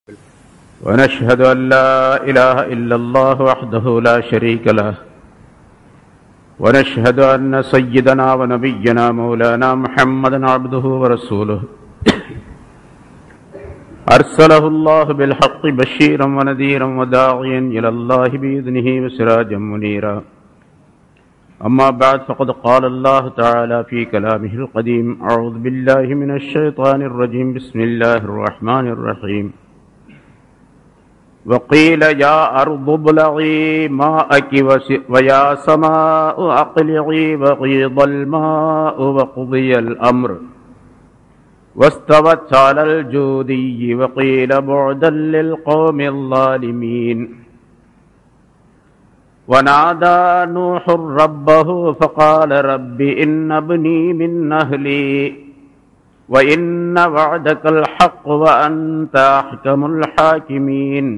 ونشهد أن لا إله إلا الله وحده لا شريك له ونشهد أن سيدنا ونبينا مولانا محمدا عبده ورسوله أرسله الله بالحق بشيرا ونذيرا وداعيا إلى الله بإذنه وسراجا منيرا أما بعد فقد قال الله تعالى في كلامه القديم أعوذ بالله من الشيطان الرجيم بسم الله الرحمن الرحيم وقيل يا أرض ابلعي ماءك وس- ويا سماء أقلعي وغيض الماء وقضي الأمر واستوت على الجودي وقيل بعدا للقوم الظالمين ونادى نوح ربه فقال رب إن ابني من أهلي وإن وعدك الحق وأنت أحكم الحاكمين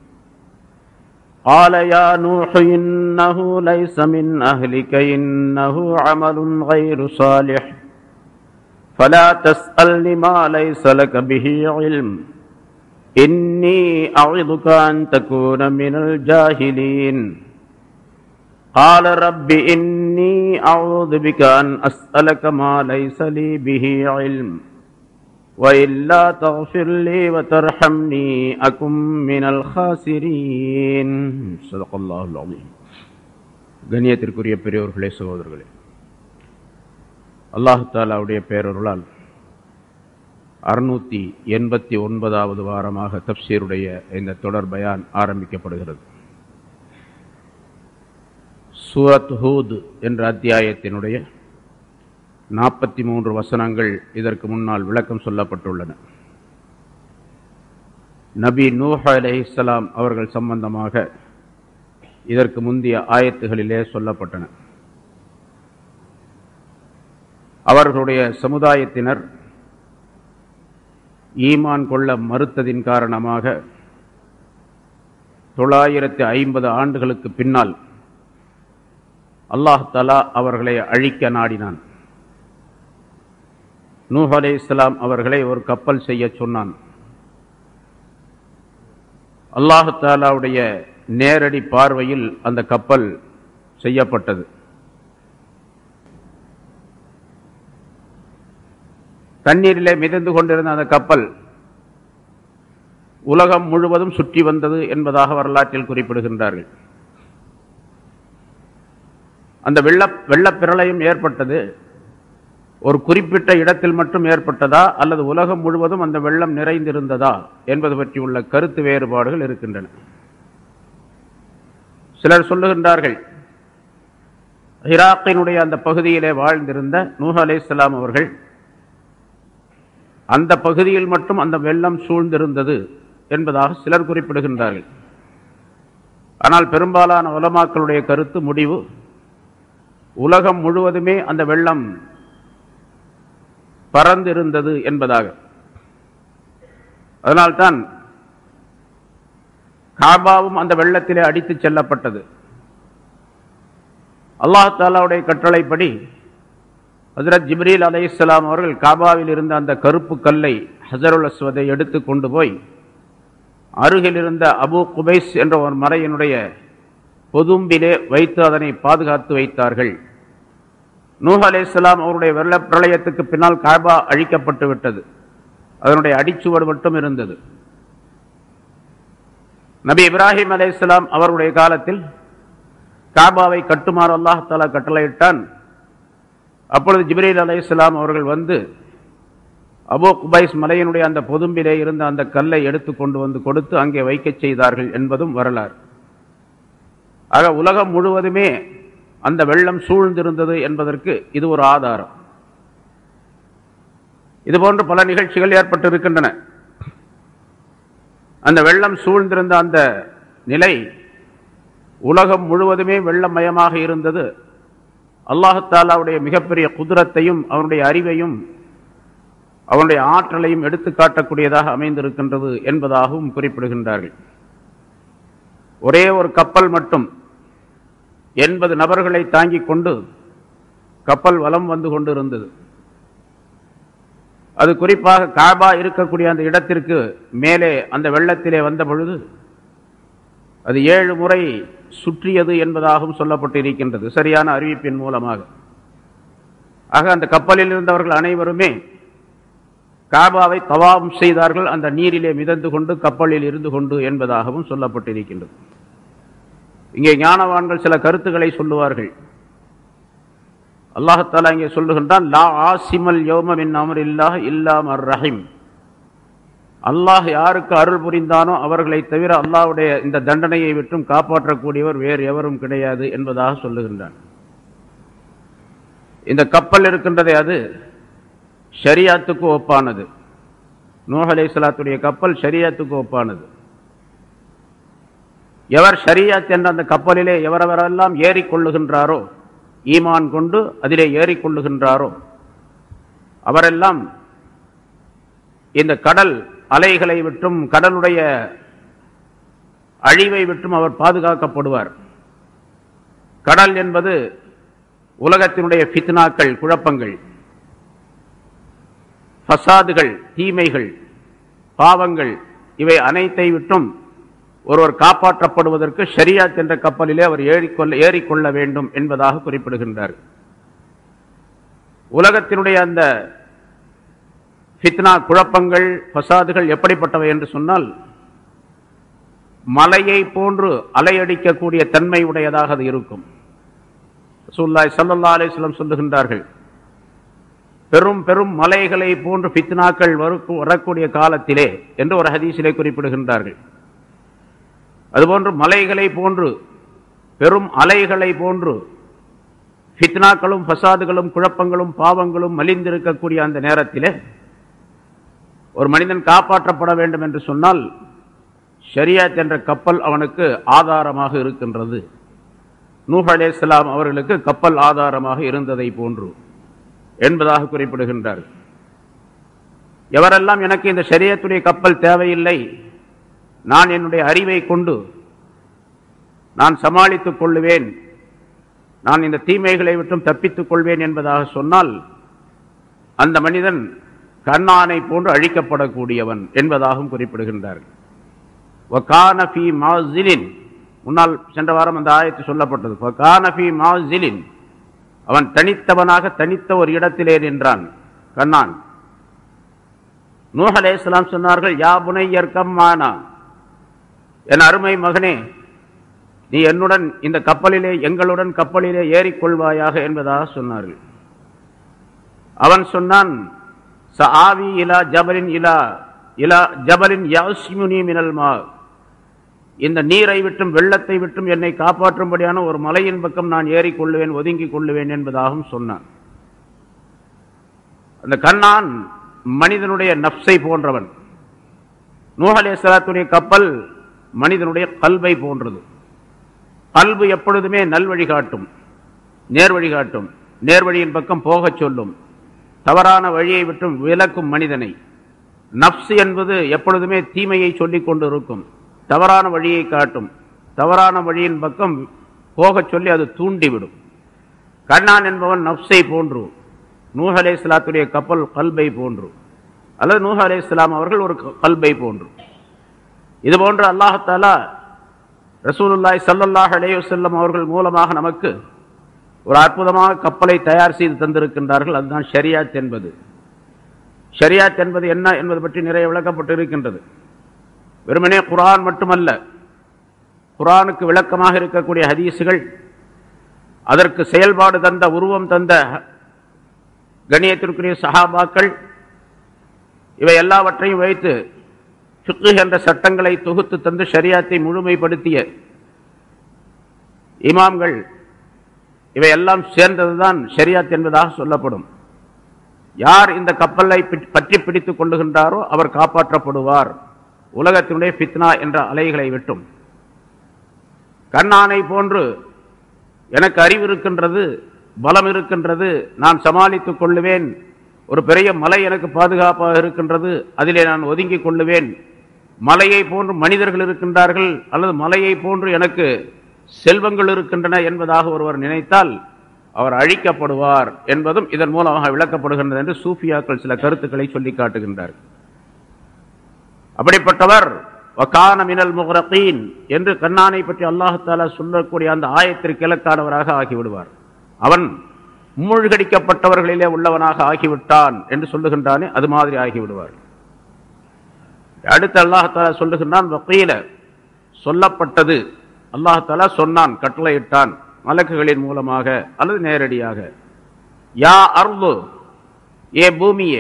قال يا نوح إنه ليس من أهلك إنه عمل غير صالح فلا تسأل ما ليس لك به علم إني أعظك أن تكون من الجاهلين قال رب إني أعوذ بك أن أسألك ما ليس لي به علم وإلا تغفر لي وترحمني أكن من الخاسرين صدق الله العظيم கண்ணியத்திற்குரிய பெரியோர்களே சகோதரர்களே அல்லாஹு தாலாவுடைய பேரொருளால் அறுநூத்தி எண்பத்தி ஒன்பதாவது வாரமாக தப்சீருடைய இந்த தொடர் பயான் ஆரம்பிக்கப்படுகிறது சூரத் ஹூத் என்ற அத்தியாயத்தினுடைய நாற்பத்தி மூன்று வசனங்கள் இதற்கு முன்னால் விளக்கம் சொல்லப்பட்டுள்ளன நபி நூஹ் அலைஹிஸ்ஸலாம் அவர்கள் சம்பந்தமாக இதற்கு முந்தைய ஆயத்துகளிலே சொல்லப்பட்டன அவர்களுடைய சமுதாயத்தினர் ஈமான் கொள்ள மறுத்ததின் காரணமாக தொள்ளாயிரத்தி ஐம்பது ஆண்டுகளுக்கு பின்னால் அல்லாஹ் தலா அவர்களை அழிக்க நாடினான் நூஹ் அலை இஸ்லாம் அவர்களை ஒரு கப்பல் செய்ய சொன்னான் அல்லாஹ் தாலாவுடைய நேரடி பார்வையில் அந்த கப்பல் செய்யப்பட்டது தண்ணீரிலே மிதந்து கொண்டிருந்த அந்த கப்பல் உலகம் முழுவதும் சுற்றி வந்தது என்பதாக வரலாற்றில் குறிப்பிடுகின்றார்கள் அந்த வெள்ள வெள்ளப்பிரளயம் ஏற்பட்டது ஒரு குறிப்பிட்ட இடத்தில் மட்டும் ஏற்பட்டதா அல்லது உலகம் முழுவதும் அந்த வெள்ளம் நிறைந்திருந்ததா என்பது பற்றி உள்ள கருத்து வேறுபாடுகள் இருக்கின்றன சிலர் சொல்லுகின்றார்கள் ஈராக்கினுடைய அந்த பகுதியிலே வாழ்ந்திருந்த நூஹ் அலைஹிஸ்ஸலாம் அவர்கள் அந்த பகுதியில் மட்டும் அந்த வெள்ளம் சூழ்ந்திருந்தது என்பதாக சிலர் குறிப்பிடுகின்றார்கள் ஆனால் பெரும்பாலான உலமாக்களுடைய கருத்து முடிவு உலகம் முழுவதுமே அந்த வெள்ளம் பறந்திருந்தது என்பதாக அதனால்தான் காபாவும் அந்த வெள்ளத்திலே அடித்துச் செல்லப்பட்டது அல்லாஹ் தாலாவுடைய கட்டளைப்படி ஹசரத் ஜிப்ரீல் அலைஹிஸ்ஸலாம் அவர்கள் காபாவில் இருந்த அந்த கருப்பு கல்லை ஹசருல் அஸ்வதை எடுத்து கொண்டு போய் அருகில் இருந்த அபு குபைஸ் என்ற ஒரு மறையினுடைய பொதும்பிலே வைத்து அதனை பாதுகாத்து வைத்தார்கள் நூஹ் அலைஹிஸ்ஸலாம் அவருடைய வெள்ள பிரளயத்துக்கு பின்னால் காபா அழிக்கப்பட்டு விட்டது அதனுடைய அடிச்சுவடு மட்டும் இருந்தது நபி இப்ராஹிம் அலைஹிஸ்ஸலாம் அவருடைய காலத்தில் காபாவை கட்டுமாறு அல்லாஹ் தாலா கட்டளையிட்டான் அப்பொழுது ஜிப்ரீல் அலைஹிஸ்ஸலாம் அவர்கள் வந்து அபு குபைஸ் மலையினுடைய அந்த பொதும்பிலே இருந்த அந்த கல்லை எடுத்து கொண்டு வந்து கொடுத்து அங்கே வைக்கச் செய்தார்கள் என்பதும் வரலாறு ஆக உலகம் முழுவதுமே அந்த வெள்ளம் சூழ்ந்திருந்தது என்பதற்கு இது ஒரு ஆதாரம் இதுபோன்று பல நிகழ்ச்சிகள் ஏற்பட்டு இருக்கின்றன அந்த வெள்ளம் சூழ்ந்திருந்த அந்த நிலை உலகம் முழுவதுமே வெள்ளமயமாக இருந்தது அல்லாஹாலாவுடைய மிகப்பெரிய குதிரத்தையும் அவனுடைய அறிவையும் அவனுடைய ஆற்றலையும் எடுத்து காட்டக்கூடியதாக அமைந்திருக்கின்றது என்பதாகவும் குறிப்பிடுகின்றார்கள் ஒரே ஒரு கப்பல் மட்டும் எண்பது நபர்களை தாங்கிக் கொண்டு கப்பல் வலம் வந்து கொண்டு இருந்தது அது குறிப்பாக காபா இருக்கக்கூடிய அந்த இடத்திற்கு மேலே அந்த வெள்ளத்திலே வந்த பொழுது அது ஏழு முறை சுற்றியது என்பதாகவும் சொல்லப்பட்டு இருக்கின்றது சரியான அறிவிப்பின் மூலமாக ஆக அந்த கப்பலில் இருந்தவர்கள் அனைவருமே காபாவை தவாபம் செய்தார்கள் அந்த நீரிலே மிதந்து கொண்டு கப்பலில் இருந்து கொண்டு என்பதாகவும் சொல்லப்பட்டிருக்கின்றது இங்கே ஞானவான்கள் சில கருத்துக்களை சொல்லுவார்கள் அல்லாஹாலா இங்கே சொல்லுகின்றான் லா ஆசிமல் யோமம் என் அமர் இல்லாஹ் இல்லாம் அர் ரஹீம் அல்லாஹ் யாருக்கு அருள் புரிந்தானோ அவர்களை தவிர அல்லாஹ்வுடைய இந்த தண்டனையை விட்டும் காப்பாற்றக்கூடியவர் வேறு எவரும் கிடையாது என்பதாக சொல்லுகின்றான் இந்த கப்பல் இருக்கின்றதே அது ஷரியாத்துக்கு ஒப்பானது நூஹ் அலைஹிஸ்ஸலாத்துடைய கப்பல் ஷரியாத்துக்கு ஒப்பானது எவர் ஷரியாத் என்ற அந்த கப்பலிலே எவரெவரெல்லாம் ஏறிக்கொள்ளுகின்றாரோ ஈமான் கொண்டு அதிலே ஏறிக்கொள்ளுகின்றாரோ அவரெல்லாம் இந்த கடல் அலைகளை விட்டும் கடலுடைய அழிவை விட்டும் அவர் பாதுகாக்கப்படுவார் கடல் என்பது உலகத்தினுடைய ஃபித்னாக்கள் குழப்பங்கள் ஃபசாதுகள் தீமைகள் பாவங்கள் இவை அனைத்தை விட்டும் ஒருவர் காப்பாற்றப்படுவதற்கு ஷரியாத் என்ற கப்பலிலே அவர் ஏறிக்கொள்ள ஏறிக்கொள்ள வேண்டும் என்பதாக குறிப்பிடுகின்றார் உலகத்தினுடைய அந்த ஃபித்னா குழப்பங்கள் ஃபசாதுகள் எப்படிப்பட்டவை என்று சொன்னால் மலையை போன்று அலையடிக்கக்கூடிய தன்மை உடையதாக அது இருக்கும் ரசூலுல்லாஹி ஸல்லல்லாஹு அலைஹி வஸல்லம் சொல்லுகின்றார்கள் பெரும் பெரும் மலைகளை போன்று ஃபித்னாக்கள் வருக்கு- வரக்கூடிய காலத்திலே என்று ஒரு ஹதீஸிலே குறிப்பிடுகின்றார்கள் அதுபோன்று மலைகளை போன்று பெரும் அலைகளை போன்று ஃபித்னாக்களும் ஃபசாதுகளும் குழப்பங்களும் பாவங்களும் மலிந்திருக்கக்கூடிய அந்த நேரத்திலே ஒரு மனிதன் காப்பாற்றப்பட வேண்டும் என்று சொன்னால் ஷரியாத் என்ற கப்பல் அவனுக்கு ஆதாரமாக இருக்கின்றது நூஹ் அலைஹிஸ்ஸலாம் அவர்களுக்கு கப்பல் ஆதாரமாக இருந்ததை போன்று என்பதாக குறிப்பிடுகின்றார் எவரெல்லாம் எனக்கு இந்த ஷரியத்துடைய கப்பல் தேவையில்லை நான் என்னுடைய அறிவை கொண்டு நான் சமாளித்துக் கொள்ளுவேன் நான் இந்த தீமைகளை விட்டும் தப்பித்துக் கொள்வேன் என்பதாக சொன்னால் அந்த மனிதன் கண்ணானை போன்று அழிக்கப்படக்கூடியவன் என்பதாகவும் குறிப்பிடுகின்றார் வகான ஃபீ மாசிலின் முன்னால் சென்ற வாரம் அந்த ஆயத்து சொல்லப்பட்டது வகான ஃபீ மாசிலின் அவன் தனித்தவனாக தனித்த ஒரு இடத்திலே நின்றான் கண்ணான் நூஹ் அலைஹிஸ்ஸலாம் சொன்னார்கள் யா புனையர்க்கம் மானா என் அருமை மகனே நீ என்னுடன் இந்த கப்பலிலே எங்களுடன் கப்பலிலே ஏறிக்கொள்வாயாக என்பதாக சொன்னார்கள் அவன் சொன்னான் சஆவி இலா ஜபலின் இலா இலா ஜபலின் யாஸ்முனி மினல் மா இந்த நீரை விட்டும் வெள்ளத்தை விட்டும் என்னை காப்பாற்றும்படியான ஒரு மலையின் பக்கம் நான் ஏறிக்கொள்ளுவேன் ஒதுங்கிக் கொள்ளுவேன் என்பதாகவும் சொன்னான் அந்த கண்ணான் மனிதனுடைய நப்சை போன்றவன் நூஹ் அலைஹிஸ்ஸலாத்துடைய கப்பல் மனிதனுடைய கல்வை போன்றது கல்வு எப்பொழுதுமே நல்வழி காட்டும் நேர்வழி காட்டும் நேர்வழியின் பக்கம் போகச் சொல்லும் தவறான வழியை விட்டும் விலக்கும் மனிதனை நப்சு என்பது எப்பொழுதுமே தீமையை சொல்லிக் கொண்டு இருக்கும் தவறான வழியை காட்டும் தவறான வழியின் பக்கம் போகச் சொல்லி அது தூண்டிவிடும் கண்ணான் என்பவன் நப்சை போன்று நூஹ் அலைஹிஸ்ஸலாத்துடைய கப்பல் கல்பை போன்று அல்லது நூஹ் அலைஹிஸ்ஸலாம் அவர்கள் ஒரு க- கல்பை போன்று இது போன்று அல்லாஹாலா ரசூலுல்லாஹி ஸல்லல்லாஹு அலைஹி வஸல்லம் அவர்கள் மூலமாக நமக்கு ஒரு அற்புதமாக கப்பலை தயார் செய்து தந்திருக்கின்றார்கள் அதுதான் ஷரியாத் என்பது ஷரியாத் என்பது என்ன என்பது பற்றி நிறைய விளக்கப்பட்டு இருக்கின்றது வெறுமனே குர்ஆன் மட்டுமல்ல குர்ஆனுக்கு விளக்கமாக இருக்கக்கூடிய ஹதீஸுகள் அதற்கு செயல்பாடு தந்த உருவம் தந்த கணியத்திற்குரிய சஹாபாக்கள் இவை எல்லாவற்றையும் வைத்து ஃபிக்ஹ் என்ற சட்டங்களை தொகுத்து தந்து ஷரியாத்தை முழுமைப்படுத்திய இமாம்கள் இவை எல்லாம் சேர்ந்ததுதான் ஷரியாத் என்பதாக சொல்லப்படும் யார் இந்த கப்பலை பிட்- பற்றி பிடித்துக் கொள்ளுகின்றாரோ அவர் காப்பாற்றப்படுவார் உலகத்தினுடைய ஃபித்னா என்ற அலைகளை விட்டும் கண்ணானை போன்று எனக்கு அறிவு இருக்கின்றது பலம் இருக்கின்றது நான் சமாளித்துக் கொள்ளுவேன் ஒரு பெரிய மலை எனக்கு பாதுகாப்பாக இருக்கின்றது அதிலே நான் ஒதுங்கிக் கொள்ளுவேன் மலையை போன்று மனிதர்கள் இருக்கின்றார்கள் அல்லது மலையை போன்று எனக்கு செல்வங்கள் இருக்கின்றன என்பதாக ஒருவர் நினைத்தால் அவர் அழிக்கப்படுவார் என்பதும் இதன் மூலமாக விளக்கப்படுகின்றது என்று சூஃபியாக்கள் சில கருத்துக்களை சொல்லி காட்டுகின்றார் அப்படிப்பட்டவர் வக்கான மினல் முகரகீன் என்று கண்ணானை பற்றி அல்லாஹாலா சொல்லக்கூடிய அந்த ஆயத்திற்கு இலக்கானவராக ஆகிவிடுவார் அவன் மூழ்கடிக்கப்பட்டவர்களிலே உள்ளவனாக ஆகிவிட்டான் என்று சொல்லுகின்றானே அது மாதிரி ஆகிவிடுவார் அடுத்து அல்லாஹாலா சொல்லுகின்றான் வக்கீல சொல்லப்பட்டது அல்லாஹாலா சொன்னான் கட்டளையிட்டான் மலக்குகளின் மூலமாக அல்லது நேரடியாக யா அர்வு ஏ பூமியே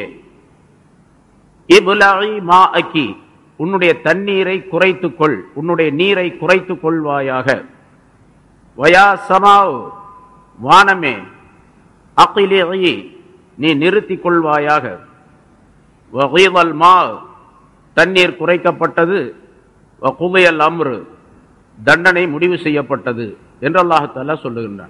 இபுலி மா அக்கி உன்னுடைய தண்ணீரை குறைத்துக்கொள் உன்னுடைய நீரை குறைத்துக் கொள்வாயாக வயா சமாவ் வானமே அகிலி நீ நிறுத்திக் கொள்வாயாக வகீவல் மா தண்ணீர் குறைக்கப்பட்டது குவையல் அம்ரு தண்டனை முடிவு செய்யப்பட்டது என்று அல்லாஹாலா சொல்லுகின்றான்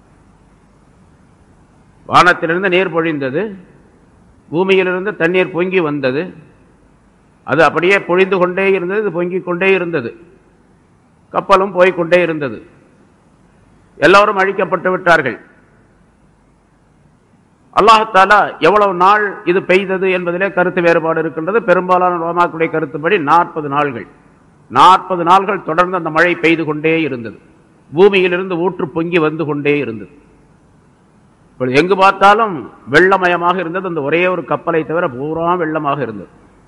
வானத்திலிருந்து நீர் பொழிந்தது பூமியிலிருந்து தண்ணீர் பொங்கி வந்தது அது அப்படியே பொழிந்து கொண்டே இருந்தது இது பொங்கிக் கொண்டே இருந்தது கப்பலும் போய்கொண்டே இருந்தது எல்லோரும் அழிக்கப்பட்டு விட்டார்கள் அல்லாஹாலா எவ்வளவு நாள் இது பெய்தது என்பதிலே கருத்து வேறுபாடு இருக்கின்றது பெரும்பாலான ரோமாக்களுடைய கருத்துப்படி நாற்பது நாள்கள் நாற்பது நாள்கள் தொடர்ந்து அந்த மழை பெய்து கொண்டே இருந்தது பூமியிலிருந்து ஊற்று பொங்கி வந்து கொண்டே இருந்தது இப்பொழுது எங்கு பார்த்தாலும் வெள்ளமயமாக இருந்தது அந்த ஒரே ஒரு கப்பலை தவிர பூரா வெள்ளமாக இருந்தது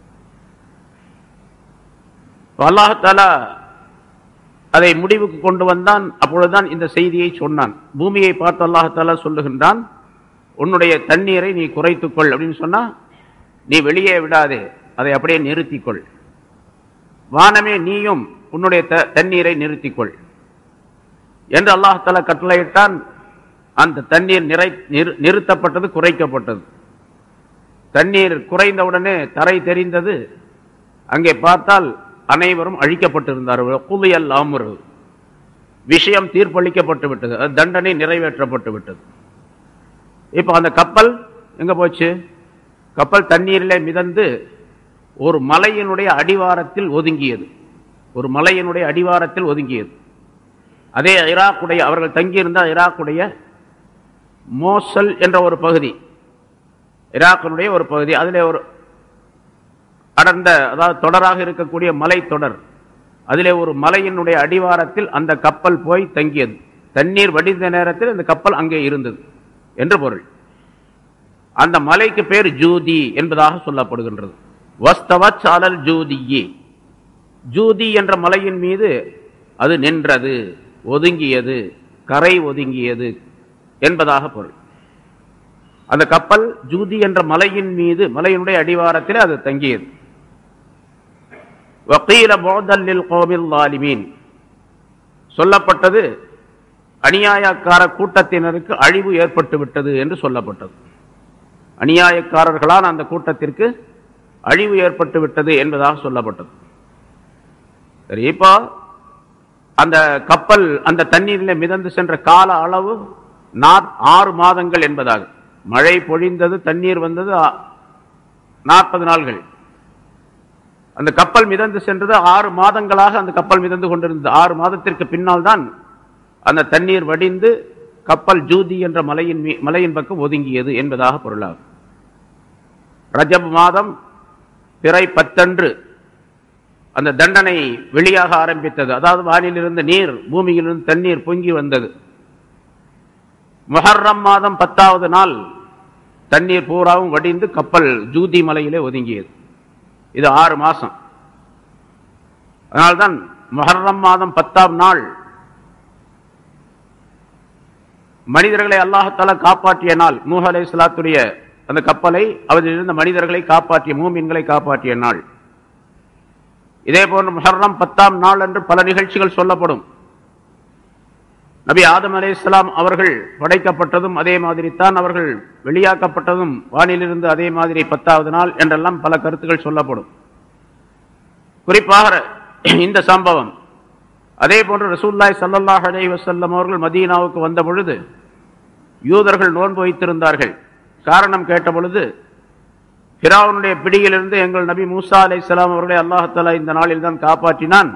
அல்லாஹாலா அதை முடிவுக்கு கொண்டு வந்தான் அப்பொழுதுதான் இந்த செய்தியை சொன்னான் பூமியை பார்த்து அல்லாஹாலா சொல்லுகின்றான் உன்னுடைய தண்ணீரை நீ குறைத்துக்கொள் அப்படின்னு சொன்னா நீ வெளியே விடாதே அதை அப்படியே நிறுத்திக்கொள் வானமே நீயும் உன்னுடைய தண்ணீரை நிறுத்திக்கொள் என்று அல்லாஹாலா கட்டளையிட்டான் அந்த தண்ணீர் நிறை நிறுத்தப்பட்டது குறைக்கப்பட்டது தண்ணீர் குறைந்தவுடனே தரை தெரிந்தது அங்கே பார்த்தால் அனைவரும் அழிக்கப்பட்டிருந்தார்கள் குலியல் ஆமுரு விஷயம் தீர்ப்பளிக்கப்பட்டு விட்டது தண்டனை நிறைவேற்றப்பட்டு விட்டது இப்போ அந்த கப்பல் எங்க போச்சு கப்பல் தண்ணீரிலே மிதந்து ஒரு மலையினுடைய அடிவாரத்தில் ஒதுங்கியது ஒரு மலையினுடைய அடிவாரத்தில் ஒதுங்கியது அதே ஈராக்குடைய அவர்கள் தங்கியிருந்த ஈராக்குடைய மோசல் என்ற ஒரு பகுதி ஈராக்கினுடைய ஒரு பகுதி அதிலே ஒரு அடர்ந்த அதாவது தொடராக இருக்கக்கூடிய மலை தொடர் அதிலே ஒரு மலையினுடைய அடிவாரத்தில் அந்த கப்பல் போய் தங்கியது தண்ணீர் வடிந்த நேரத்தில் அந்த கப்பல் அங்கே இருந்தது என்று பொருள் அந்த மலைக்கு பேர் ஜூதி என்பதாக சொல்லப்படுகின்றது வஸ்தவச்சாலல் ஜூதியே ஜூதி என்ற மலையின் மீது அது நின்றது ஒதுங்கியது கரை ஒதுங்கியது என்பதாக பொருள் அந்த கப்பல் ஜூதி என்ற மலையின் மீது மலையினுடைய அடிவாரத்தில் அது தங்கியது வக்கீல போதல்லில் கோவில் லாலிமீன் சொல்லப்பட்டது அநியாயக்கார கூட்டத்தினருக்கு அழிவு ஏற்பட்டு விட்டது என்று சொல்லப்பட்டது அநியாயக்காரர்களால் அந்த கூட்டத்திற்கு அழிவு ஏற்பட்டு விட்டது என்பதாக சொல்லப்பட்டது சரி இப்போ அந்த கப்பல் அந்த தண்ணீரில் மிதந்து சென்ற கால அளவு ஆறு மாதங்கள் என்பதாக மழை பொழிந்தது தண்ணீர் வந்தது நாற்பது நாள்கள் அந்த கப்பல் மிதந்து சென்றது ஆறு மாதங்களாக அந்த கப்பல் மிதந்து கொண்டிருந்தது ஆறு மாதத்திற்கு பின்னால் தான் அந்த தண்ணீர் வடிந்து கப்பல் ஜூதி என்ற மலையின் மலையின் பக்கம் ஒதுங்கியது என்பதாக பொருளாகும் ரஜப் மாதம் பிறை பத்தன்று அந்த தண்டனை வெளியாக ஆரம்பித்தது அதாவது வானிலிருந்து நீர் பூமியிலிருந்து தண்ணீர் பொங்கி வந்தது முஹர்ரம் மாதம் பத்தாவது நாள் தண்ணீர் பூராவும் வடிந்து கப்பல் ஜூதி மலையிலே ஒதுங்கியது இது ஆறு மாசம் அதனால்தான் மொஹர்ரம் மாதம் பத்தாம் நாள் மனிதர்களை அல்லாஹால காப்பாற்றிய நாள் நூஹ் அலை சலாத்துடைய அந்த கப்பலை அவரில் இருந்த மனிதர்களை காப்பாற்றிய மூமின்களை காப்பாற்றிய நாள் இதே போன்று முஹர்ரம் பத்தாம் நாள் என்று பல நிகழ்ச்சிகள் சொல்லப்படும் நபி ஆதம் அலே இஸ்லாம் அவர்கள் படைக்கப்பட்டதும் அதே மாதிரி தான் அவர்கள் வெளியாக்கப்பட்டதும் வானிலிருந்து அதே மாதிரி பத்தாவது நாள் என்றெல்லாம் பல கருத்துக்கள் சொல்லப்படும் குறிப்பாக இந்த சம்பவம் அதே போன்று ரசூல்லாய் சல்லல்லாஹ் அலை வசல்லம் அவர்கள் மதீனாவுக்கு வந்த பொழுது யூதர்கள் நோன்பு வைத்திருந்தார்கள் காரணம் கேட்ட பொழுது ஃபிராவுனுடைய பிடியிலிருந்து எங்கள் நபி மூசா அலை இஸ்லாம் அவர்களை அல்லாஹாலா இந்த நாளில் தான் காப்பாற்றினான்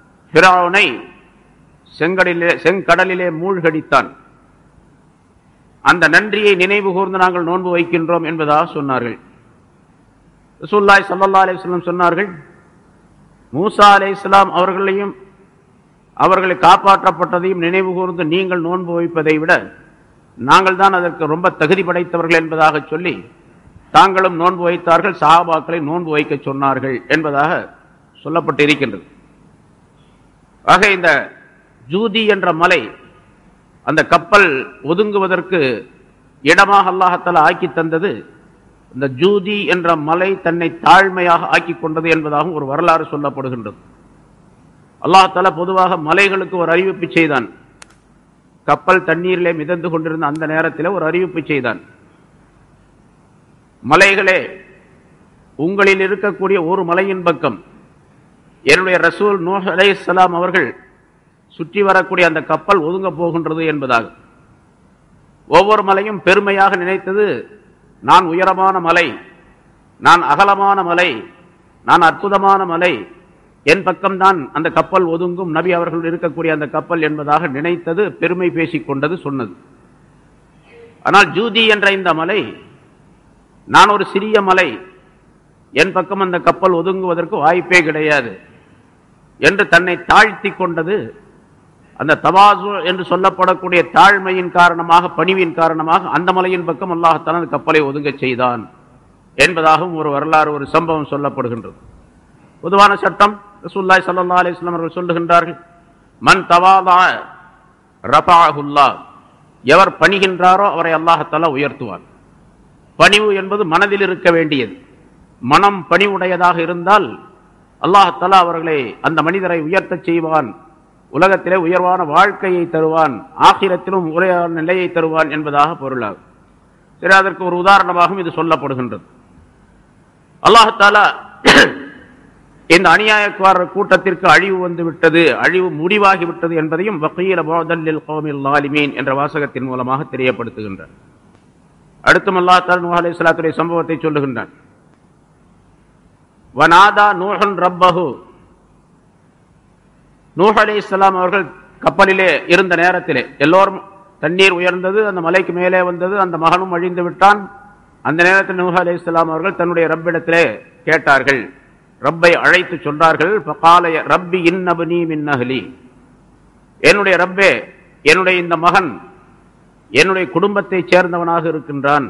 ஃபிராவுனை செங்கடலிலே செங்கடலிலே மூழ்கடித்தான் அந்த நன்றியை நினைவு கூர்ந்து நாங்கள் நோன்பு வைக்கின்றோம் என்பதாக சொன்னார்கள் ரசூல்லாய் சல்லா அலிஸ்லாம் சொன்னார்கள் மூசா அலை இஸ்லாம் அவர்களையும் அவர்களை காப்பாற்றப்பட்டதையும் நினைவு கூர்ந்து நீங்கள் நோன்பு வைப்பதை விட நாங்கள் தான் அதற்கு ரொம்ப தகுதி படைத்தவர்கள் என்பதாக சொல்லி தாங்களும் நோன்பு வைத்தார்கள் சஹாபாக்களை நோன்பு வைக்க சொன்னார்கள் என்பதாக சொல்லப்பட்டு இருக்கின்றது ஆக இந்த ஜூதி என்ற மலை அந்த கப்பல் ஒதுங்குவதற்கு இடமாக அல்லாஹத்தால ஆக்கி தந்தது இந்த ஜூதி என்ற மலை தன்னை தாழ்மையாக ஆக்கி கொண்டது என்பதாகவும் ஒரு வரலாறு சொல்லப்படுகின்றது அல்லாஹால பொதுவாக மலைகளுக்கு ஒரு அறிவிப்பு செய்தான் கப்பல் தண்ணீரிலே மிதந்து கொண்டிருந்த அந்த நேரத்தில் ஒரு அறிவிப்பு செய்தான் மலைகளே உங்களில் இருக்கக்கூடிய ஒரு மலையின் பக்கம் என்னுடைய ரசூல் நூஹ் அலை இஸ்லாம் அவர்கள் சுற்றி வரக்கூடிய அந்த கப்பல் ஒதுங்க போகின்றது என்பதாக ஒவ்வொரு மலையும் பெருமையாக நினைத்தது நான் உயரமான மலை நான் அகலமான மலை நான் அற்புதமான மலை என் பக்கம்தான் அந்த கப்பல் ஒதுங்கும் நபி அவர்கள் இருக்கக்கூடிய அந்த கப்பல் என்பதாக நினைத்தது பெருமை பேசிக் கொண்டது சொன்னது ஆனால் ஜூதி என்ற இந்த மலை நான் ஒரு சிறிய மலை என் பக்கம் அந்த கப்பல் ஒதுங்குவதற்கு வாய்ப்பே கிடையாது என்று தன்னை தாழ்த்தி கொண்டது அந்த தவாசு என்று சொல்லப்படக்கூடிய தாழ்மையின் காரணமாக பணிவின் காரணமாக அந்த மலையின் பக்கம் அல்லாஹத்தான் அந்த கப்பலை ஒதுங்க செய்தான் என்பதாகவும் ஒரு வரலாறு ஒரு சம்பவம் சொல்லப்படுகின்றது பொதுவான சட்டம் ரசூல்லாய் சல்லா அலிஸ்லாம் அவர்கள் சொல்லுகின்றார்கள் மன் தவாதா ரபாகுல்லா எவர் பணிகின்றாரோ அவரை அல்லாஹத்தாலா உயர்த்துவார் பணிவு என்பது மனதில் இருக்க வேண்டியது மனம் பணிவுடையதாக இருந்தால் அல்லாஹத்தாலா அவர்களை அந்த மனிதரை உயர்த்தச் செய்வான் உலகத்திலே உயர்வான வாழ்க்கையை தருவான் ஆகிரத்திலும் உரையான நிலையை தருவான் என்பதாக பொருளாகும் சரி அதற்கு ஒரு உதாரணமாகவும் இது சொல்லப்படுகின்றது அல்லாஹாலா இந்த அநியாயக்காரர் கூட்டத்திற்கு அழிவு வந்து விட்டது அழிவு முடிவாகி விட்டது என்பதையும் வக்கீல போதல்லில் கோமில் லாலிமீன் என்ற வாசகத்தின் மூலமாக தெரியப்படுத்துகின்றார் அடுத்தும் அல்லா தால் நூஹ் அலி சலாத்துடைய சம்பவத்தை சொல்லுகின்றான் வனாதா நூஹன் ரப்பஹு நூஹ் அலி இஸ்லாம் அவர்கள் கப்பலிலே இருந்த நேரத்திலே எல்லோரும் தண்ணீர் உயர்ந்தது அந்த மலைக்கு மேலே வந்தது அந்த மகனும் அழிந்து விட்டான் அந்த நேரத்தில் நூஹ் அலி இஸ்லாம் அவர்கள் தன்னுடைய ரப்பிடத்திலே கேட்டார்கள் ரப்பை அழைத்து சொன்னார்கள் பகாலய ரப்பி இன்னபனி மின்னஹலி என்னுடைய ரப்பே என்னுடைய இந்த மகன் என்னுடைய குடும்பத்தை சேர்ந்தவனாக இருக்கின்றான்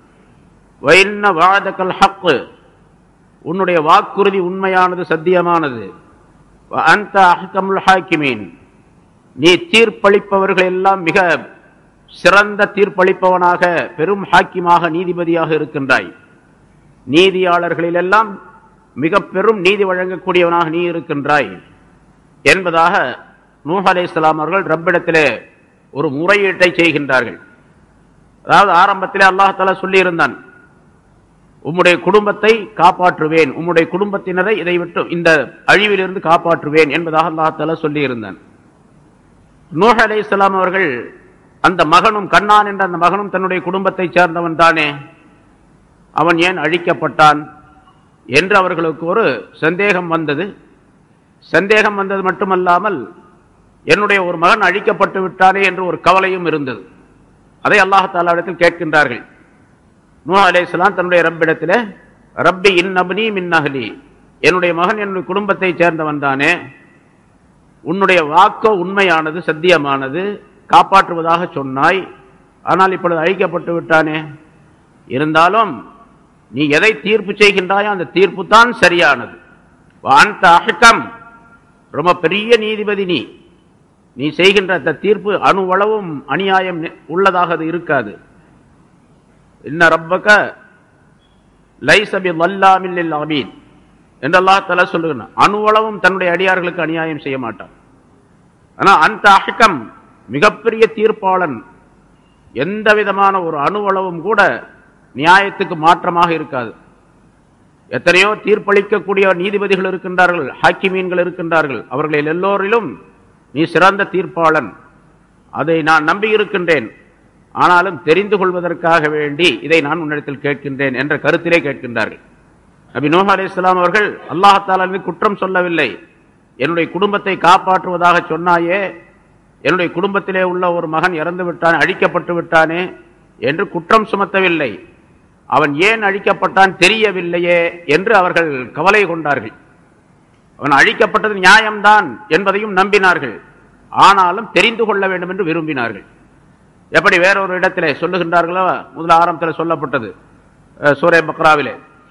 வைன்ன வாதக்கல் ஹக்கு உன்னுடைய வாக்குறுதி உண்மையானது சத்தியமானது அந்த அஹ்கமுல் ஹாக்கிமீன் நீ தீர்ப்பளிப்பவர்கள் எல்லாம் மிக சிறந்த தீர்ப்பளிப்பவனாக பெரும் ஹாக்கிமாக நீதிபதியாக இருக்கின்றாய் நீதியாளர்களிலெல்லாம் மிக பெரும் நீதி வழங்கக்கூடியவனாக நீ இருக்கின்றாய் என்பதாக நூஹ் அலை இஸ்லாம் அவர்கள் ரப்பிடத்திலே ஒரு முறையீட்டை செய்கின்றார்கள் அதாவது ஆரம்பத்திலே அல்லாஹால சொல்லியிருந்தான் உம்முடைய குடும்பத்தை காப்பாற்றுவேன் உம்முடைய குடும்பத்தினரை இதை விட்டு இந்த அழிவிலிருந்து காப்பாற்றுவேன் என்பதாக அல்லாஹால சொல்லியிருந்தான் நூஹ் அலை இஸ்லாம் அவர்கள் அந்த மகனும் கண்ணான் என்ற அந்த மகனும் தன்னுடைய குடும்பத்தை சேர்ந்தவன் தானே அவன் ஏன் அழிக்கப்பட்டான் என்று அவர்களுக்கு ஒரு சந்தேகம் வந்தது சந்தேகம் வந்தது மட்டுமல்லாமல் என்னுடைய ஒரு மகன் அழிக்கப்பட்டு விட்டானே என்று ஒரு கவலையும் இருந்தது அதை அல்லாஹாலாவிடத்தில் கேட்கின்றார்கள் நூ அலேஸ்லாம் தன்னுடைய ரப்பிடத்தில் ரப்பி இன்னபனி மின்னஹலி என்னுடைய மகன் என்னுடைய குடும்பத்தை சேர்ந்தவன் தானே உன்னுடைய வாக்கோ உண்மையானது சத்தியமானது காப்பாற்றுவதாக சொன்னாய் ஆனால் இப்பொழுது அழிக்கப்பட்டு விட்டானே இருந்தாலும் நீ எதை தீர்ப்பு செய்கின்றாயோ அந்த தீர்ப்பு தான் சரியானது அந்த அகக்கம் ரொம்ப பெரிய நீதிபதி நீ நீ செய்கின்ற அந்த தீர்ப்பு அணுவளவும் அநியாயம் உள்ளதாக அது இருக்காது இன்ன ரப்பக லைசபி வல்லாமில் அமீன் என்றல்லா தலா சொல்லுகிறான் அணுவளவும் தன்னுடைய அடியார்களுக்கு அநியாயம் செய்ய மாட்டான் ஆனால் அந்த அகக்கம் மிகப்பெரிய தீர்ப்பாளன் எந்த விதமான ஒரு அணுவளவும் கூட நியாயத்துக்கு மாற்றமாக இருக்காது எத்தனையோ தீர்ப்பளிக்கக்கூடிய நீதிபதிகள் இருக்கின்றார்கள் ஹாக்கிமீன்கள் இருக்கின்றார்கள் அவர்களில் எல்லோரிலும் நீ சிறந்த தீர்ப்பாளன் அதை நான் நம்பி இருக்கின்றேன் ஆனாலும் தெரிந்து கொள்வதற்காக வேண்டி இதை நான் உன்னிடத்தில் கேட்கின்றேன் என்ற கருத்திலே கேட்கின்றார்கள் நபி நூஹ் அலி இஸ்லாம் அவர்கள் அல்லாஹால குற்றம் சொல்லவில்லை என்னுடைய குடும்பத்தை காப்பாற்றுவதாக சொன்னாயே என்னுடைய குடும்பத்திலே உள்ள ஒரு மகன் இறந்து விட்டான் அழிக்கப்பட்டு விட்டானே என்று குற்றம் சுமத்தவில்லை அவன் ஏன் அழிக்கப்பட்டான் தெரியவில்லையே என்று அவர்கள் கவலை கொண்டார்கள் அவன் அழிக்கப்பட்டது நியாயம்தான் என்பதையும் நம்பினார்கள் ஆனாலும் தெரிந்து கொள்ள வேண்டும் என்று விரும்பினார்கள் எப்படி வேறொரு இடத்திலே சொல்லுகின்றார்களோ முதல் ஆரம்பத்தில் சொல்லப்பட்டது அஹ், சூரே பக்ராவிலே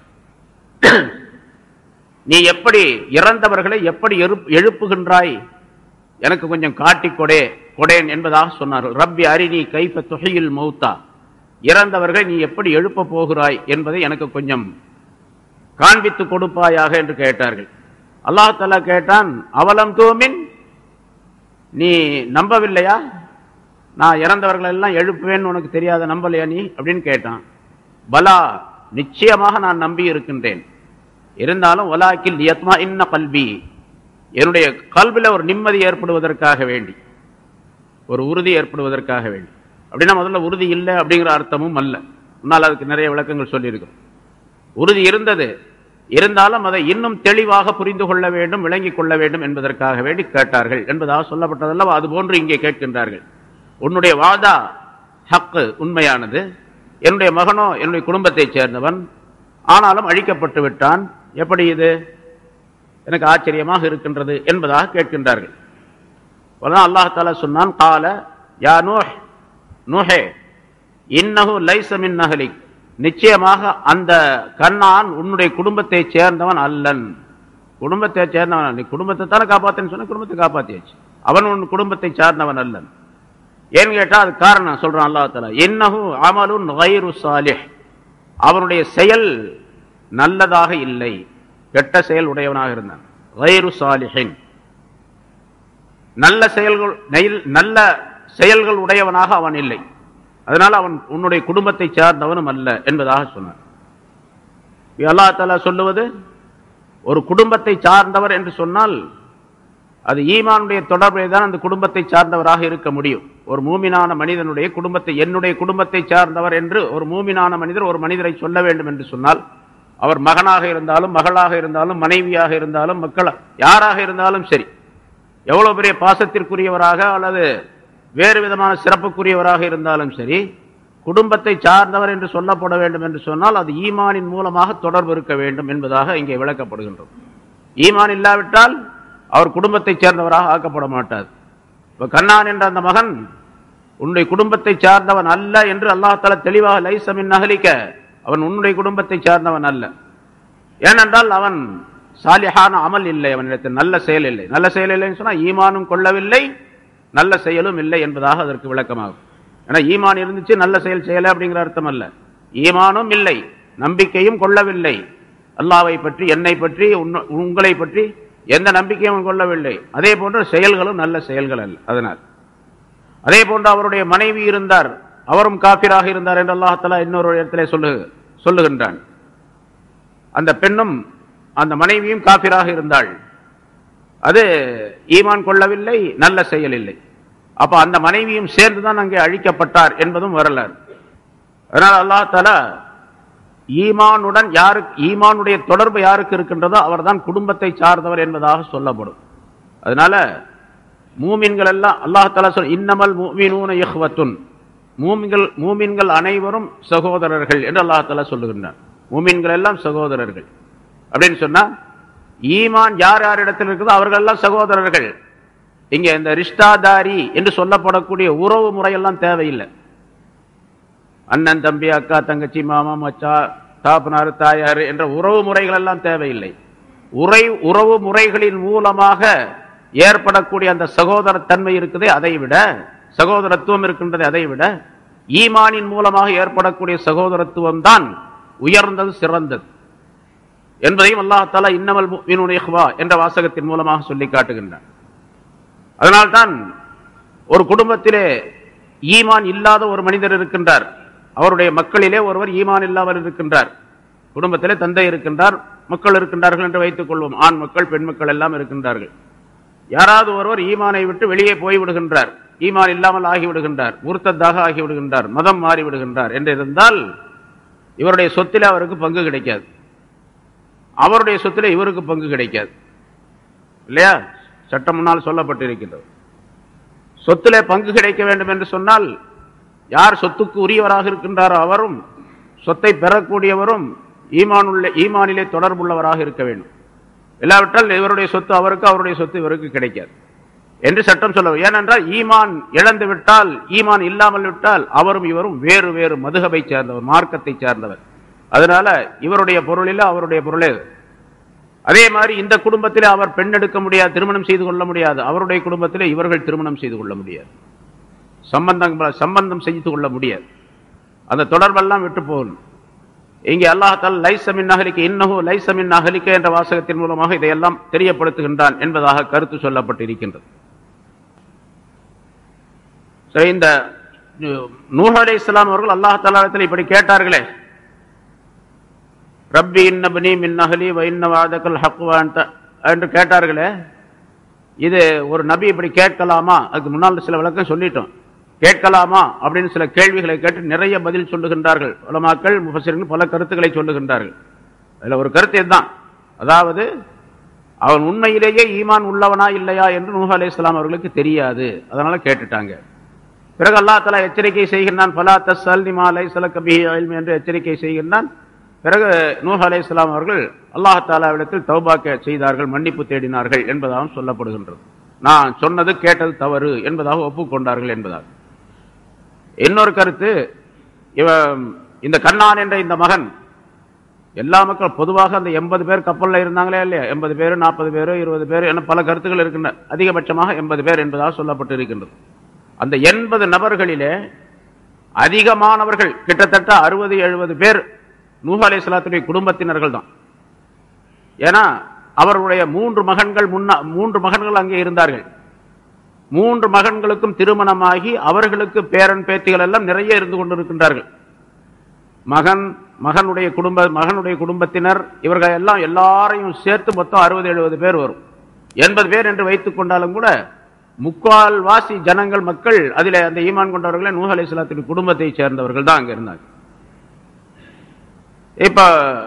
நீ எப்படி இறந்தவர்களை எப்படி எழுப்- எழுப்புகின்றாய் எனக்கு கொஞ்சம் காட்டிக் கொடே கொடேன் என்பதாக சொன்னார்கள் ரப்பி அரிணி கைஃப துகையில் மௌத்தா இறந்தவர்களை நீ எப்படி எழுப்ப போகிறாய் என்பதை எனக்கு கொஞ்சம் காண்பித்து கொடுப்பாயாக என்று கேட்டார்கள் அல்லாஹ் தஆலா கேட்டான் அவலம் தூமின் நீ நம்பவில்லையா நான் இறந்தவர்கள் எல்லாம் எழுப்புவேன்னு உனக்கு தெரியாத நம்பலையா நீ அப்படின்னு கேட்டான் பலா நிச்சயமாக நான் நம்பி இருக்கின்றேன் இருந்தாலும் ஒலாக்கில் யத்மா இன்ன கல்வி என்னுடைய கல்வில ஒரு நிம்மதி ஏற்படுவதற்காக வேண்டி ஒரு உறுதி ஏற்படுவதற்காக வேண்டி அப்படின்னா முதல்ல உறுதி இல்லை அப்படிங்கிற அர்த்தமும் அல்ல முன்னால் அதுக்கு நிறைய விளக்கங்கள் சொல்லியிருக்கிறோம் உறுதி இருந்தது இருந்தாலும் அதை இன்னும் தெளிவாக புரிந்து கொள்ள வேண்டும் விளங்கிக் கொள்ள வேண்டும் என்பதற்காக வேண்டி கேட்டார்கள் என்பதாக சொல்லப்பட்டதல்லவா அது போன்று இங்கே கேட்கின்றார்கள் உன்னுடைய வாதா ஹக்கு உண்மையானது என்னுடைய மகனோ என்னுடைய குடும்பத்தைச் சேர்ந்தவன் ஆனாலும் அழிக்கப்பட்டு விட்டான் எப்படி இது எனக்கு ஆச்சரியமாக இருக்கின்றது என்பதாக கேட்கின்றார்கள் அப்பதான் அல்லாஹ் தாலா சொன்னான் கால யா நூஹ் நூஹே இன்னஹு லைஸ மின் நஹலிக் நிச்சயமாக அந்த கண்ணான் உன்னுடைய குடும்பத்தை சேர்ந்தவன் அல்லன் குடும்பத்தை சேர்ந்தவன் அல்ல. நீ குடும்பத்தை தானே காப்பாத்தேன்னு சொன்ன குடும்பத்தை காப்பாத்தியாச்சு அவன் உன் குடும்பத்தை சார்ந்தவன் அல்லன் ஏன்னு கேட்டா அது காரணம் சொல்றான் அல்லாஹ் தாலா இன்னஹு அமலுன் கைரு சாலிஹ் அவனுடைய செயல் நல்லதாக இல்லை கெட்ட செயல் உடையவனாக இருந்தான் கைரு சாலிஹின் நல்ல செயல்கள் நெயில்- நல்ல செயல்கள் உடையவனாக அவன் இல்லை அதனால அவன் உன்னுடைய குடும்பத்தை சார்ந்தவனும் அல்ல என்பதாக சொன்னான் அல்லா தாலா சொல்லுவது ஒரு குடும்பத்தை சார்ந்தவர் என்று சொன்னால் அது ஈமானுடைய தொடர்பை தான் அந்த குடும்பத்தை சார்ந்தவராக இருக்க முடியும் ஒரு மூமினான மனிதனுடைய குடும்பத்தை என்னுடைய குடும்பத்தை சார்ந்தவர் என்று ஒரு மூமினான மனிதர் ஒரு மனிதரை சொல்ல வேண்டும் என்று சொன்னால் அவர் மகனாக இருந்தாலும் மகளாக இருந்தாலும் மனைவியாக இருந்தாலும் மக்கள் யாராக இருந்தாலும் சரி எவ்வளவு பெரிய பாசத்திற்குரியவராக அல்லது வேறு விதமான சிறப்புக்குரியவராக இருந்தாலும் சரி குடும்பத்தை சார்ந்தவர் என்று சொல்லப்பட வேண்டும் என்று சொன்னால் அது ஈமானின் மூலமாக தொடர்பு இருக்க வேண்டும் என்பதாக இங்கே விளக்கப்படுகின்றது ஈமான் இல்லாவிட்டால் அவர் குடும்பத்தைச் சேர்ந்தவராக ஆக்கப்பட மாட்டார் இப்ப கண்ணான் என்ற அந்த மகன் உன்னுடைய குடும்பத்தை சார்ந்தவன் அல்ல என்று அல்லாஹால தெளிவாக லைசமின் நகலிக்க அவன் உன்னுடைய குடும்பத்தை சார்ந்தவன் அல்ல ஏனென்றால் அவன் சாலிஹான அமல் இல்லை அவனிடத்தில் நல்ல செயல் இல்லை நல்ல செயல் இல்லைன்னு சொன்னா ஈமானும் கொள்ளவில்லை நல்ல செயலும் இல்லை என்பதாக அதற்கு விளக்கமாகும் ஏன்னா ஈமான் இருந்துச்சு நல்ல செயல் செய்யல அப்படிங்கிற அர்த்தம் அல்ல ஈமானும் இல்லை நம்பிக்கையும் கொள்ளவில்லை அல்லாவை பற்றி என்னை பற்றி உன்ன- உங்களை பற்றி எந்த நம்பிக்கையும் அவன் கொள்ளவில்லை அதே போன்ற செயல்களும் நல்ல செயல்கள் அல்ல அதனால் அதே போன்று அவருடைய மனைவி இருந்தார் அவரும் காபிராக இருந்தார் என்று அல்லாஹாலா இன்னொரு இடத்திலே சொல்லு சொல்லுகின்றான் அந்த பெண்ணும் அந்த மனைவியும் காபிராக இருந்தாள் அது ஈமான் கொள்ளவில்லை நல்ல செயல் இல்லை அப்ப அந்த மனைவியும் சேர்ந்துதான் அங்கே அழிக்கப்பட்டார் என்பதும் வரலாறு அதனால் அல்லாஹ் தஆலா ஈமானுடன் யாருக்கு ஈமானுடைய தொடர்பு யாருக்கு இருக்கின்றதோ அவர்தான் குடும்பத்தை சார்ந்தவர் என்பதாக சொல்லப்படும் அதனால மூமின்கள் எல்லாம் அல்லாஹ் தஆலா சொல் இன்னமல் மூமினூன இஹ்வத்துன் மூமின்கள் மூமின்கள் அனைவரும் சகோதரர்கள் என்று அல்லாஹ் தஆலா சொல்லுகின்றார் மூமின்கள் எல்லாம் சகோதரர்கள் அப்படின்னு சொன்னா ஈமான் யார் யார் இடத்தில் இருக்குதோ அவர்கள் எல்லாம் சகோதரர்கள் இங்க இந்த ரிஷ்டாதாரி என்று சொல்லப்படக்கூடிய உறவு முறையெல்லாம் தேவையில்லை அண்ணன் தம்பி அக்கா தங்கச்சி மாமா மச்சா தாப்பனார் தாயார் என்ற உறவு முறைகள் எல்லாம் தேவையில்லை உரை உறவு முறைகளின் மூலமாக ஏற்படக்கூடிய அந்த சகோதரத்தன்மை இருக்குதே அதை விட சகோதரத்துவம் இருக்கின்றதை அதை விட ஈமானின் மூலமாக ஏற்படக்கூடிய சகோதரத்துவம் தான் உயர்ந்தது சிறந்தது என்பதையும் அல்லாஹாலா இன்னமல் முஃமினூன இஹ்வா என்ற வாசகத்தின் மூலமாக சொல்லி காட்டுகின்றான் அதனால்தான் ஒரு குடும்பத்திலே ஈமான் இல்லாத ஒரு மனிதர் இருக்கின்றார் அவருடைய மக்களிலே ஒருவர் ஈமான் இல்லாமல் இருக்கின்றார் குடும்பத்திலே தந்தை இருக்கின்றார் மக்கள் இருக்கின்றார்கள் என்று வைத்துக் கொள்வோம் ஆண் மக்கள் பெண் மக்கள் எல்லாம் இருக்கின்றார்கள் யாராவது ஒருவர் ஈமானை விட்டு வெளியே போய் விடுகின்றார் ஈமான் இல்லாமல் ஆகிவிடுகின்றார் மூர்த்ததாக ஆகிவிடுகின்றார் மதம் மாறி விடுகின்றார் என்று இருந்தால் இவருடைய சொத்திலே அவருக்கு பங்கு கிடைக்காது அவருடைய சொத்திலே இவருக்கு பங்கு கிடைக்காது இல்லையா சட்டம் முன்னால் சொல்லப்பட்டிருக்கின்றது சொத்திலே பங்கு கிடைக்க வேண்டும் என்று சொன்னால் யார் சொத்துக்கு உரியவராக இருக்கின்றாரோ அவரும் சொத்தை பெறக்கூடியவரும் ஈமான் உள்ள ஈமானிலே தொடர்புள்ளவராக இருக்க வேண்டும் இல்லாவிட்டால் இவருடைய சொத்து அவருக்கு அவருடைய சொத்து இவருக்கு கிடைக்காது என்று சட்டம் சொல்ல ஏனென்றால் ஈமான் இழந்து விட்டால் ஈமான் இல்லாமல் விட்டால் அவரும் இவரும் வேறு வேறு மதுகபை சேர்ந்தவர் மார்க்கத்தை சேர்ந்தவர் அதனால இவருடைய பொருளில் அவருடைய பொருளே அதே மாதிரி இந்த குடும்பத்திலே அவர் பெண் எடுக்க முடியாது திருமணம் செய்து கொள்ள முடியாது அவருடைய குடும்பத்திலே இவர்கள் திருமணம் செய்து கொள்ள முடியாது சம்பந்தம் சம்பந்தம் செய்து கொள்ள முடியாது அந்த தொடர்பெல்லாம் விட்டு போகணும் இங்கே அல்லாஹால் லைசமின் நகலிக்க இன்னஹு லைசமின் நகலிக்க என்ற வாசகத்தின் மூலமாக இதையெல்லாம் தெரியப்படுத்துகின்றான் என்பதாக கருத்து சொல்லப்பட்டிருக்கின்றது சரி இந்த நூஹ் அலை இஸ்லாம் அவர்கள் அல்லாஹ் தலாலத்தில் இப்படி கேட்டார்களே ரப்பி இன்னபனி மின் நகலி வைன்ன வாதக்கல் ஹக்குவான் என்று கேட்டார்களே இது ஒரு நபி இப்படி கேட்கலாமா அதுக்கு முன்னால் சில விளக்கம் சொல்லிட்டோம் கேட்கலாமா அப்படின்னு சில கேள்விகளை கேட்டு நிறைய பதில் சொல்லுகின்றார்கள் உலமாக்கள் முஃபசிர்கள் பல கருத்துக்களை சொல்லுகின்றார்கள் அதில் ஒரு கருத்து இதுதான் அதாவது அவன் உண்மையிலேயே ஈமான் உள்ளவனா இல்லையா என்று நூஹ் அலி இஸ்லாம் அவர்களுக்கு தெரியாது அதனால கேட்டுட்டாங்க பிறகு அல்லா தலா எச்சரிக்கை செய்கின்றான் பலா தஸ்ஸல் நிமா அலை சல கபி என்று எச்சரிக்கை செய்கின்றான் பிறகு நூஹ் அலை இஸ்லாம் அவர்கள் அல்லாஹ் தாலாவிடத்தில் தௌபாக்க செய்தார்கள் மன்னிப்பு தேடினார்கள் என்பதாகவும் சொல்லப்படுகின்றது நான் சொன்னது கேட்டது தவறு என்பதாக ஒப்புக்கொண்டார்கள் என்பதாக இன்னொரு கருத்து இவ இந்த கண்ணான் என்ற இந்த மகன் எல்லா மக்கள் பொதுவாக அந்த எண்பது பேர் கப்பலில் இருந்தாங்களே இல்லையா எண்பது பேர் நாற்பது பேர் இருபது பேர் என பல கருத்துக்கள் இருக்கின்றன அதிகபட்சமாக எண்பது பேர் என்பதாக சொல்லப்பட்டு இருக்கின்றது அந்த எண்பது நபர்களிலே அதிகமானவர்கள் கிட்டத்தட்ட அறுபது எழுபது பேர் நூஹ் அலை சலாத்துடைய குடும்பத்தினர்கள் தான் ஏன்னா அவருடைய மூன்று மகன்கள் முன்னா மூன்று மகன்கள் அங்கே இருந்தார்கள் மூன்று மகன்களுக்கும் திருமணமாகி அவர்களுக்கு பேரன் பேத்திகள் எல்லாம் நிறைய இருந்து கொண்டிருக்கின்றார்கள் மகன் மகனுடைய குடும்ப மகனுடைய குடும்பத்தினர் இவர்கள் எல்லாம் எல்லாரையும் சேர்த்து மொத்தம் அறுபது எழுபது பேர் வரும் எண்பது பேர் என்று வைத்துக் கொண்டாலும் கூட முக்கால் வாசி ஜனங்கள் மக்கள் அதில் அந்த ஈமான் கொண்டவர்களே நூஹ் அலி சலாத்தின் குடும்பத்தை சேர்ந்தவர்கள் தான் அங்க இருந்தாங்க இப்ப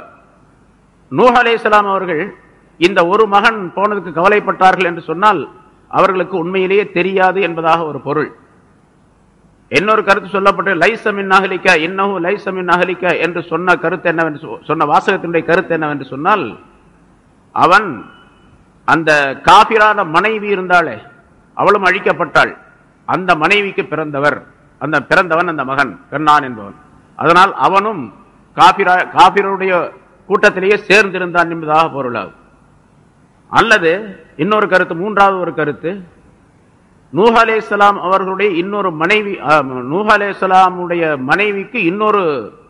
நூஹ் அலி இஸ்லாம் அவர்கள் இந்த ஒரு மகன் போனதுக்கு கவலைப்பட்டார்கள் என்று சொன்னால் அவர்களுக்கு உண்மையிலேயே தெரியாது என்பதாக ஒரு பொருள் இன்னொரு கருத்து சொல்லப்பட்டு லைசமின் அகலிக்க இன்னஹு லைசமின் அகலிக்க என்று சொன்ன கருத்து என்னவென்று சொன்ன வாசகத்தினுடைய கருத்து என்னவென்று சொன்னால் அவன் அந்த காபிரான மனைவி இருந்தாளே அவளும் அழிக்கப்பட்டாள் அந்த மனைவிக்கு பிறந்தவர் அந்த பிறந்தவன் அந்த மகன் கண்ணான் என்பவன் அதனால் அவனும் காபிரா காபிரருடைய கூட்டத்திலேயே சேர்ந்திருந்தான் என்பதாக பொருளாகும் அல்லது இன்னொரு கருத்து மூன்றாவது ஒரு கருத்து நூஹ் அலேஸ்லாம் அவர்களுடைய இன்னொரு மனைவி நூஹ் அலேஸ்லாமுடைய மனைவிக்கு இன்னொரு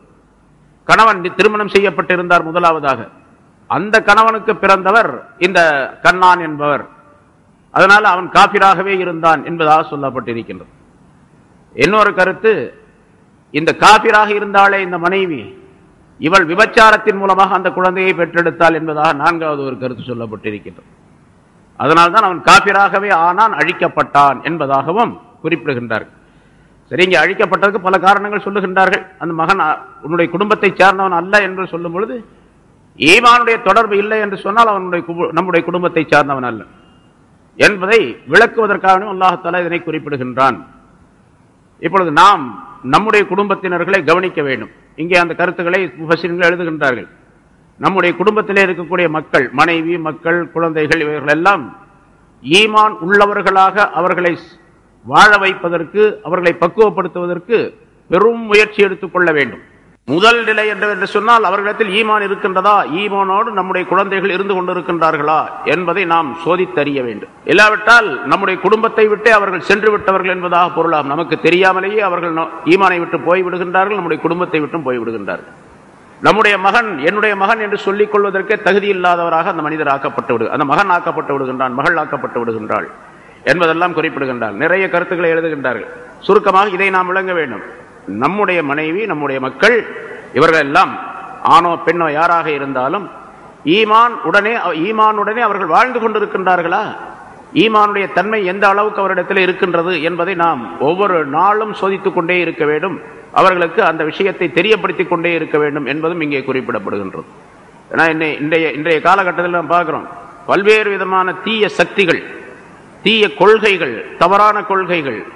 கணவன் திருமணம் செய்யப்பட்டிருந்தார் முதலாவதாக அந்த கணவனுக்கு பிறந்தவர் இந்த கண்ணான் என்பவர் அதனால் அவன் காபிராகவே இருந்தான் என்பதாக சொல்லப்பட்டிருக்கின்றது இன்னொரு கருத்து இந்த காபிராக இருந்தாலே இந்த மனைவி இவள் விபச்சாரத்தின் மூலமாக அந்த குழந்தையை பெற்றெடுத்தாள் என்பதாக நான்காவது ஒரு கருத்து சொல்லப்பட்டிருக்கின்றது அதனால்தான் அவன் காபிராகவே ஆனான் அழிக்கப்பட்டான் என்பதாகவும் குறிப்பிடுகின்றார்கள் சரி இங்கே அழிக்கப்பட்டதுக்கு பல காரணங்கள் சொல்லுகின்றார்கள் அந்த மகன் உன்னுடைய குடும்பத்தை சேர்ந்தவன் அல்ல என்று சொல்லும் பொழுது ஈமானுடைய தொடர்பு இல்லை என்று சொன்னால் அவனுடைய நம்முடைய குடும்பத்தை சார்ந்தவன் அல்ல என்பதை விளக்குவதற்காக அல்லாஹால இதனை குறிப்பிடுகின்றான் இப்பொழுது நாம் நம்முடைய குடும்பத்தினர்களை கவனிக்க வேண்டும் இங்கே அந்த கருத்துக்களை முஃபசின்கள் எழுதுகின்றார்கள் நம்முடைய குடும்பத்திலே இருக்கக்கூடிய மக்கள் மனைவி மக்கள் குழந்தைகள் இவர்கள் எல்லாம் ஈமான் உள்ளவர்களாக அவர்களை வாழ வைப்பதற்கு அவர்களை பக்குவப்படுத்துவதற்கு பெரும் முயற்சி எடுத்துக்கொள்ள வேண்டும் முதல் நிலை என்று சொன்னால் அவர்களிடத்தில் ஈமான் இருக்கின்றதா ஈமானோடு நம்முடைய குழந்தைகள் இருந்து கொண்டிருக்கின்றார்களா என்பதை நாம் சோதித்தறிய வேண்டும் இல்லாவிட்டால் நம்முடைய குடும்பத்தை விட்டே அவர்கள் சென்று விட்டவர்கள் என்பதாக பொருளாகும் நமக்கு தெரியாமலேயே அவர்கள் ஈமானை விட்டு போய்விடுகின்றார்கள் நம்முடைய குடும்பத்தை விட்டும் போய்விடுகின்றார்கள் நம்முடைய மகன் என்னுடைய மகன் என்று சொல்லிக் கொள்வதற்கே தகுதி இல்லாதவராக அந்த மனிதர் ஆக்கப்பட்டு விடு அந்த மகன் ஆக்கப்பட்டு விடுகின்றான் மகள் ஆக்கப்பட்டு விடுகின்றாள் என்பதெல்லாம் குறிப்பிடுகின்றார் நிறைய கருத்துக்களை எழுதுகின்றார்கள் சுருக்கமாக இதை நாம் விளங்க வேண்டும் நம்முடைய மனைவி நம்முடைய மக்கள் இவர்கள் எல்லாம் ஆணோ பெண்ணோ யாராக இருந்தாலும் ஈமான் உடனே ஈமானுடனே அவர்கள் வாழ்ந்து கொண்டிருக்கின்றார்களா ஈமானுடைய தன்மை எந்த அளவுக்கு அவரிடத்தில் இருக்கின்றது என்பதை நாம் ஒவ்வொரு நாளும் சோதித்துக் கொண்டே இருக்க வேண்டும் அவர்களுக்கு அந்த விஷயத்தை தெரியப்படுத்திக் கொண்டே இருக்க வேண்டும் என்பதும் இங்கே குறிப்பிடப்படுகின்றது ஏன்னா இன்றைய இன்றைய காலகட்டத்தில் நாம் பார்க்கிறோம் பல்வேறு விதமான தீய சக்திகள் தீய கொள்கைகள் தவறான கொள்கைகள்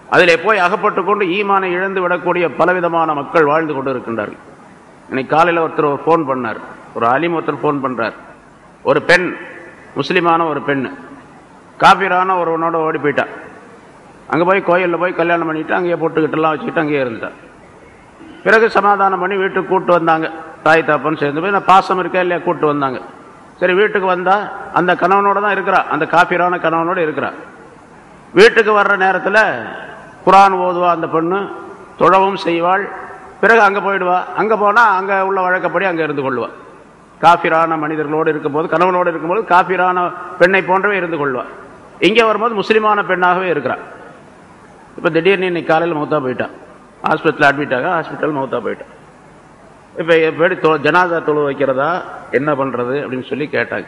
அதிலே போய் அகப்பட்டு கொண்டு ஈமானை இழந்து விடக்கூடிய பலவிதமான மக்கள் வாழ்ந்து கொண்டு இருக்கின்றார்கள் இன்னைக்கு காலையில் ஒருத்தர் ஒரு ஃபோன் பண்ணார் ஒரு அலிம் ஒருத்தர் ஃபோன் பண்றார் ஒரு பெண் முஸ்லிமான ஒரு பெண் காபீரான ஒருவனோட ஓடி போயிட்டா அங்கே போய் கோயிலில் போய் கல்யாணம் பண்ணிட்டு அங்கேயே பொட்டுக்கிட்டெல்லாம் வச்சுக்கிட்டு அங்கேயே இருந்தா பிறகு சமாதானம் பண்ணி வீட்டுக்கு கூட்டு வந்தாங்க தாய் தாப்பன்னு சேர்ந்து போய் நான் பாசம் இருக்கா இல்லையா கூட்டு வந்தாங்க சரி வீட்டுக்கு வந்தா அந்த கணவனோட தான் இருக்கிறா அந்த காபீரான கணவனோட இருக்கிறா வீட்டுக்கு வர்ற நேரத்தில் குரான் ஓதுவா அந்த பெண்ணு தொழவும் செய்வாள் பிறகு அங்கே போயிடுவா அங்கே போனால் அங்கே உள்ள வழக்கப்படி அங்கே இருந்து கொள்வா காஃபிரான மனிதர்களோடு இருக்கும்போது கணவனோடு இருக்கும்போது காஃபிரான பெண்ணை போன்றவே இருந்து கொள்வா இங்கே வரும்போது முஸ்லிமான பெண்ணாகவே இருக்கிறா இப்போ திடீர்னு இன்னைக்கு காலையில் மௌத்தா போயிட்டான் ஹாஸ்பிட்டலில் அட்மிட் ஆக ஹாஸ்பிட்டல் மௌத்தா போயிட்டான் இப்போ எப்படி தொ ஜனாதா தொழு வைக்கிறதா என்ன பண்ணுறது அப்படின்னு சொல்லி கேட்டாங்க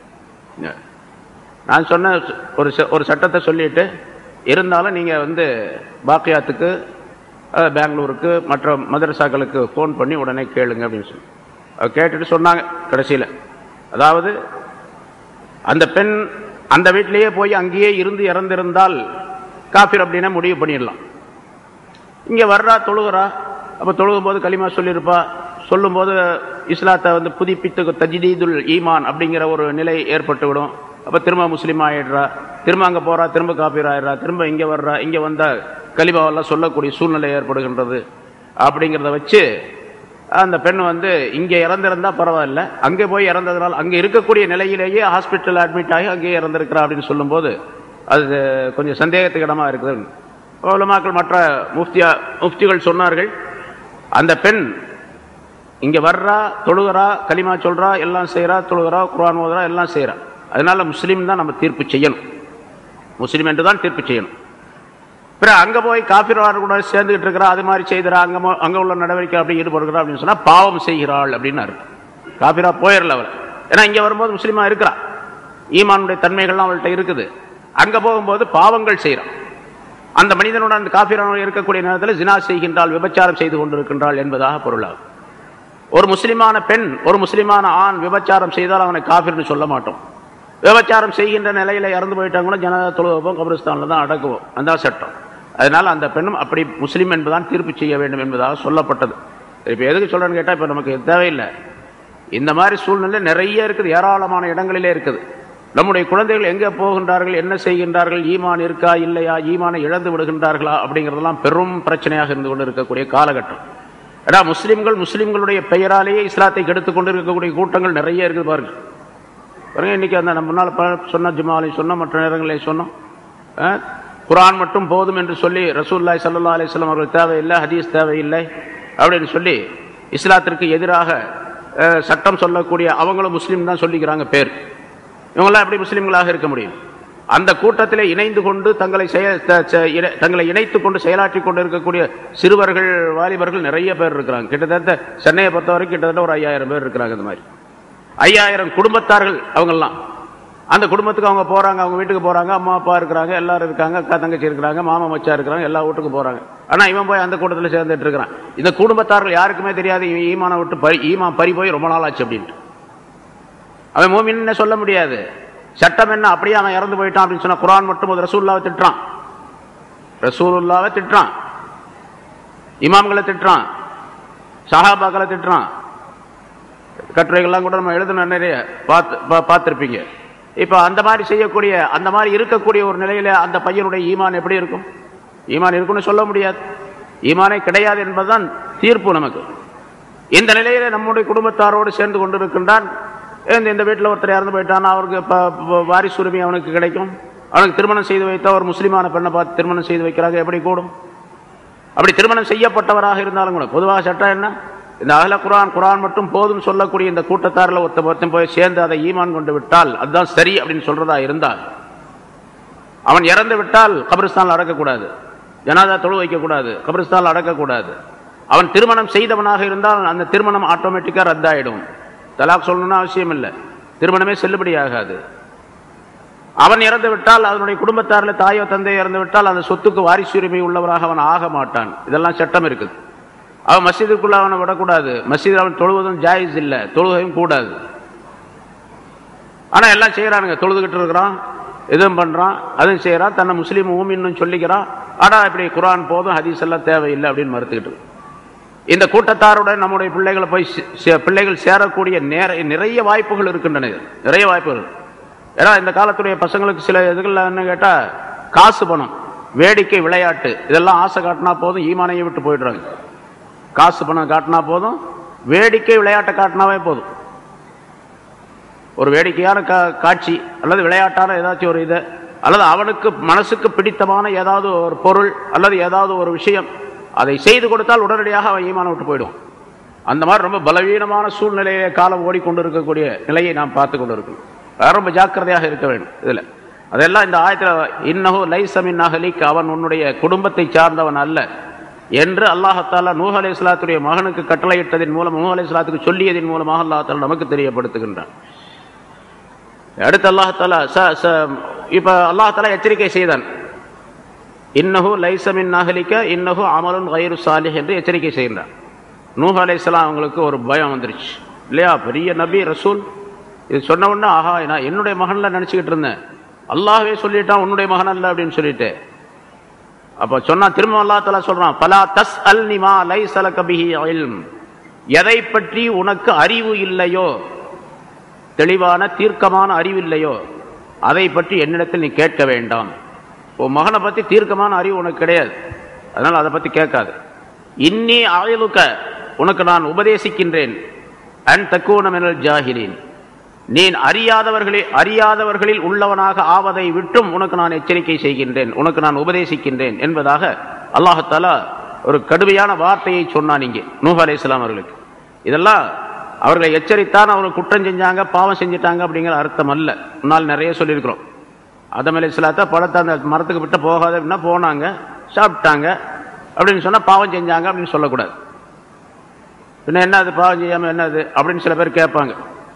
நான் சொன்ன ஒரு ச- ஒரு சட்டத்தை சொல்லிட்டு இருந்தாலும் நீங்கள் வந்து பாக்கியாத்துக்கு அஹ், பெங்களூருக்கு மற்ற மதரசாக்களுக்கு ஃபோன் பண்ணி உடனே கேளுங்க அப்படின்னு சொல்லி அது கேட்டுட்டு சொன்னாங்க கடைசியில் அதாவது அந்த பெண் அந்த வீட்டிலேயே போய் அங்கேயே இருந்து இறந்திருந்தால் காஃபிர் அப்படின்னா முடிவு பண்ணிடலாம் இங்கே வர்றா தொழுகிறா அப்போ தொழுகும் போது களிமா சொல்லியிருப்பா சொல்லும்போது இஸ்லாத்தை வந்து புதுப்பித்து தஜ்தீதுல் ஈமான் அப்படிங்கிற ஒரு நிலை ஏற்பட்டு விடும் அப்போ திரும்ப முஸ்லீம் ஆயிடுறா திரும்ப அங்கே போறா திரும்ப காப்பீர் ஆயிடுறா திரும்ப இங்கே வர்றா இங்கே வந்தால் கலிமாவெல்லாம் சொல்லக்கூடிய சூழ்நிலை ஏற்படுகின்றது அப்படிங்கிறத வச்சு அந்த பெண் வந்து இங்கே இறந்திருந்தா பரவாயில்ல அங்கே போய் இறந்ததுனால் அங்கே இருக்கக்கூடிய நிலையிலேயே ஹாஸ்பிட்டல் அட்மிட் ஆகி அங்கேயே இறந்திருக்கிறா அப்படின்னு சொல்லும்போது அது கொஞ்சம் சந்தேகத்துக்கு இடமா இருக்குது உலமாக்கள் மற்ற முஃப்தியா முஃப்திகள் சொன்னார்கள் அந்த பெண் இங்க வர்றா தொழுகிறா களிமா சொல்றா எல்லாம் செய்றா தொழுகிறா குர்ஆன் ஓதுறா எல்லாம் செய்றா அதனால முஸ்லீம் தான் நம்ம தீர்ப்பு செய்யணும் முஸ்லீம் என்று தான் தீர்ப்பு செய்யணும் பிறகு அங்க போய் காபிர்வார் கூட சேர்ந்துகிட்டு இருக்கிறா அது மாதிரி செய்கிறா அங்க மோ- அங்க உள்ள நடவடிக்கை அப்படி ஈடுபடுகிறா அப்படின்னு சொன்னா பாவம் செய்கிறாள் அப்படின்னு அர்த்தம் காபிரா போயிடல அவர் ஏன்னா இங்க வரும்போது முஸ்லீமா இருக்கிறா ஈமானுடைய தன்மைகள்லாம் அவள்கிட்ட இருக்குது அங்க போகும்போது பாவங்கள் செய்கிறான் அந்த மனிதனுடன் அந்த காபிரான இருக்கக்கூடிய நேரத்தில் ஜினா செய்கின்றாள் விபச்சாரம் செய்து கொண்டிருக்கின்றாள் என்பதாக பொருளாகும் ஒரு முஸ்லிமான பெண் ஒரு முஸ்லிமான ஆண் விபச்சாரம் செய்தால் அவனை காபிர்னு சொல்ல மாட்டோம் விபச்சாரம் செய்கின்ற நிலையில இறந்து போயிட்டாங்க கூட ஜனதா தொழுவோம் கபிரஸ்தானில் தான் அடக்குவோம் அந்த சட்டம் அதனால அந்த பெண்ணும் அப்படி முஸ்லீம் என்பதுதான் தீர்ப்பு செய்ய வேண்டும் என்பதாக சொல்லப்பட்டது இப்போ எதுக்கு சொல்றேன்னு கேட்டால் இப்போ நமக்கு இது தேவையில்லை இந்த மாதிரி சூழ்நிலை நிறைய இருக்குது ஏராளமான இடங்களிலே இருக்குது நம்முடைய குழந்தைகள் எங்கே போகின்றார்கள் என்ன செய்கின்றார்கள் ஈமான் இருக்கா இல்லையா ஈமானை இழந்து விடுகின்றார்களா அப்படிங்கிறதெல்லாம் பெரும் பிரச்சனையாக இருந்து கொண்டு இருக்கக்கூடிய காலகட்டம் ஏன்னா முஸ்லிம்கள் முஸ்லிம்களுடைய பெயராலேயே இஸ்லாத்தை கெடுத்துக் கொண்டு இருக்கக்கூடிய கூட்டங்கள் நிறைய இருக்குது பாருங்க பாருங்க இன்னைக்கு அந்த நம்ம முன்னால் ப- சொன்ன ஜுமாலையும் சொன்னோம் மற்ற நேரங்களையும் சொன்னோம் அஹ், குர்ஆன் மட்டும் போதும் என்று சொல்லி ரசூல்லாய் சல்லா அலிஸ்லாம் அவர்கள் தேவையில்லை ஹதீஸ் தேவையில்லை அப்படின்னு சொல்லி இஸ்லாத்திற்கு எதிராக அஹ், சட்டம் சொல்லக்கூடிய அவங்களும் முஸ்லீம் தான் சொல்லிக்கிறாங்க பேர் இவங்கெல்லாம் எப்படி முஸ்லீம்களாக இருக்க முடியும் அந்த கூட்டத்திலே இணைந்து கொண்டு தங்களை செய த- செ- இணை- தங்களை இணைத்துக் கொண்டு செயலாற்றி கொண்டு இருக்கக்கூடிய சிறுவர்கள் வாலிபர்கள் நிறைய பேர் இருக்கிறாங்க கிட்டத்தட்ட சென்னையை பொறுத்த வரைக்கும் கிட்டத்தட்ட ஒரு ஐயாயிரம் பேர் இருக்கிறாங்க இந்த மாதிரி ஐயாயிரம் குடும்பத்தார்கள் அவங்கெல்லாம் அந்த குடும்பத்துக்கு அவங்க போறாங்க அவங்க வீட்டுக்கு போறாங்க அம்மா அப்பா இருக்கிறாங்க எல்லாரும் இருக்காங்க அக்கா தங்கச்சி இருக்கிறாங்க மாமா மச்சா இருக்கிறாங்க எல்லா வீட்டுக்கு போறாங்க ஆனா இவன் போய் அந்த கூட்டத்தில் சேர்ந்துட்டு இருக்கிறான் இந்த குடும்பத்தார்கள் யாருக்குமே தெரியாது இவன் ஈமானை விட்டு பறி ஈமான் பறி போய் ரொம்ப நாள் ஆச்சு அப்படின்ட்டு அவன் மூமின்னு சொல்ல முடியாது சட்டம் என்ன அப்படியே அவன் இறந்து போயிட்டான் அப்படின்னு சொன்னா குரான் மட்டும் ஒரு ரசூல்லாவை திட்டுறான் ரசூலுல்லாவை திட்டுறான் இமாம்களை திட்டுறான் சஹாபாக்களை திட்டுறான் கட்டுரைகள்லாம் கூட நம்ம எழுதுன நிறைய பார்த்து பா- பார்த்திருப்பீங்க இப்போ அந்த மாதிரி செய்யக்கூடிய அந்த மாதிரி இருக்கக்கூடிய ஒரு நிலையில அந்த பையனுடைய ஈமான் எப்படி இருக்கும் ஈமான் இருக்குன்னு சொல்ல முடியாது ஈமானே கிடையாது என்பதுதான் தீர்ப்பு நமக்கு இந்த நிலையில நம்முடைய குடும்பத்தாரோடு சேர்ந்து கொண்டிருக்கின்றான் இந்த இந்த வீட்டில் ஒருத்தர் இறந்து போயிட்டான் அவருக்கு ப- ப- வாரிசு உரிமை அவனுக்கு கிடைக்கும் அவனுக்கு திருமணம் செய்து வைத்தா ஒரு முஸ்லிமான பெண்ணை பார்த்து திருமணம் செய்து வைக்கிறாங்க எப்படி கூடும் அப்படி திருமணம் செய்யப்பட்டவராக இருந்தாலும் கூட பொதுவாக சட்டம் என்ன இந்த அகல குரான் குரான் மட்டும் போதும் சொல்லக்கூடிய இந்த கூட்டத்தாரில் ஒருத்த ஒருத்தன் போய் சேர்ந்து அதை ஈமான் கொண்டு விட்டால் அதுதான் சரி அப்படின்னு சொல்றதா இருந்தால் அவன் இறந்து விட்டால் கபிரிஸ்தானில் அடக்கக்கூடாது ஜனாதா தொழு வைக்கக்கூடாது கபிரிஸ்தானில் அடக்கக்கூடாது அவன் திருமணம் செய்தவனாக இருந்தால் அந்த திருமணம் ஆட்டோமேட்டிக்காக ரத்தாயிடும் தலாக் சொல்லணும்னு அவசியம் இல்லை திருமணமே செல்லுபடியாகாது அவன் இறந்து விட்டால் அதனுடைய குடும்பத்தாரில் தாயோ தந்தையோ இறந்து விட்டால் அந்த சொத்துக்கு வாரிசுரிமை உள்ளவராக அவன் ஆக மாட்டான் இதெல்லாம் சட்டம் இருக்குது அவன் மஸ்ஜிதுக்குள்ள அவனை விடக்கூடாது மஸ்ஜித் அவன் தொழுவதும் ஜாயிஸ் இல்லை தொழுகையும் கூடாது ஆனா எல்லாம் செய்யறானுங்க தொழுதுகிட்டு இருக்கிறான் இதுவும் பண்றான் அதுவும் செய்யறான் தன்னை முஸ்லீம் ஊமின்னு சொல்லிக்கிறான் ஆனா இப்படி குரான் போதும் ஹதீஸ் எல்லாம் தேவையில்லை அப்படின்னு மறுத்துக்கிட்டு இருக்கு. இந்த கூட்டத்தாருடன் நம்முடைய பிள்ளைகளை போய் சே- சே- பிள்ளைகள் சேரக்கூடிய நேர நிறைய வாய்ப்புகள் இருக்கின்றன இது. நிறைய வாய்ப்புகள் ஏன்னா இந்த காலத்துடைய பசங்களுக்கு சில இதுகள்ல என்ன கேட்டா காசு பணம் வேடிக்கை விளையாட்டு இதெல்லாம் ஆசை காட்டினா போதும் ஈமானையை விட்டு போயிடுறாங்க காசு பணம் காட்டினா போதும் வேடிக்கை விளையாட்டை காட்டினாவே போதும் ஒரு வேடிக்கையான கா- காட்சி அல்லது விளையாட்டான ஏதாச்சும் ஒரு இது அல்லது அவனுக்கு மனசுக்கு பிடித்தமான ஏதாவது ஒரு பொருள் அல்லது ஏதாவது ஒரு விஷயம் அதை செய்து கொடுத்தால் உடனடியாக அவன் ஈமான விட்டு போயிடுவான் அந்த மாதிரி ரொம்ப பலவீனமான சூழ்நிலையை காலம் ஓடிக்கொண்டு இருக்கக்கூடிய நிலையை நாம் பார்த்து கொண்டு இருக்கணும் அதான் ரொம்ப ஜாக்கிரதையாக இருக்க வேண்டும் இதுல அதெல்லாம் இந்த ஆயத்தில் இன்னஹு லைசமின் அகலிக் அவன் உன்னுடைய குடும்பத்தை சார்ந்தவன் அல்ல என்று அல்லாஹத்தாலா நூஹ் அலை இஸ்லாத்துடைய மகனுக்கு கட்டளையிட்டதின் மூலம் நூஹ் அலை இஸ்லாத்துக்கு சொல்லியதின் மூலமாக அல்லாஹாலா நமக்கு தெரியப்படுத்துகின்றான் அடுத்து அல்லாஹாலா இப்ப அல்லாஹாலா எச்சரிக்கை செய்தான் இன்னஹு லைசமின் நகலிக்க இன்னஹு அமலுன் கயிறு சாலிஹ் என்று எச்சரிக்கை செய்கின்றான் நூஹ் அலைஹிஸ்ஸலாம் அவங்களுக்கு ஒரு பயம் வந்துருச்சு இல்லையா பெரிய நபி ரசூல் இது சொன்ன உடனே ஆஹா நான் என்னுடைய மகன்ல நினைச்சுக்கிட்டு இருந்தேன் அல்லாஹ்வே சொல்லிட்டான் உன்னுடைய மகன் அல்ல அப்படின்னு சொல்லிட்டு அப்ப சொன்னா திரும்ப அல்லா தலா சொல்றான் பலா தஸ் அல் நிமா லை சலகபிஹி இல்ம் எதை பற்றி உனக்கு அறிவு இல்லையோ தெளிவான தீர்க்கமான அறிவு இல்லையோ அதை பற்றி என்னிடத்தில் நீ கேட்க வேண்டாம் உன் மகனை பத்தி தீர்க்கமான அறிவு உனக்கு கிடையாது அதனால அதை பத்தி கேட்காது இன்னி ஆயுளுக்க உனக்கு நான் உபதேசிக்கின்றேன் அன் தக்கூனமெனல் ஜாகிலீன் நீ அறியாதவர்களில் அறியாதவர்களில் உள்ளவனாக ஆவதை விட்டும் உனக்கு நான் எச்சரிக்கை செய்கின்றேன் உனக்கு நான் உபதேசிக்கின்றேன் என்பதாக அல்லாஹத்தாலா ஒரு கடுமையான வார்த்தையை சொன்னான் இங்கே நூஹ் அலை இஸ்லாம் அவர்களுக்கு இதெல்லாம் அவர்களை எச்சரித்தான் அவங்க குற்றம் செஞ்சாங்க பாவம் செஞ்சிட்டாங்க அப்படிங்கிற அர்த்தம் அல்ல முன்னால் நிறைய சொல்லியிருக்கிறோம் அதம் அலை இஸ்லாத்தை பழத்தை அந்த மரத்துக்கு விட்டு போகாத அப்படின்னா போனாங்க சாப்பிட்டாங்க அப்படின்னு சொன்னா பாவம் செஞ்சாங்க அப்படின்னு சொல்லக்கூடாது பின்ன என்ன அது பாவம் செய்யாம என்ன அது அப்படின்னு சில பேர் கேட்பாங்க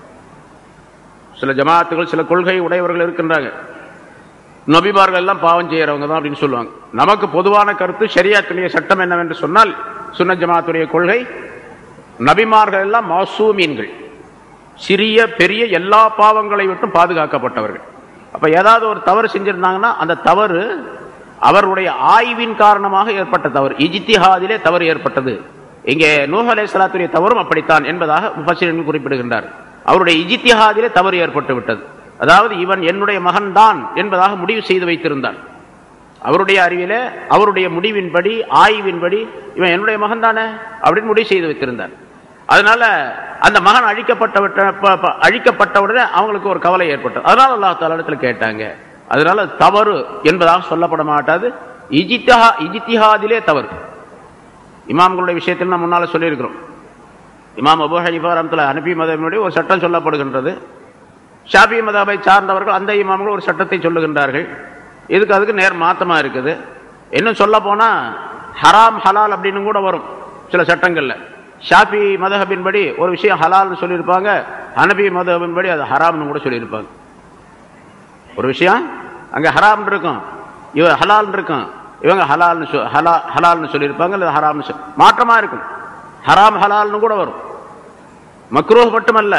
சில ஜமாத்துகள் சில கொள்கை உடையவர்கள் இருக்கின்றாங்க நபிமார்கள் எல்லாம் பாவம் செய்யறவங்க தான் அப்படின்னு சொல்லுவாங்க நமக்கு பொதுவான கருத்து ஷரியாத்துடைய சட்டம் என்னவென்று சொன்னால் சுன்ன ஜமாத்துடைய கொள்கை நபிமார்கள் எல்லாம் மாசூமீன்கள் சிறிய பெரிய எல்லா பாவங்களை விட்டும் பாதுகாக்கப்பட்டவர்கள் அப்ப ஏதாவது ஒரு தவறு செஞ்சிருந்தாங்கன்னா அந்த தவறு அவருடைய ஆய்வின் காரணமாக ஏற்பட்ட தவறு இஜித்திஹாதிலே தவறு ஏற்பட்டது இங்கே நூஹ் அலைஹிஸ்ஸலாத்துடைய தவறும் அப்படித்தான் என்பதாக முஃபஸ்ஸிரீன்கள் குறிப்பிடுகின்றார் அவருடைய இஜித்திஹாதிலே தவறு ஏற்பட்டு விட்டது அதாவது இவன் என்னுடைய மகன்தான் என்பதாக முடிவு செய்து வைத்திருந்தான் அவருடைய அறிவிலே அவருடைய முடிவின்படி ஆய்வின்படி இவன் என்னுடைய மகன் தானே அப்படின்னு முடிவு செய்து வைத்திருந்தார் அதனால அந்த மகன் அழிக்கப்பட்ட விட்ட- ப- ப- அழிக்கப்பட்டவுடனே அவங்களுக்கு ஒரு கவலை ஏற்பட்டது அதனால அல்லாஹ் தாலா இடத்துல கேட்டாங்க அதனால தவறு என்பதாக சொல்லப்பட மாட்டாது இஜித்திஹா இஜித்திஹாதிலே தவறு இமாம்களுடைய விஷயத்தில் நான் முன்னால சொல்லியிருக்கிறோம் இமாம் அபு ஹனிஃபா ரஹ்மத்துல்லாஹி அனபி மதமினுடைய ஒரு சட்டம் சொல்லப்படுகின்றது ஷாபி மதாபை சார்ந்தவர்கள் அந்த இமாம்கள் ஒரு சட்டத்தை சொல்லுகின்றார்கள் இதுக்கு அதுக்கு நேர் மாத்தமா இருக்குது இன்னும் சொல்ல போனா ஹராம் ஹலால் அப்படின்னு கூட வரும் சில சட்டங்கள்ல ஷாஃபி மதஹபின்படி ஒரு விஷயம் ஹலால்னு சொல்லியிருப்பாங்க ஹனபி மதஹபின்படி அது ஹராம்னு கூட சொல்லியிருப்பாங்க ஒரு விஷயம் அங்க ஹராம் இருக்கும் இவ ஹலால் இருக்கும் இவங்க ஹலால்னு சொ- ஹலா ஹலால்னு சொல்லியிருப்பாங்க இல்லை ஹராம்னு சொல் மாற்றமா இருக்கும் ஹராம் ஹலால்னு கூட வரும் மக்ரூஹ் மட்டுமல்ல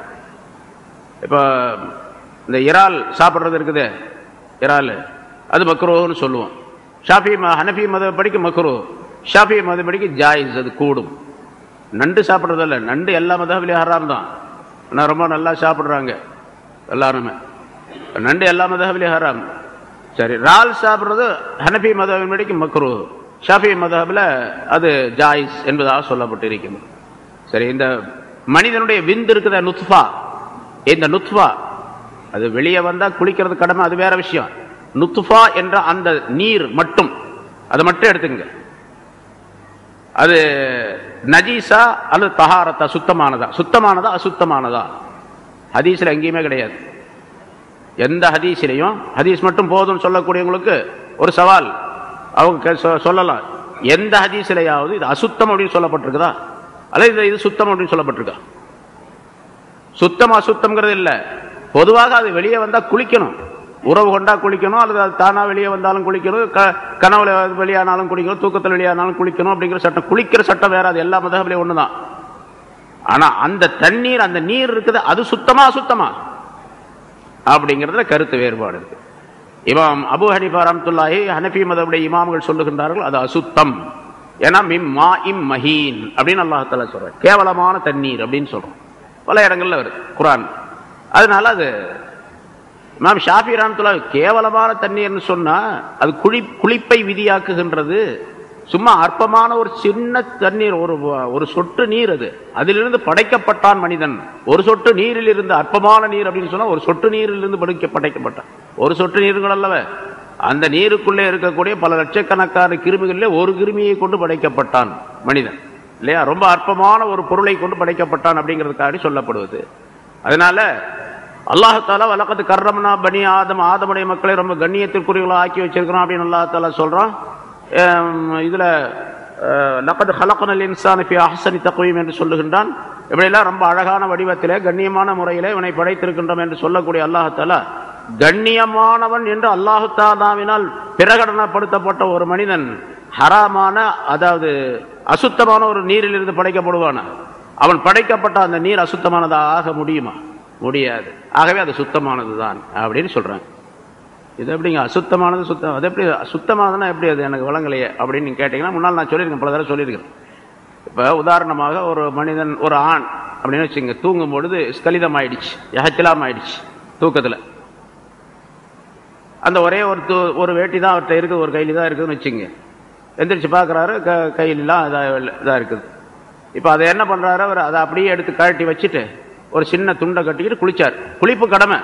இப்போ இந்த இறால் சாப்பிட்றது இருக்குது இறால் அது மக்ரூஹ்னு சொல்லுவோம் ஷாஃபி ம ஹனஃபி மத படிக்க மக்ரூ ஷாஃபி மத படிக்க ஜாயிஸ் அது கூடும் நண்டு சாப்பிட்றதில்ல நண்டு எல்லா மதவிலையும் ஹராம் தான் ஆனால் ரொம்ப நல்லா சாப்பிட்றாங்க எல்லாருமே நண்டு எல்லா மதவிலையும் ஹராம் சரி இறால் சாப்பிட்றது ஹனஃபி மதவின் படிக்க மக்ரூ ஷாஃபி மதபில் அது ஜாயிஸ் என்பதாக சொல்லப்பட்டிருக்கிறது சரி இந்த மனிதனுடைய விந்து இருக்குத நுத்ஃபா இந்த நுத்ஃபா அது வெளியே வந்தா குளிக்கிறது கடமை அது வேற விஷயம் நுத்ஃபா என்ற அந்த நீர் மட்டும் அதை மட்டும் எடுத்துங்க அது நஜீஸா அல்லது தஹாரத்தா சுத்தமானதா சுத்தமானதா அசுத்தமானதா ஹதீஸ்ல எங்கேயுமே கிடையாது எந்த ஹதீஸிலையும் ஹதீஸ் மட்டும் போதும் சொல்லக்கூடியவங்களுக்கு ஒரு சவால் அவங்க கே- சொ- சொல்லலாம் எந்த ஹதீஸிலையாவது இது அசுத்தம் அப்படின்னு சொல்லப்பட்டிருக்குதா அல்லது இது- இது சுத்தம் அப்படின்னு சொல்லப்பட்டிருக்கா சுத்தம் அசுத்தம்ங்கிறது இல்ல பொதுவாக அது வெளியே வந்தா குளிக்கணும் உறவு கொண்டா குளிக்கணும் அல்லது அது தானா வெளியே வந்தாலும் குளிக்கணும் க- கனவுல வெளியானாலும் குளிக்கணும் தூக்கத்தில் வெளியானாலும் குளிக்கணும் அப்படிங்கிற சட்டம் குளிக்கிற சட்டம் வேற அது எல்லா மதகவிலையும் ஒண்ணுதான் ஆனா அந்த தண்ணீர் அந்த நீர் இருக்குது அது சுத்தமா அசுத்தமா அப்படிங்கிறதுல கருத்து வேறுபாடு இருக்கு இமாம் அபு ஹனிஃபா ரஹ்மத்துல்லாஹி ஹனஃபி மதவுடைய இமாம்கள் சொல்லுகின்றார்கள் அது அசுத்தம் ஏன்னா மிம் மா இம் மஹீன் அப்படின்னு அல்லாஹால சொல்றார் கேவலமான தண்ணீர் அப்படின்னு சொல்றோம் பல இடங்கள்ல வருது குரான் அதனால அது இமாம் ஷாஃபி ரஹ்மத்துல்லா கேவலமான தண்ணீர்னு சொன்னா அது குளி குளிப்பை விதியாக்குகின்றது சும்மா அற்பமான ஒரு சின்ன தண்ணீர் ஒரு ஒரு சொட்டு நீர் அது அதிலிருந்து படைக்கப்பட்டான் மனிதன் ஒரு சொட்டு நீரில் இருந்து அற்பமான நீர் அப்படின்னு சொன்னா ஒரு சொட்டு நீரிலிருந்து படைக்க படைக்கப்பட்டான் ஒரு சொட்டு நீருங்கள் அல்லவ அந்த நீருக்குள்ளே இருக்கக்கூடிய பல லட்சக்கணக்கான கிருமிகளிலே ஒரு கிருமியை கொண்டு படைக்கப்பட்டான் மனிதன் இல்லையா ரொம்ப அற்பமான ஒரு பொருளை கொண்டு படைக்கப்பட்டான் அப்படிங்கிறதுக்காக சொல்லப்படுவது அதனால அல்லாஹால வழக்கத்து கர்ரம்னா பனி ஆதம் ஆதமுடைய மக்களை ரொம்ப கண்ணியத்திற்குரியவர்களாக ஆக்கி வச்சிருக்கிறோம் அப்படின்னு அல்லாஹால சொல்றான் ஆம், இதுல லக்கது ஹலக்கனல் இன்சான் ஃபி அஹ்சனி தக்வீம் என்று சொல்லுகின்றான் இப்படியெல்லாம் ரொம்ப அழகான வடிவத்திலே கண்ணியமான முறையிலே இவனை படைத்திருக்கின்றோம் என்று சொல்லக்கூடிய அல்லாஹால கண்ணியமானவன் என்று அல்லாஹு தாலாவினால் பிரகடனப்படுத்தப்பட்ட ஒரு மனிதன் ஹராமான அதாவது அசுத்தமான ஒரு நீரில் இருந்து படைக்கப்படுவான அவன் படைக்கப்பட்ட அந்த நீர் அசுத்தமானதாக ஆக முடியுமா முடியாது ஆகவே அது சுத்தமானது தான் அப்படின்னு சொல்றாங்க இது எப்படிங்க அசுத்தமானது சுத்தம் அது எப்படி சுத்தமானதுன்னா எப்படி அது எனக்கு விளங்கலையே அப்படின்னு நீங்க கேட்டீங்கன்னா முன்னால் நான் சொல்லியிருக்கேன் பல தடவை சொல்லியிருக்கேன் இப்போ உதாரணமாக ஒரு மனிதன் ஒரு ஆண் அப்படின்னு வச்சுங்க தூங்கும் பொழுது ஸ்கலிதம் ஆயிடுச்சு எகச்சிலாம் ஆயிடுச்சு தூக்கத்தில் அந்த ஒரே ஒரு தூ ஒரு வேட்டி தான் அவர்கிட்ட இருக்குது ஒரு கையில் தான் இருக்குதுன்னு வச்சுங்க எந்திரிச்சு பார்க்குறாரு க கையிலலாம் இதாக இதாக இருக்குது இப்போ அதை என்ன பண்ணுறாரு அவர் அதை அப்படியே எடுத்து கழட்டி வச்சுட்டு ஒரு சின்ன துண்டை கட்டிக்கிட்டு குளிச்சார் குளிப்பு கடமை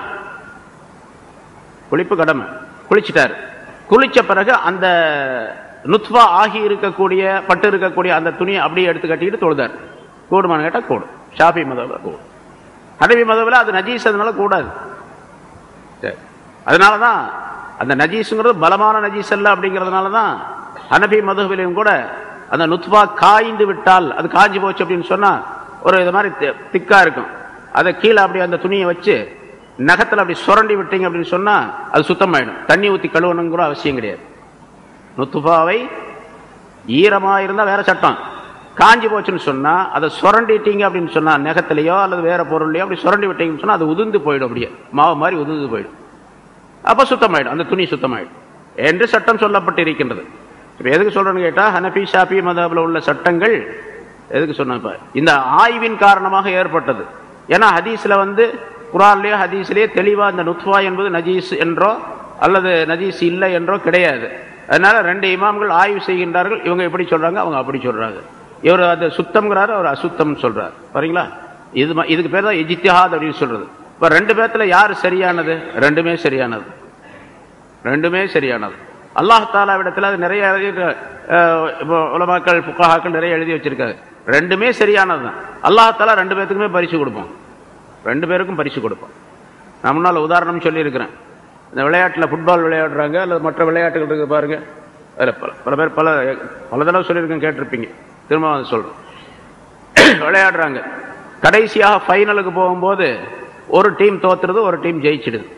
குளிப்பு கடமை குளிச்சிட்டார் குளிச்ச பிறகு அந்த நுத்வா ஆகி இருக்கக்கூடிய பட்டு இருக்கக்கூடிய அந்த துணியை அப்படியே எடுத்து கட்டிக்கிட்டு தொழுதார் கூடுமான்னு கேட்டால் கூடும் ஷாஃபி மதவில் கூடும் ஹனபி மதவில் அது நஜீஸ் அதனால கூடாது சரி அதனால தான் அந்த நஜீஸுங்கிறது பலமான நஜீஸ் அல்ல அப்படிங்கிறதுனால தான் ஹனபி மதுவிலையும் கூட அந்த நுத்வா காய்ந்து விட்டால் அது காஞ்சி போச்சு அப்படின்னு சொன்னா ஒரு இது மாதிரி தி- திக்கா இருக்கும் அதை கீழே அப்படி அந்த துணியை வச்சு நகத்துல அப்படி சுரண்டி விட்டீங்க அப்படின்னு சொன்னா அது சுத்தமாயிடும் தண்ணி ஊத்தி கழுவணுங்கிற அவசியம் கிடையாது நுத்துஃபாவை ஈரமா இருந்தா வேற சட்டம் காஞ்சி போச்சுன்னு சொன்னா அதை சுரண்டிட்டீங்க அப்படின்னு சொன்னா நெகத்திலேயோ அல்லது வேற பொருள்லையோ அப்படி சுரண்டி விட்டீங்கன்னு சொன்னா அது உதிர்ந்து போயிடும் அப்படியே மாவு மாதிரி உதிர்ந்து போயிடும் அப்ப சுத்தமாயிடும் அந்த துணி சுத்தமாயிடும் என்று சட்டம் சொல்லப்பட்டு இருக்கின்றது இப்ப எதுக்கு சொல்றேன்னு கேட்டா ஹனபி ஷாஃபி மதபில் உள்ள சட்டங்கள் எதுக்கு சொன்ன இப்ப இந்த ஆய்வின் காரணமாக ஏற்பட்டது ஏன்னா ஹதீஸ்ல வந்து குரான்லயோ ஹதீஸ்லயோ தெளிவா இந்த நுத்வா என்பது நஜீஸ் என்றோ அல்லது நஜீஸ் இல்லை என்றோ கிடையாது அதனால ரெண்டு இமாம்கள் ஆய்வு செய்கின்றார்கள் இவங்க எப்படி சொல்றாங்க அவங்க அப்படி சொல்றாங்க இவர் அது சுத்தம்ங்கிறாரு அவர் அசுத்தம் சொல்றாரு சரிங்களா இது ம- இதுக்கு பேர் தான் இஜித்திஹாத் அப்படின்னு சொல்றது இப்ப ரெண்டு பேர்த்துல யாரு சரியானது ரெண்டுமே சரியானது ரெண்டுமே சரியானது அல்லாஹ் தாலாவிடத்தில் அது நிறைய எழுதி இப்போ உலமாக்கள் புக்காக்கள் நிறைய எழுதி வச்சிருக்காரு ரெண்டுமே சரியானது தான் அல்லாஹ் தாலா ரெண்டு பேர்த்துக்குமே பரிசு கொடுப்போம் ரெண்டு பேருக்கும் பரிசு கொடுப்போம் நான் முன்னால் உதாரணம் சொல்லியிருக்கிறேன் இந்த விளையாட்டில் ஃபுட்பால் விளையாடுறாங்க அல்லது மற்ற விளையாட்டுகள் இருக்கு பாருங்க அதில் பல பல பேர் பல பல தடவை சொல்லியிருக்கேன் கேட்டிருப்பீங்க திரும்ப வந்து சொல்றேன் விளையாடுறாங்க கடைசியாக ஃபைனலுக்கு போகும்போது ஒரு டீம் தோத்துறது ஒரு டீம் ஜெயிச்சிடுது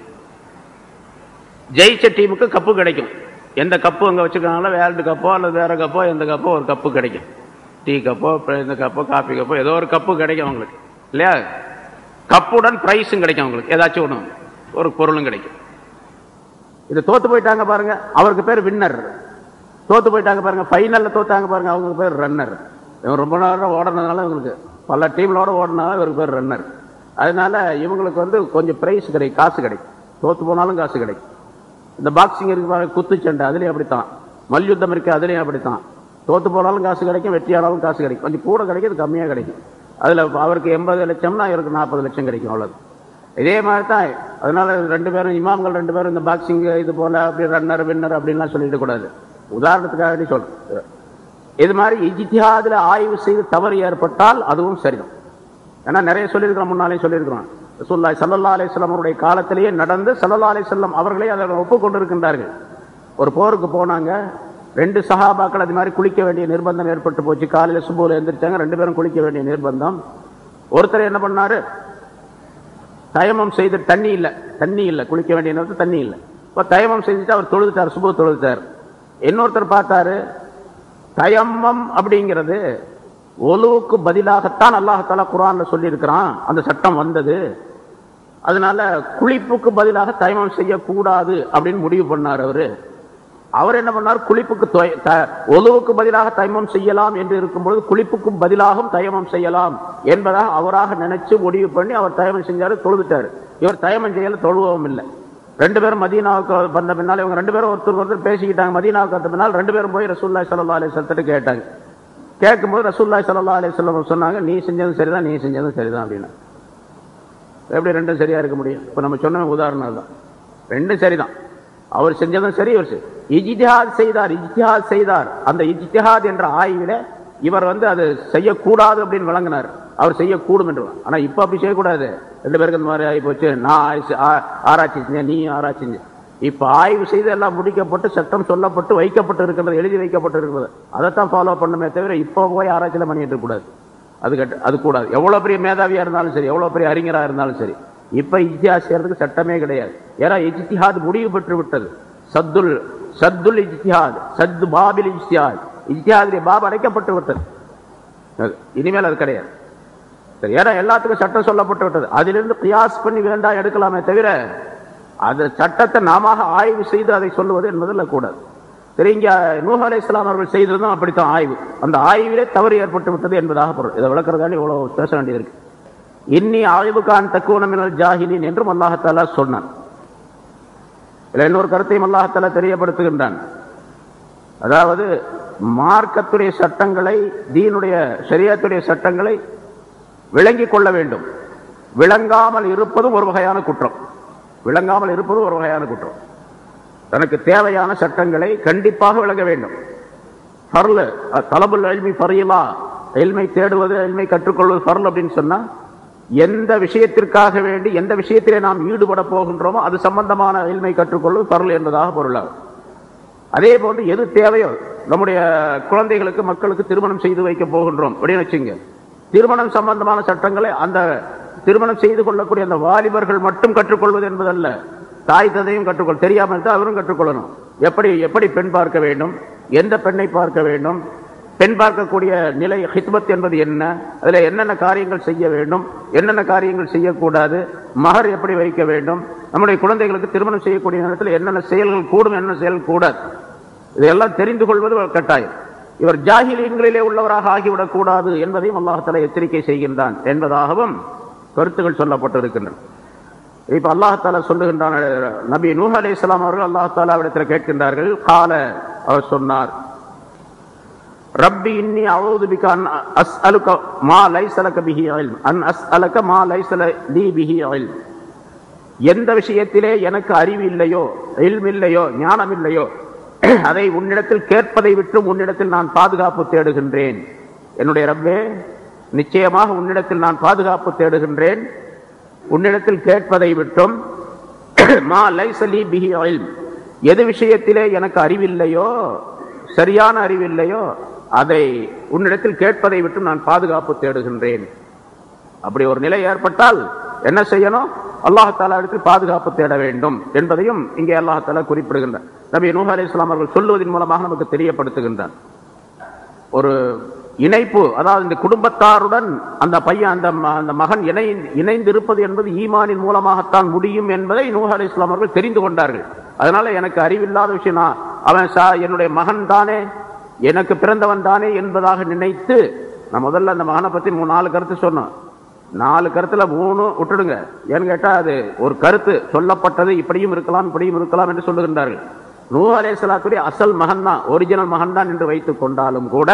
ஜெயிச்ச டீமுக்கு கப்பு கிடைக்கும் எந்த கப்பு அங்கே வச்சிருக்காங்களோ வேர்ல்டு கப்போ அல்லது வேற கப்போ எந்த கப்போ ஒரு கப்பு கிடைக்கும் டீ கப்போ அப்புறம் இந்த கப்போ காபி கப்போ ஏதோ ஒரு கப்பு கிடைக்கும் அவங்களுக்கு இல்லையா கப்புடன் பிரைஸும் கிடைக்கும் அவங்களுக்கு ஏதாச்சும் ஒன்று ஒரு பொருளும் கிடைக்கும் இது தோத்து போயிட்டாங்க பாருங்க அவருக்கு பேர் வின்னர் தோத்து போயிட்டாங்க பாருங்க ஃபைனல்ல தோத்தாங்க பாருங்க அவங்களுக்கு பேர் ரன்னர் இவன் ரொம்ப நேரம் ஓடுனதுனால இவங்களுக்கு பல டீம்லோட ஓடினால இவருக்கு பேர் ரன்னர் அதனால இவங்களுக்கு வந்து கொஞ்சம் பிரைஸ் கிடைக்கும் காசு கிடைக்கும் தோத்து போனாலும் காசு கிடைக்கும் இந்த பாக்ஸிங் இருக்கு பாருங்க குத்துச்சண்டை அதுலயும் அப்படித்தான் மல்யுத்தம் இருக்கு அதுலயும் அப்படித்தான் தோத்து போனாலும் காசு கிடைக்கும் வெற்றியானாலும் காசு கிடைக்கும் கொஞ்சம் கூட கிடைக்கும் இது கம்மியா கிடைக்கும் அதுல அவருக்கு எண்பது லட்சம்னா இவருக்கு நாற்பது லட்சம் கிடைக்கும் அவ்வளவு இதே மாதிரி தான் அதனால ரெண்டு பேரும் இமாம்கள் ரெண்டு பேரும் இந்த பாக்ஸிங் இது போல அப்படி ரன்னர் வின்னர் அப்படின்லாம் சொல்லிட்டு கூடாது உதாரணத்துக்காக சொல்றேன் இது மாதிரி இஜித்திஹாதுல ஆய்வு செய்து தவறு ஏற்பட்டால் அதுவும் சரிதான் ஏன்னா நிறைய சொல்லியிருக்கிறோம் முன்னாலே சொல்லியிருக்கிறோம் ரசூலுல்லாஹி ஸல்லல்லாஹு அலைஹி வஸல்லம் அவருடைய காலத்திலேயே நடந்து ஸல்லல்லாஹு அலைஹி வஸல்லம் அவர்களே அதை ஒப்புக்கொண்டிருக்கின்றார்கள் ஒரு போருக்கு போனாங்க ரெண்டு சஹாபாக்கள் அது மாதிரி குளிக்க வேண்டிய நிர்பந்தம் ஏற்பட்டு போச்சு காலையில சுபூல எந்திரிச்சாங்க ரெண்டு பேரும் குளிக்க வேண்டிய நிர்பந்தம் ஒருத்தர் என்ன பண்ணாரு தயமம் செய்து தண்ணி இல்லை தண்ணி இல்லை குளிக்க வேண்டிய நேரத்தில் தண்ணி இல்லை இப்போ தயமம் செஞ்சுட்டு அவர் தொழுதுட்டார் சுபு தொழுதுட்டார் இன்னொருத்தர் பார்த்தாரு தயம்மம் அப்படிங்கிறது ஒலுவுக்கு பதிலாகத்தான் அல்லாஹாலா குரான்ல சொல்லியிருக்கிறான் அந்த சட்டம் வந்தது அதனால குளிப்புக்கு பதிலாக தயமம் செய்யக்கூடாது அப்படின்னு முடிவு பண்ணார் அவரு அவர் என்ன பண்ணார் குளிப்புக்கு தொய்- த- ஒழுவுக்கு பதிலாக தயமம் செய்யலாம் என்று இருக்கும்பொழுது குளிப்புக்கும் பதிலாகவும் தயமம் செய்யலாம் என்பதாக அவராக நினைச்சு முடிவு பண்ணி அவர் தயமம் செஞ்சாரு தொழுதுட்டாரு இவர் தயமம் செய்யல தொழுவவும் இல்லை ரெண்டு பேரும் மதீனாவுக்கு வந்த பின்னால் இவங்க ரெண்டு பேரும் ஒருத்தர் ஒருத்தர் பேசிக்கிட்டாங்க மதீனாவுக்கு வந்த பின்னால் ரெண்டு பேரும் போய் ரசூல்லாய் சல்லா அலி சல்லிட்டு கேட்டாங்க கேட்கும்போது ரசூல்லாய் சல்லா அலி சொல்லம் சொன்னாங்க நீ செஞ்சதும் சரிதான் நீ செஞ்சதும் சரிதான் அப்படின்னு எப்படி ரெண்டும் சரியா இருக்க முடியும் இப்போ நம்ம சொன்ன உதாரணம் தான் ரெண்டும் சரிதான் அவர் செஞ்சதும் சரி இவர் சரி இஜ்திஹாத் செய்தார் இஜ்திஹாத் செய்தார் அந்த இஜ்திஹாத் என்ற ஆய்வில இவர் வந்து அது செய்யக்கூடாது அப்படின்னு விளங்கினார் அவர் செய்யக்கூடும் என்று ஆனா இப்ப அப்படி செய்யக்கூடாது ரெண்டு பேருக்கு இந்த மாதிரி ஆகி போச்சு நான் ஆய்ச்சி- ஆ- ஆராய்ச்சி செஞ்சேன் நீ ஆராய்ச்சி செஞ்ச இப்ப ஆய்வு செய்து எல்லாம் முடிக்கப்பட்டு சட்டம் சொல்லப்பட்டு வைக்கப்பட்டு இருக்கிறது எழுதி வைக்கப்பட்டு இருக்கிறது அதைத்தான் ஃபாலோ பண்ணுமே தவிர இப்போ போய் ஆராய்ச்சியில பண்ணிட்டு இருக்க கூடாது அது கட்டு அது கூடாது எவ்வளவு பெரிய மேதாவியா இருந்தாலும் சரி எவ்வளவு பெரிய அறிஞரா இருந்தாலும் சரி இப்ப இஜ்திஹாத் செய்யறதுக்கு சட்டமே கிடையாது ஏன்னா இஜ்திஹாத் முடிவு பெற்று விட்டது சத்துல் சத்துல் இஜ்திஹாத் சத்து பாபில் இஜ்திஹாத் இஜ்திஹாதுடைய பாப் அடைக்கப்பட்டு விட்டது அது. இனிமேல் அது கிடையாது சரி ஏன்னா எல்லாத்துக்கும் சட்டம் சொல்லப்பட்டு விட்டது அதிலிருந்து கியாஸ் பண்ணி வேண்டாம் எடுக்கலாமே தவிர அது சட்டத்தை நாம ஆய்வு செய்து அதை சொல்லுவது என்பதில் கூடாது சரி இங்க நூஹ் அலை இஸ்லாம் அவர்கள் செய்ததும் அப்படித்தான் ஆய்வு அந்த ஆய்விலே தவறு ஏற்பட்டு விட்டது என்பதாக பொருள் இதை விளக்குறதாண்டி இவ்வளவு பேச வேண்டியது இருக்கு இன்னி ஆய்வுக்கான் தக்குவனமினல் ஜாஹிலின் என்றும் அல்லாஹத்தாலா சொன்னான் இதுல இன்னொரு கருத்தையும் அல்லாஹத்தாலா தெரியப்படுத்துகின்றான் அதாவது மார்க்கத்துடைய சட்டங்களை தீனுடைய ஷரியத்துடைய சட்டங்களை விளங்கிக் கொள்ள வேண்டும் விளங்காமல் இருப்பதும் ஒரு வகையான குற்றம் விளங்காமல் இருப்பதும் ஒரு வகையான குற்றம் தனக்கு தேவையான சட்டங்களை கண்டிப்பாக விளங்க வேண்டும் ஃபர்லு தலபுல் எல்மி ஃபரியலா எல்மை தேடுவது எல்மை கற்றுக்கொள்வது ஃபர்ல் அப்படின்னு சொன்னா எந்த விஷயத்திற்காக வேண்டி எந்த விஷயத்திலே நாம் ஈடுபட போகின்றோமோ அது சம்பந்தமான எல்மை கற்றுக்கொள்வது ஃபர்ல் என்பதாக பொருளாகும் அதே போன்று எது தேவையோ நம்முடைய குழந்தைகளுக்கு மக்களுக்கு திருமணம் செய்து வைக்க போகின்றோம் அப்படின்னு வச்சுங்க திருமணம் சம்பந்தமான சட்டங்களை அந்த திருமணம் செய்து கொள்ளக்கூடிய அந்த வாலிபர்கள் மட்டும் கற்றுக்கொள்வது என்பதல்ல தாய் தந்தையும் கற்றுக்கொள் தெரியாமல் இருந்தால் அவரும் கற்றுக்கொள்ளணும் எப்படி எப்படி பெண் பார்க்க வேண்டும் எந்த பெண்ணை பார்க்க வேண்டும் பெண் பார்க்கக்கூடிய நிலை ஹித்மத் என்பது என்ன அதுல என்னென்ன காரியங்கள் செய்ய வேண்டும் என்னென்ன காரியங்கள் செய்யக்கூடாது மகர் எப்படி வைக்க வேண்டும் நம்முடைய குழந்தைகளுக்கு திருமணம் செய்யக்கூடிய நேரத்தில் என்னென்ன செயல்கள் கூடும் என்னென்ன செயல்கள் கூடாது இதையெல்லாம் தெரிந்து கொள்வது ஒரு கட்டாயம் இவர் ஜாகிலியங்களிலே உள்ளவராக ஆகிவிடக் கூடாது என்பதையும் அல்லாஹால எச்சரிக்கை செய்கின்றான் என்பதாகவும் கருத்துகள் சொல்லப்பட்டிருக்கின்றன இப்ப அல்லாஹால சொல்லுகின்றான் நபி நூஹ் அலை இஸ்லாம் அவர்கள் அல்லாஹாலாவிடத்தில் கேட்கின்றார்கள் கால அவர் சொன்னார் ரப்பி இன்னி அவுது பிக அன் அஸ்அலுக மா லைஸ லக பிஹி இல்ம் அன் அஸ்அலக மா லைஸ லீ பிஹி இல்ம் எந்த விஷயத்திலே எனக்கு அறிவு இல்லையோ இல்ம் இல்லையோ ஞானம் இல்லையோ அதை உன்னிடத்தில் கேட்பதை விட்டு உன்னிடத்தில் நான் பாதுகாப்பு தேடுகின்றேன் என்னுடைய ரப்பே நிச்சயமாக உன்னிடத்தில் நான் பாதுகாப்பு தேடுகின்றேன் உன்னிடத்தில் கேட்பதை விட்டும் மா லைஸ லீ பிஹி இல்ம் எது விஷயத்திலே எனக்கு அறிவில்லையோ சரியான அறிவில்லையோ அதை உன்னிடத்தில் கேட்பதை விட்டு நான் பாதுகாப்பு தேடுகின்றேன் அப்படி ஒரு நிலை ஏற்பட்டால் என்ன செய்யணும் அல்லாஹாலா இடத்தில் பாதுகாப்பு தேட வேண்டும் என்பதையும் இங்கே அல்லாஹாலா குறிப்பிடுகின்றார் நபி நூஹ் அலி இஸ்லாம் அவர்கள் சொல்லுவதன் மூலமாக நமக்கு தெரியப்படுத்துகின்றார் ஒரு இணைப்பு அதாவது இந்த குடும்பத்தாருடன் அந்த பையன் அந்த ம- அந்த மகன் இணை இணைந்திருப்பது என்பது ஈமானின் மூலமாகத்தான் முடியும் என்பதை நூஹ் அலி இஸ்லாம் அவர்கள் தெரிந்து கொண்டார்கள் அதனால எனக்கு அறிவில்லாத விஷயம் நான் அவன் சா என்னுடைய மகன் தானே எனக்கு பிறந்தவன் தானே என்பதாக நினைத்து நான் முதல்ல அந்த மகனை பத்தி மூணு நாலு கருத்து சொன்னோம் நாலு கருத்துல மூணு விட்டுடுங்க ஏன்னு கேட்டா அது ஒரு கருத்து சொல்லப்பட்டது இப்படியும் இருக்கலாம் இப்படியும் இருக்கலாம் என்று சொல்லுகின்றார்கள் நூ அலேசலாத்துடைய அசல் மகன் தான் ஒரிஜினல் மகன் தான் என்று வைத்துக் கொண்டாலும் கூட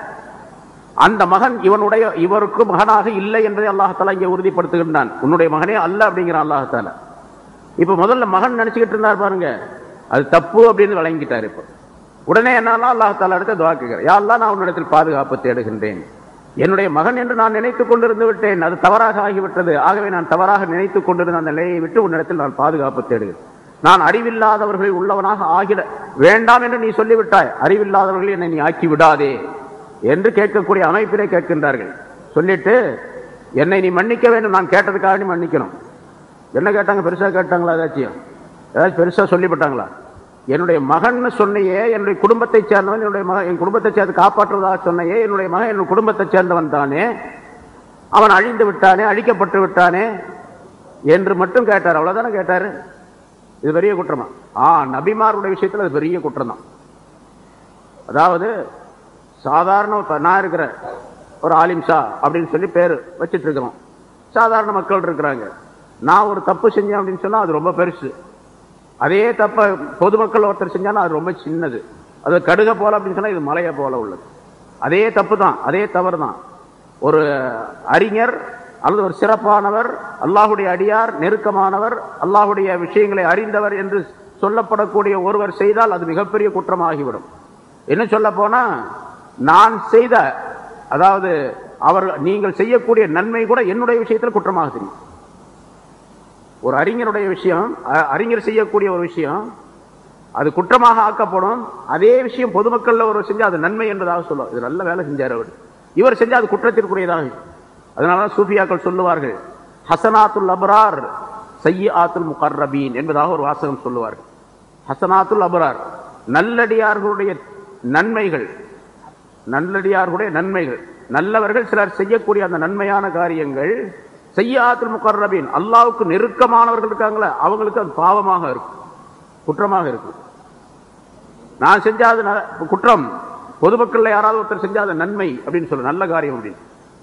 அந்த மகன் இவனுடைய இவருக்கு மகனாக இல்லை என்பதை அல்லாஹால இங்கே உறுதிப்படுத்துகின்றான் உன்னுடைய மகனே அல்ல அப்படிங்கிறான் அல்லாஹால இப்ப முதல்ல மகன் நினைச்சுக்கிட்டு இருந்தார் பாருங்க அது தப்பு அப்படின்னு வழங்கிட்டார் இப்போ உடனே என்னால அல்லாஹால அடுத்த துவா கேட்கிறேன் யாரெல்லாம் நான் உன்னிடத்தில் பாதுகாப்பு தேடுகின்றேன் என்னுடைய மகன் என்று நான் நினைத்துக் கொண்டிருந்து விட்டேன் அது தவறாக ஆகிவிட்டது ஆகவே நான் தவறாக நினைத்துக் கொண்டிருந்த அந்த நிலையை விட்டு உன்னிடத்தில் நான் பாதுகாப்பு தேடுகிறேன் நான் அறிவில்லாதவர்கள் உள்ளவனாக ஆகிட வேண்டாம் என்று நீ சொல்லிவிட்டாய் அறிவில்லாதவர்கள் என்னை நீ ஆக்கி விடாதே என்று கேட்கக்கூடிய அமைப்பிலே கேட்கின்றார்கள் சொல்லிட்டு என்னை நீ மன்னிக்க வேண்டும் நான் கேட்டதுக்காக நீ மன்னிக்கணும் என்ன கேட்டாங்க பெருசா கேட்டாங்களா ஏதாச்சும் ஏதாச்சும் பெருசா சொல்லிவிட்டாங்களா என்னுடைய மகன் சொன்னையே என்னுடைய குடும்பத்தை சேர்ந்தவன் என்னுடைய மகன் என் குடும்பத்தை சேர்ந்து காப்பாற்றுவதாக சொன்னையே என்னுடைய மகன் என்னுடைய குடும்பத்தை சேர்ந்தவன் தானே அவன் அழிந்து விட்டானே அழிக்கப்பட்டு விட்டானே என்று மட்டும் கேட்டார் அவ்வளவுதானே கேட்டாரு இது பெரிய குற்றமா ஆ நபிமாருடைய விஷயத்துல அது பெரிய குற்றம் தான் அதாவது சாதாரண இப்ப நான் இருக்கிற ஒரு ஆலிம்ஷா அப்படின்னு சொல்லி பேர் வச்சிட்டு இருக்கிறோம் சாதாரண மக்கள் இருக்கிறாங்க நான் ஒரு தப்பு செஞ்சேன் அப்படின்னு சொன்னா அது ரொம்ப பெருசு அதே தப்ப பொதுமக்கள் ஒருத்தர் செஞ்சாலும் அது ரொம்ப சின்னது அது கடுக போல அப்படின்னு சொன்னா இது மலையை போல உள்ளது அதே தப்பு தான் அதே தவறு தான் ஒரு அறிஞர் அல்லது ஒரு சிறப்பானவர் அல்லாஹுடைய அடியார் நெருக்கமானவர் அல்லாஹுடைய விஷயங்களை அறிந்தவர் என்று சொல்லப்படக்கூடிய ஒருவர் செய்தால் அது மிகப்பெரிய குற்றமாகிவிடும் என்ன சொல்ல போனா நான் செய்த அதாவது அவர் நீங்கள் செய்யக்கூடிய நன்மை கூட என்னுடைய விஷயத்தில் குற்றமாக தெரியும் ஒரு அறிஞருடைய விஷயம் அ- அறிஞர் செய்யக்கூடிய ஒரு விஷயம் அது குற்றமாக ஆக்கப்படும் அதே விஷயம் பொதுமக்கள்ல ஒரு செஞ்சா அது நன்மை என்பதாக சொல்லுவார் இது நல்ல வேலை செஞ்சார் அவர் இவர் செஞ்சா அது குற்றத்திற்குரியதாக அதனால சூஃபியாக்கள் சொல்லுவார்கள் ஹசனாத்துல் அபரார் சைய ஆத்துல் முகர்ரபீன் என்பதாக ஒரு வாசகம் சொல்லுவார்கள் ஹசனாத்துல் அபரார் நல்லடியார்களுடைய நன்மைகள் நல்லடியார்களுடைய நன்மைகள் நல்லவர்கள் சிலர் செய்யக்கூடிய அந்த நன்மையான காரியங்கள் செய்யாத்துல் முகர்ரபீன் அல்லாவுக்கு நெருக்கமானவர்கள் இருக்காங்களே அவங்களுக்கு அது பாவமாக இருக்கும் குற்றமாக இருக்கும் நான் செஞ்சாத ந- குற்றம் பொதுமக்கள்ல யாராவது ஒருத்தர் செஞ்சாத நன்மை அப்படின்னு சொல்ல நல்ல காரியம் அப்படின்னு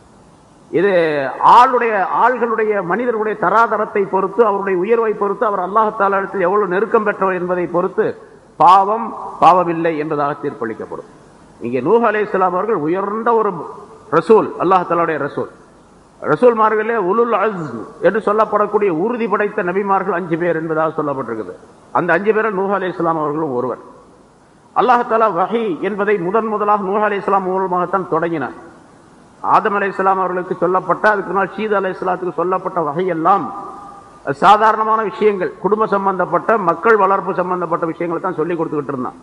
இது ஆளுடைய ஆள்களுடைய மனிதர்களுடைய தராதரத்தை பொறுத்து அவருடைய உயர்வை பொறுத்து அவர் அல்லாஹால இடத்தில் எவ்வளவு நெருக்கம் பெற்றவர் என்பதை பொறுத்து பாவம் பாவமில்லை என்பதாக தீர்ப்பளிக்கப்படும் இங்கே நூஹ் அலைஹிஸ்ஸலாம் அவர்கள் உயர்ந்த ஒரு ரசூல் அல்லாஹாலுடைய ரசூல் ரசூல்மார்களே உலுல் அஸ் என்று சொல்லப்படக்கூடிய உறுதி படைத்த நபிமார்கள் அஞ்சு பேர் என்பதாக சொல்லப்பட்டிருக்குது அந்த அஞ்சு பேரில் நூஹ் அலைஹிஸ்ஸலாம் அவர்களும் ஒருவர் அல்லாஹாலா வஹி என்பதை முதன் முதலாக நூஹ் அலைஹிஸ்ஸலாம் மூலமாகத்தான் தொடங்கினார் ஆதம் அலைஹிஸ்ஸலாம் அவர்களுக்கு சொல்லப்பட்ட அதுக்கு முன்னால் சீதா அலைஹிஸ்ஸலாத்துக்கு சொல்லப்பட்ட வகையெல்லாம் சாதாரணமான விஷயங்கள் குடும்ப சம்பந்தப்பட்ட மக்கள் வளர்ப்பு சம்பந்தப்பட்ட விஷயங்களை தான் சொல்லி கொடுத்துக்கிட்டு இருந்தான்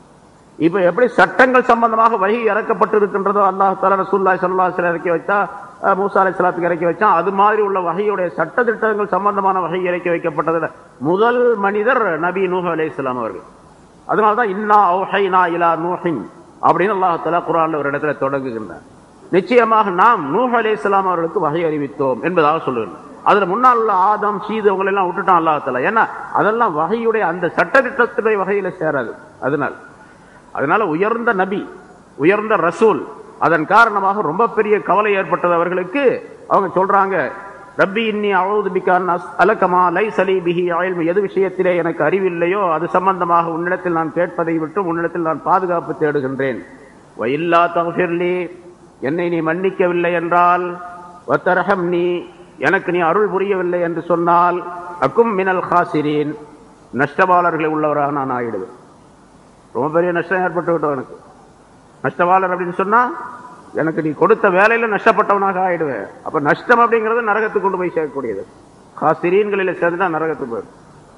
இப்ப எப்படி சட்டங்கள் சம்பந்தமாக வகை இறக்கப்பட்டு இருக்கின்றதோ அல்லாஹ் தாலா ரசூல்லாய் சல்லா இறக்கி வச்சா அஹ், மூசா அலை சலாத்துக்கு இறக்கி வச்சா அது மாதிரி உள்ள வகையுடைய சட்ட திட்டங்கள் சம்பந்தமான வகை இறக்கி வைக்கப்பட்டதுல முதல் மனிதர் நபி நூஹ் அலைஹிஸ்ஸலாம் அவர்கள் அதனால்தான் இன்னா ஔஹைனா இலா நூஹின் அப்படின்னு அல்லாஹ் தலா குரான்ல ஒரு இடத்துல தொடங்குகின்றார் நிச்சயமாக நாம் நூஹ் அலைஹிஸ்ஸலாம் அவர்களுக்கு வகை அறிவித்தோம் என்பதாக சொல்லுகிறோம் அதுல முன்னால் உள்ள ஆதம் சீது அவங்களை எல்லாம் விட்டுட்டான் அல்லாஹ் தலா ஏன்னா அதெல்லாம் வகையுடைய அந்த சட்டத்திட்டத்துடைய வகையில சேராது அதனால் அதனால உயர்ந்த நபி உயர்ந்த ரசூல் அதன் காரணமாக ரொம்ப பெரிய கவலை ஏற்பட்டது அவர்களுக்கு அவங்க சொல்றாங்க ரப்பி இன்னி அவுது பிகான் அலக்கமா லை சலி பிஹி ஆயில்மு எது விஷயத்திலே எனக்கு அறிவில்லையோ அது சம்பந்தமாக உன்னிடத்தில் நான் கேட்பதை விட்டு உன்னிடத்தில் நான் பாதுகாப்பு தேடுகின்றேன் வயில்லா தகஃபிர்லி என்னை நீ மன்னிக்கவில்லை என்றால் வத்தரகம் நீ எனக்கு நீ அருள் புரியவில்லை என்று சொன்னால் அக்கும் மினல் ஹாசிரீன் நஷ்டபாளர்களை உள்ளவராக நான் ஆயிடுவேன் ரொம்ப பெரிய நஷ்டம் ஏற்பட்டு விட்டோம் எனக்கு நஷ்டவாளர் அப்படின்னு சொன்னா எனக்கு நீ கொடுத்த வேலையில நஷ்டப்பட்டவனாக ஆயிடுவேன் அப்ப நஷ்டம் அப்படிங்கிறது நரகத்துக்கு கொண்டு போய் சேர்க்கக்கூடியது காசிரியன்களில் சேர்ந்துட்டா நரகத்துக்கு போயிடும்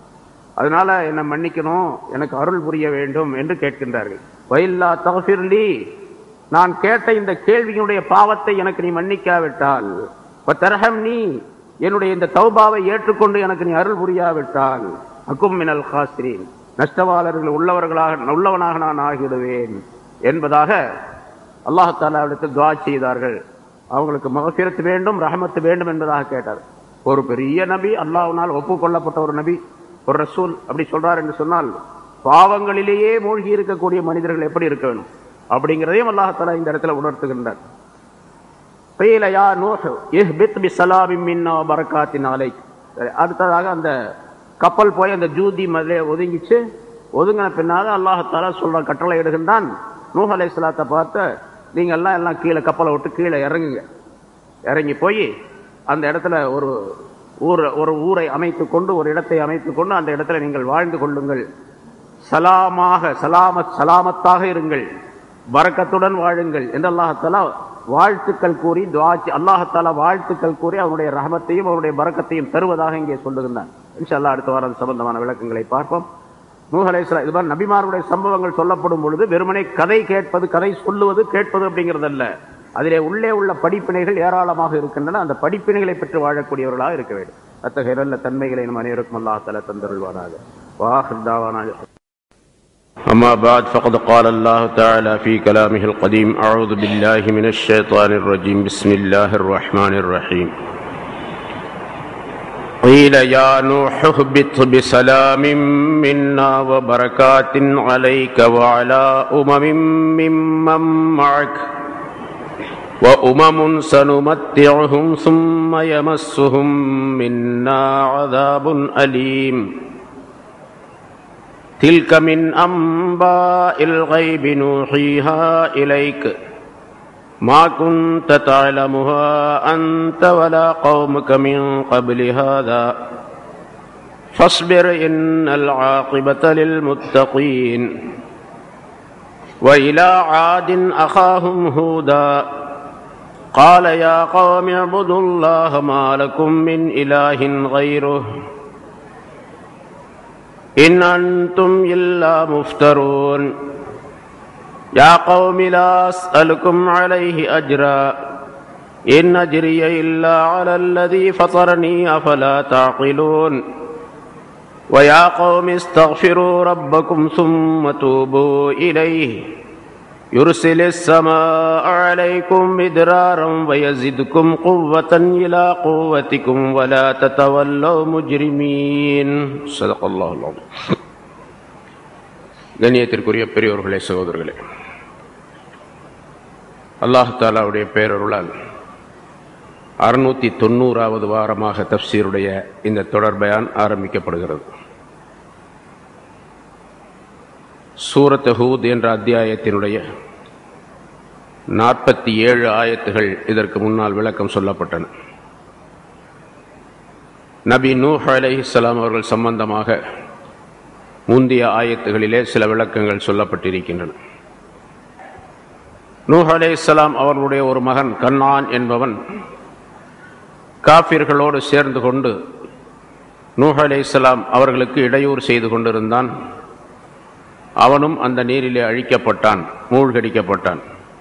அதனால என்னை மன்னிக்கணும் எனக்கு அருள் புரிய வேண்டும் என்று கேட்கின்றார்கள் வயல்லா தகஃபிர்லி நான் கேட்ட இந்த கேள்வியினுடைய பாவத்தை எனக்கு நீ மன்னிக்காவிட்டால் தரகம் நீ என்னுடைய இந்த தௌபாவை ஏற்றுக்கொண்டு எனக்கு நீ அருள் புரியாவிட்டால் அக்கும் மினல் காசிரீன் நஷ்டவாளர்கள் உள்ளவர்களாக உள்ளவனாக நான் ஆகிவிடுவேன் என்பதாக அல்லாஹாலாவிடத்தில் துவா செய்தார்கள் அவங்களுக்கு மகசிரத்து வேண்டும் ரஹமத்து வேண்டும் என்பதாக கேட்டார் ஒரு பெரிய நபி அல்லாஹ்வினால் ஒப்புக்கொள்ளப்பட்ட ஒரு நபி ஒரு ரசூல் அப்படி சொல்றார் என்று சொன்னால் பாவங்களிலேயே மூழ்கி இருக்கக்கூடிய மனிதர்கள் எப்படி இருக்க வேணும் அப்படிங்கிறதையும் அல்லாஹாலா இந்த இடத்துல உணர்த்துகின்றார் قيل يا نوح اهبط بسلام منا وبركات عليك சரி, அடுத்ததாக அந்த கப்பல் போய் அந்த ஜூதி மதிலே ஒதுங்கிச்சு ஒதுங்கின பின்னால அல்லாஹாலா சொல்ற கட்டளை இடுகின்றான் நூஹ் அலைஹிஸ்ஸலாத்தை பார்த்து நீங்க எல்லாம் எல்லாம் கீழே கப்பலை விட்டு கீழே இறங்குங்க இறங்கி போய் அந்த இடத்துல ஒரு ஊர் ஒரு ஊரை அமைத்து கொண்டு ஒரு இடத்தை அமைத்து கொண்டு அந்த இடத்துல நீங்கள் வாழ்ந்து கொள்ளுங்கள் சலாமாக சலாமத் சலாமத்தாக இருங்கள் பரக்கத்துடன் வாழுங்கள் என்று அல்லாஹாலா வாழ்த்துக்கள் கூறி துவாச்சி அல்லாஹாலா வாழ்த்துக்கள் கூறி அவனுடைய ரஹமத்தையும் அவனுடைய பரக்கத்தையும் தருவதாக இங்கே சொல்லுகின்றான் இன்ஷா அல்லாஹ் அடுத்த வாரம் அது சம்பந்தமான விளக்கங்களை பார்ப்போம் நூஹ் அலைஹிஸ்ஸலாம் இது மாதிரி நபிமாருடைய சம்பவங்கள் சொல்லப்படும் பொழுது வெறுமனே கதை கேட்பது கதை சொல்லுவது கேட்பது அப்படிங்கிறதல்ல அதிலே உள்ளே உள்ள படிப்பினைகள் ஏராளமாக இருக்கின்றன அந்த படிப்பினைகளை பெற்று வாழக்கூடியவர்களாக இருக்க வேண்டும் அத்தகைய நல்ல தன்மைகளை நம் அனைவருக்கும் அல்லாஹ் தலா தந்தருள்வாராக வாஹிர் தாவானா أما بعد فقد قال الله تعالى في كلامه القديم أعوذ بالله من الشيطان الرجيم بسم الله الرحمن الرحيم قيل يا نوح اهبط بسلام منا وبركات عليك وعلى أمم ممن معك وأمم سنمتعهم ثم يمسهم منا عذاب أليم تلك من أنباء الغيب نوحيها إليك ما كنت تعلمها أنت ولا قومك من قبل هذا فاصبر إن العاقبة للمتقين وإلى عاد أخاهم هودا قال يا قوم اعبدوا الله ما لكم من إله غيره إن أنتم إلا مفترون يا قوم لا أسألكم عليه أجرا إن أجري إلا على الذي فطرني أفلا تعقلون ويا قوم استغفروا ربكم ثم توبوا إليه يرسل السماء عليكم مدرارا ويزدكم قوة إلى قوتكم ولا تتولوا مجرمين صدق الله العظيم கண்ணியத்திற்குரிய பெரியோர்களே சகோதரர்களே அல்லாஹாலாவுடைய பேரருளால் அறுநூத்தி தொண்ணூறாவது வாரமாக தப்சீருடைய இந்த தொடர்பயான் ஆரம்பிக்கப்படுகிறது சூரத் ஹூத் என்ற அத்தியாயத்தினுடைய நாற்பத்தி ஏழு ஆயத்துகள் இதற்கு முன்னால் விளக்கம் சொல்லப்பட்டன நபி நூஹ் அலைஹிஸ்ஸலாம் அவர்கள் சம்பந்தமாக முந்தைய ஆயத்துகளிலே சில விளக்கங்கள் சொல்லப்பட்டிருக்கின்றன நூஹ் அலைஹிஸ்ஸலாம் அவர்களுடைய ஒரு மகன் கண்ணான் என்பவன் காபிர்களோடு சேர்ந்து கொண்டு நூஹ் அலைஹிஸ்ஸலாம் அவர்களுக்கு இடையூறு செய்து கொண்டிருந்தான் அவனும் அந்த நீரிலே அழிக்கப்பட்டான் மூழ்கடிக்கப்பட்டான்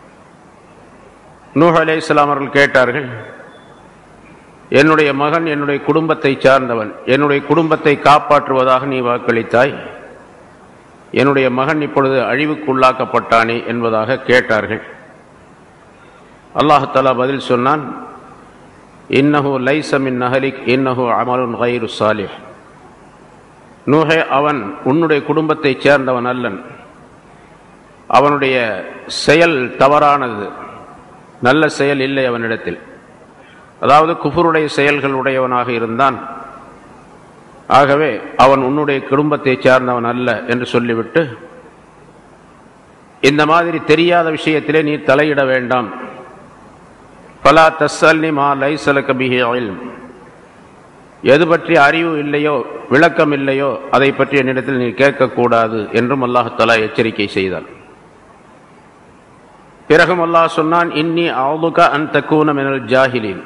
நூஹ் அலைஹிஸ்ஸலாம் அவர்கள் கேட்டார்கள் என்னுடைய மகன் என்னுடைய குடும்பத்தை சார்ந்தவன் என்னுடைய குடும்பத்தை காப்பாற்றுவதாக நீ வாக்களித்தாய் என்னுடைய மகன் இப்பொழுது அழிவுக்குள்ளாக்கப்பட்டானே என்பதாக கேட்டார்கள் அல்லாஹாலா பதில் சொன்னான் இன்னஹு லைசமின் நஹலிக் இன்னஹு அமலுன் கைரு சாலிஹ் நூஹே அவன் உன்னுடைய குடும்பத்தைச் சேர்ந்தவன் அல்லன் அவனுடைய செயல் தவறானது நல்ல செயல் இல்லை அவனிடத்தில் அதாவது குஃபருடைய செயல்கள் உடையவனாக இருந்தான் ஆகவே அவன் உன்னுடைய குடும்பத்தைச் சார்ந்தவன் அல்ல என்று சொல்லிவிட்டு இந்த மாதிரி தெரியாத விஷயத்திலே நீ தலையிட வேண்டாம் பலா தஸ்ஸல்னி மா லைசலக பிஹி இல்ம் எது பற்றி அறிவு இல்லையோ விளக்கம் இல்லையோ அதை பற்றி என்னிடத்தில் நீ கேட்கக்கூடாது என்றும் அல்லாஹாலா எச்சரிக்கை செய்தான் பிறகும் அல்லாஹ் சொன்னான் இன்னி அவுதுக அன் தக்கூன மினல் ஜாஹிலின்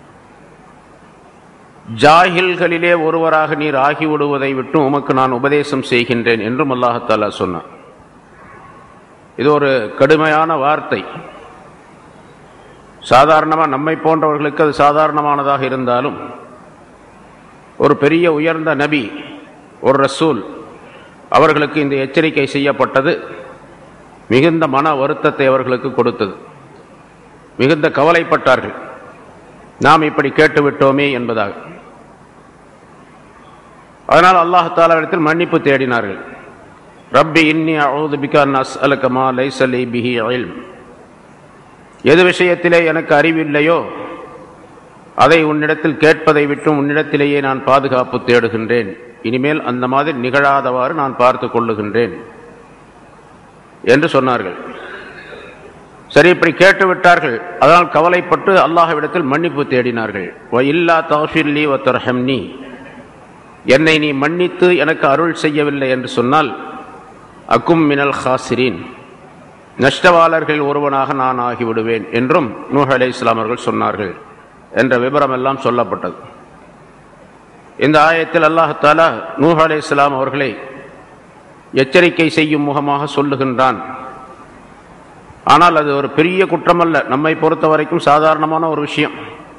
ஜாஹில்களிலே ஒருவராக நீர் ஆகிவிடுவதை விட்டு உமக்கு நான் உபதேசம் செய்கின்றேன் என்றும் அல்லாஹாலா சொன்னான் இது ஒரு கடுமையான வார்த்தை சாதாரணமாக நம்மை போன்றவர்களுக்கு அது சாதாரணமானதாக இருந்தாலும் ஒரு பெரிய உயர்ந்த நபி ஒரு ரசூல் அவர்களுக்கு இந்த எச்சரிக்கை செய்யப்பட்டது மிகுந்த மன வருத்தத்தை அவர்களுக்கு கொடுத்தது மிகுந்த கவலைப்பட்டார்கள் நாம் இப்படி கேட்டுவிட்டோமே என்பதாக அதனால் அல்லாஹாலாவிடத்தில் மன்னிப்பு தேடினார்கள் ரப்பி இன்னி அவுது பிகா நஸ் அலகமா லைசலி பிஹி இல்ம் எது விஷயத்திலே எனக்கு அறிவில்லையோ அதை உன்னிடத்தில் கேட்பதை விட்டும் உன்னிடத்திலேயே நான் பாதுகாப்பு தேடுகின்றேன் இனிமேல் அந்த மாதிரி நிகழாதவாறு நான் பார்த்து கொள்ளுகின்றேன் என்று சொன்னார்கள் சரி இப்படி கேட்டு விட்டார்கள் அதனால் கவலைப்பட்டு அல்லாஹ்விடத்தில் மன்னிப்பு தேடினார்கள் வ இல்லா தௌஃபிர்லி வ தர்ஹம்னி என்னை நீ மன்னித்து எனக்கு அருள் செய்யவில்லை என்று சொன்னால் அக்கும் மினல் ஹாசிரின் நஷ்டவாளர்கள் ஒருவனாக நான் ஆகிவிடுவேன் என்றும் நூஹ் அலை இஸ்லாமர்கள் சொன்னார்கள் என்ற விவரம் எல்லாம் சொல்லப்பட்டது இந்த ஆயத்தில் அல்லாஹாலா நூஹ் அலை இஸ்லாம் அவர்களை எச்சரிக்கை செய்யும் முகமாக சொல்லுகின்றான் ஆனால் அது ஒரு பெரிய குற்றமல்ல நம்மை பொறுத்த வரைக்கும் சாதாரணமான ஒரு விஷயம்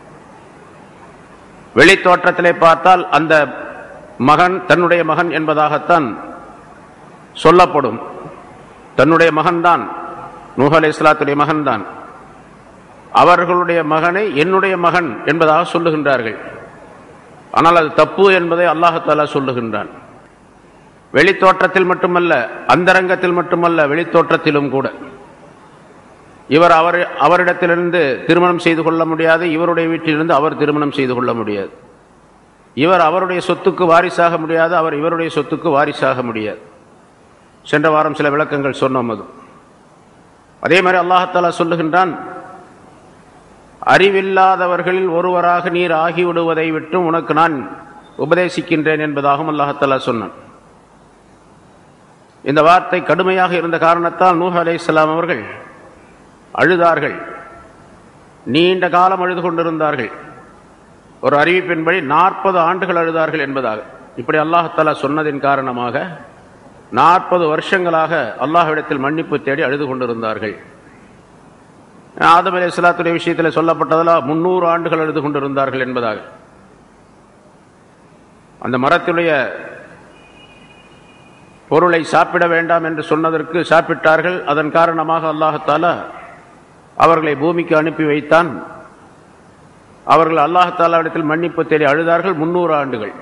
வெளி தோற்றத்திலே பார்த்தால் அந்த மகன் தன்னுடைய மகன் என்பதாகத்தான் சொல்லப்படும் தன்னுடைய மகன்தான் நூஹ் அலை இஸ்லாத்துடைய மகன்தான் அவர்களுடைய மகனை என்னுடைய மகன் என்பதாக சொல்லுகின்றார்கள் ஆனால் அது தப்பு என்பதை அல்லாஹாலா சொல்லுகின்றான் வெளித்தோற்றத்தில் மட்டுமல்ல அந்தரங்கத்தில் மட்டுமல்ல வெளித்தோற்றத்திலும் கூட இவர் அவர் அவரிடத்திலிருந்து திருமணம் செய்து கொள்ள முடியாது இவருடைய வீட்டிலிருந்து அவர் திருமணம் செய்து கொள்ள முடியாது இவர் அவருடைய சொத்துக்கு வாரிசாக முடியாது அவர் இவருடைய சொத்துக்கு வாரிசாக முடியாது சென்ற வாரம் சில விளக்கங்கள் சொன்னோம் அது அதே மாதிரி அல்லாஹாலா சொல்லுகின்றான் அறிவில்லாதவர்களில் ஒருவராக நீர் ஆகிவிடுவதை விட்டு உனக்கு நான் உபதேசிக்கின்றேன் என்பதாகவும் அல்லாஹாலா சொன்னான் இந்த வார்த்தை கடுமையாக இருந்த காரணத்தால் நூஹ் அலை இஸ்லாம் அவர்கள் அழுதார்கள் நீண்ட காலம் அழுது கொண்டிருந்தார்கள் ஒரு அறிவிப்பின்படி நாற்பது ஆண்டுகள் அழுதார்கள் என்பதாக இப்படி அல்லாஹாலா சொன்னதின் காரணமாக நாற்பது வருஷங்களாக அல்லாஹ்விடத்தில் மன்னிப்பு தேடி அழுது கொண்டிருந்தார்கள் ஆதம் அலி இஸ்லாத்துடைய விஷயத்தில் சொல்லப்பட்டதில் முன்னூறு ஆண்டுகள் அழுது கொண்டிருந்தார்கள் என்பதாக அந்த மரத்துடைய பொருளை சாப்பிட வேண்டாம் என்று சொன்னதற்கு சாப்பிட்டார்கள் அதன் காரணமாக அல்லாஹத்தாலா அவர்களை பூமிக்கு அனுப்பி வைத்தான் அவர்கள் அல்லாஹாலாவிடத்தில் மன்னிப்பு தேடி அழுதார்கள் முன்னூறு ஆண்டுகள்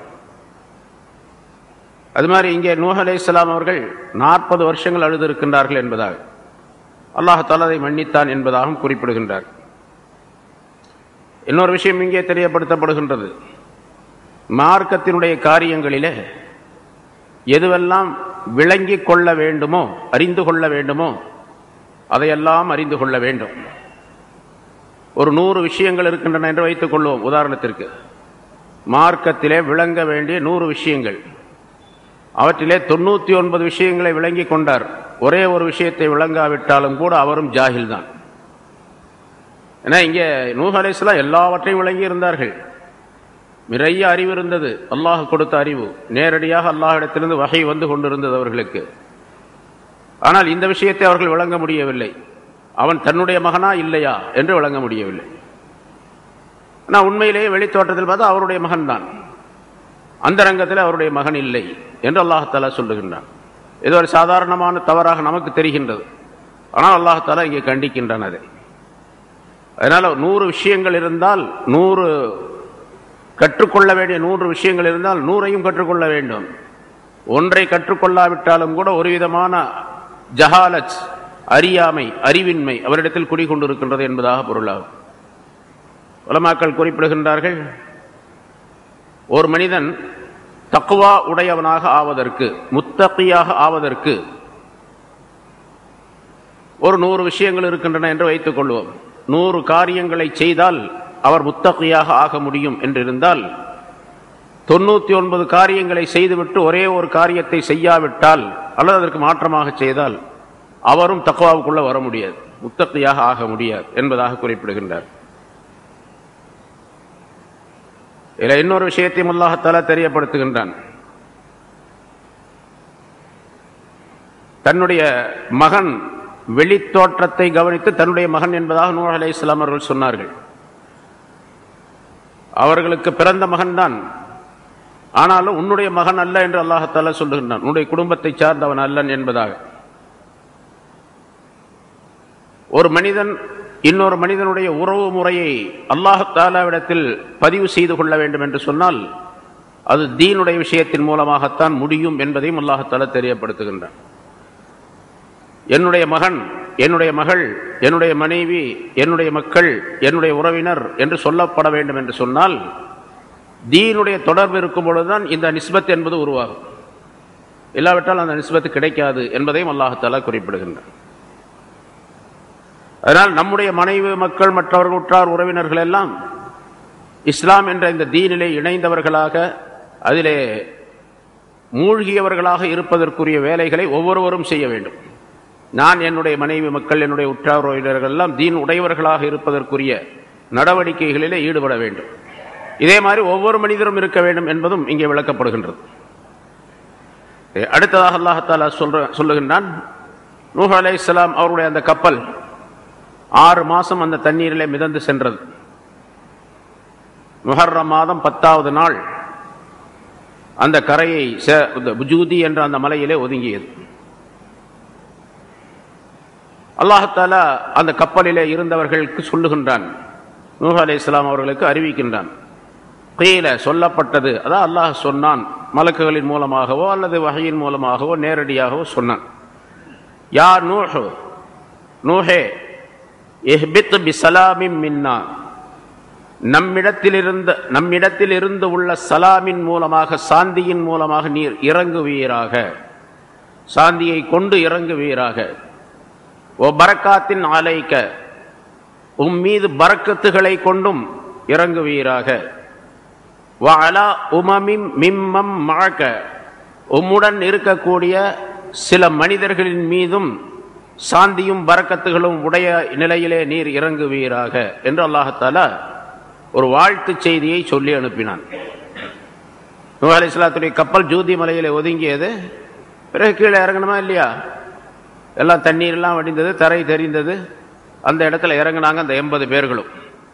அது மாதிரி இங்கே நூஹ் அலை இஸ்லாம் அவர்கள் நாற்பது வருஷங்கள் அழுதிருக்கின்றார்கள் என்பதாக அல்லாஹாலா அதை மன்னித்தான் என்பதாகவும் குறிப்பிடுகின்றார் இன்னொரு விஷயம் இங்கே தெரியப்படுத்தப்படுகின்றது மார்க்கத்தினுடைய காரியங்களிலே எதுவெல்லாம் விளங்கி கொள்ள வேண்டுமோ அறிந்து கொள்ள வேண்டுமோ அதையெல்லாம் அறிந்து கொள்ள வேண்டும் ஒரு நூறு விஷயங்கள் இருக்கின்றன என்று வைத்துக் கொள்வோம் உதாரணத்திற்கு மார்க்கத்திலே விளங்க வேண்டிய நூறு விஷயங்கள் அவற்றிலே தொண்ணூற்றி ஒன்பது விஷயங்களை விளங்கி கொண்டார் ஒரே ஒரு விஷயத்தை விளங்காவிட்டாலும் கூட அவரும் ஜாகில் தான் ஏன்னா இங்கே நூஹ் அலிஸ்லாம் எல்லாவற்றையும் விளங்கி இருந்தார்கள் நிறைய அறிவு இருந்தது அல்லாஹ் கொடுத்த அறிவு நேரடியாக அல்லாஹிடத்திலிருந்து வகை வந்து கொண்டிருந்தது அவர்களுக்கு ஆனால் இந்த விஷயத்தை அவர்கள் விளங்க முடியவில்லை அவன் தன்னுடைய மகனா இல்லையா என்று விளங்க முடியவில்லை ஆனால் உண்மையிலேயே வெளித்தோட்டத்தில் பார்த்தா அவருடைய மகன் தான் அந்த ரங்கத்தில் அவருடைய மகன் இல்லை என்று அல்லாஹாலா சொல்லுகின்றான் இது ஒரு சாதாரணமான தவறாக நமக்கு தெரிகின்றது ஆனால் அல்லாஹாலா இங்கே கண்டிக்கின்றான் அதை அதனால் நூறு விஷயங்கள் இருந்தால் நூறு கற்றுக்கொள்ள வேண்டிய நூறு விஷயங்கள் இருந்தால் நூறையும் கற்றுக்கொள்ள வேண்டும் ஒன்றை கற்றுக்கொள்ளாவிட்டாலும் கூட ஒரு விதமான ஜஹாலச் அறியாமை அறிவின்மை அவரிடத்தில் குடிகொண்டிருக்கின்றது என்பதாக பொருளாகும் உலமாக்கள் குறிப்பிடுகின்றார்கள் ஒரு மனிதன் தக்குவா உடையவனாக ஆவதற்கு முத்தகையாக ஆவதற்கு ஒரு நூறு விஷயங்கள் இருக்கின்றன என்று வைத்துக் கொள்வோம் நூறு காரியங்களை செய்தால் அவர் முத்தகையாக ஆக முடியும் என்றிருந்தால் தொண்ணூத்தி ஒன்பது காரியங்களை செய்துவிட்டு ஒரே ஒரு காரியத்தை செய்யாவிட்டால் அல்லது அதற்கு மாற்றமாக செய்தால் அவரும் தக்குவாவுக்குள்ள வர முடியாது முத்தகையாக ஆக முடியாது என்பதாக குறிப்பிடுகின்றார் இதில் இன்னொரு விஷயத்தையும் அல்லாஹத்தாலா தெரியப்படுத்துகின்றான் தன்னுடைய மகன் வெளித்தோற்றத்தை கவனித்து தன்னுடைய மகன் என்பதாக நூர் அலை இஸ்லாம் அவர்கள் சொன்னார்கள் அவர்களுக்கு பிறந்த மகன்தான் ஆனாலும் உன்னுடைய மகன் அல்ல என்று அல்லாஹத்தாலா சொல்லுகின்றான் உன்னுடைய குடும்பத்தை சார்ந்தவன் அல்லன் என்பதாக ஒரு மனிதன் இன்னொரு மனிதனுடைய உறவு முறையை அல்லாஹாலாவிடத்தில் பதிவு செய்து கொள்ள வேண்டும் என்று சொன்னால் அது தீனுடைய விஷயத்தின் மூலமாகத்தான் முடியும் என்பதையும் அல்லாஹாலா தெரியப்படுத்துகின்றான் என்னுடைய மகன் என்னுடைய மகள் என்னுடைய மனைவி என்னுடைய மக்கள் என்னுடைய உறவினர் என்று சொல்லப்பட வேண்டும் என்று சொன்னால் தீனுடைய தொடர்பு இருக்கும் பொழுதுதான் இந்த நிஸ்பத் என்பது உருவாகும் இல்லாவிட்டால் அந்த நிஸ்பத்து கிடைக்காது என்பதையும் அல்லாஹாலா குறிப்பிடுகின்றான் அதனால் நம்முடைய மனைவி மக்கள் மற்றவர்கள் உற்றார் உறவினர்கள் எல்லாம் இஸ்லாம் என்ற இந்த தீனிலே இணைந்தவர்களாக அதிலே மூழ்கியவர்களாக இருப்பதற்குரிய வேலைகளை ஒவ்வொருவரும் செய்ய வேண்டும் நான் என்னுடைய மனைவி மக்கள் என்னுடைய உற்றார் உறவினர்கள் எல்லாம் தீன் உடையவர்களாக இருப்பதற்குரிய நடவடிக்கைகளிலே ஈடுபட வேண்டும் இதே மாதிரி ஒவ்வொரு மனிதரும் இருக்க வேண்டும் என்பதும் இங்கே விளக்கப்படுகின்றது அடுத்ததாக அல்லாஹாலா சொல்ற சொல்லுகின்றான் நூஹ் அலை இஸ்லாம் அவருடைய அந்த கப்பல் ஆறு மாசம் அந்த தண்ணீரிலே மிதந்து சென்றது முஹர்ரம் மாதம் பத்தாவது நாள் அந்த கரையை ஜூதி என்ற அந்த மலையிலே ஒதுங்கியது அல்லாஹாலா அந்த கப்பலிலே இருந்தவர்களுக்கு சொல்லுகின்றான் நூஹ் அலி இஸ்லாம் அவர்களுக்கு அறிவிக்கின்றான் கீழ சொல்லப்பட்டது அதான் அல்லாஹ் சொன்னான் மலக்குகளின் மூலமாகவோ அல்லது வகையின் மூலமாகவோ நேரடியாகவோ சொன்னான் யா நூஹு நூஹே இஹ்பித் பிசலாமின் மின்னா நம்மிடத்திலிருந்த நம்மிடத்தில் இருந்து உள்ள சலாமின் மூலமாக சாந்தியின் மூலமாக நீர் இறங்குவீராக சாந்தியை கொண்டு இறங்குவீராக ஓ பரக்காத்தின் ஆலைக்க உம் மீது பரக்கத்துகளை கொண்டும் இறங்குவீராக வஅலா உமமிம் மிம்மம் மழக்க உம்முடன் இருக்கக்கூடிய சில மனிதர்களின் மீதும் சாந்தியும் பரக்கத்துகளும் உடைய நிலையிலே நீர் இறங்குவீராக என்று அல்லாஹாலா ஒரு வாழ்த்து செய்தியை சொல்லி அனுப்பினான் நூஹ் அலி இஸ்லாத்துடைய கப்பல் ஜூதி மலையில ஒதுங்கியது பிறகு கீழே இறங்கணுமா இல்லையா எல்லாம் தண்ணீர்லாம் வடிந்தது தரை தெரிந்தது அந்த இடத்துல இறங்கினாங்க அந்த எண்பது பேர்களும்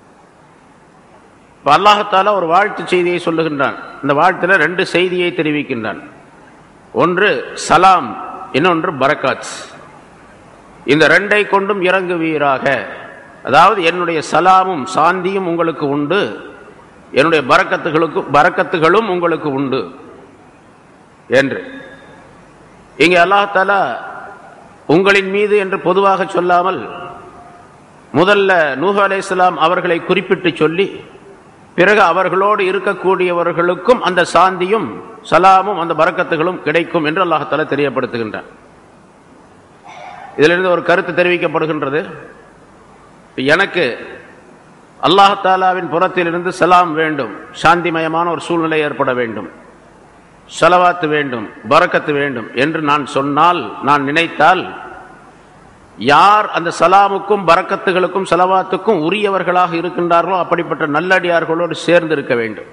இப்போ அல்லாஹத்தால ஒரு வாழ்த்து செய்தியை சொல்லுகின்றான் இந்த வாழ்த்துல ரெண்டு செய்தியை தெரிவிக்கின்றான் ஒன்று சலாம் இன்னொன்று பரக்காத் இந்த ரெண்டை கொண்டும் இறங்குவீராக அதாவது என்னுடைய சலாமும் சாந்தியும் உங்களுக்கு உண்டு என்னுடைய பரக்கத்துகளுக்கு பரக்கத்துகளும் உங்களுக்கு உண்டு என்று இங்கே அல்லாஹாலா உங்களின் மீது என்று பொதுவாக சொல்லாமல் முதல்ல நூஹ் அலை அவர்களை குறிப்பிட்டு சொல்லி பிறகு அவர்களோடு இருக்கக்கூடியவர்களுக்கும் அந்த சாந்தியும் சலாமும் அந்த பறக்கத்துகளும் கிடைக்கும் என்று அல்லாஹால தெரியப்படுத்துகின்றான் இதிலிருந்து ஒரு கருத்து தெரிவிக்கப்படுகின்றது எனக்கு அல்லாஹாலாவின் புறத்திலிருந்து சலாம் வேண்டும் சாந்திமயமான ஒரு சூழ்நிலை ஏற்பட வேண்டும் செலவாத்து வேண்டும் பறக்கத்து வேண்டும் என்று நான் சொன்னால் நான் நினைத்தால் யார் அந்த சலாமுக்கும் பறக்கத்துகளுக்கும் செலவாத்துக்கும் உரியவர்களாக இருக்கின்றார்களோ அப்படிப்பட்ட நல்லடியார்களோடு சேர்ந்து இருக்க வேண்டும்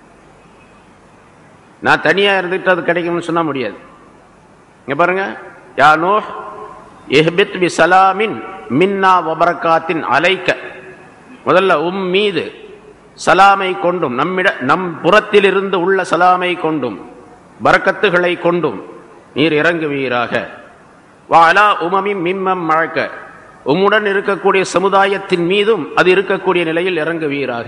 நான் தனியாக இருந்துட்டு அது கிடைக்கும்னு சொன்ன முடியாது இங்க பாருங்க யா நோ எஹ்பித் பி சலாமின் மின்னா வபரக்காத்தின் அலைக்க முதல்ல உம் மீது சலாமை கொண்டும் நம்மிட நம் புறத்திலிருந்து உள்ள சலாமை கொண்டும் பரக்கத்துகளை கொண்டும் நீர் இறங்குவீராக வாலா உமமி மிம்மம் மழக்க உம்முடன் இருக்கக்கூடிய சமுதாயத்தின் மீதும் அது இருக்கக்கூடிய நிலையில் இறங்குவீராக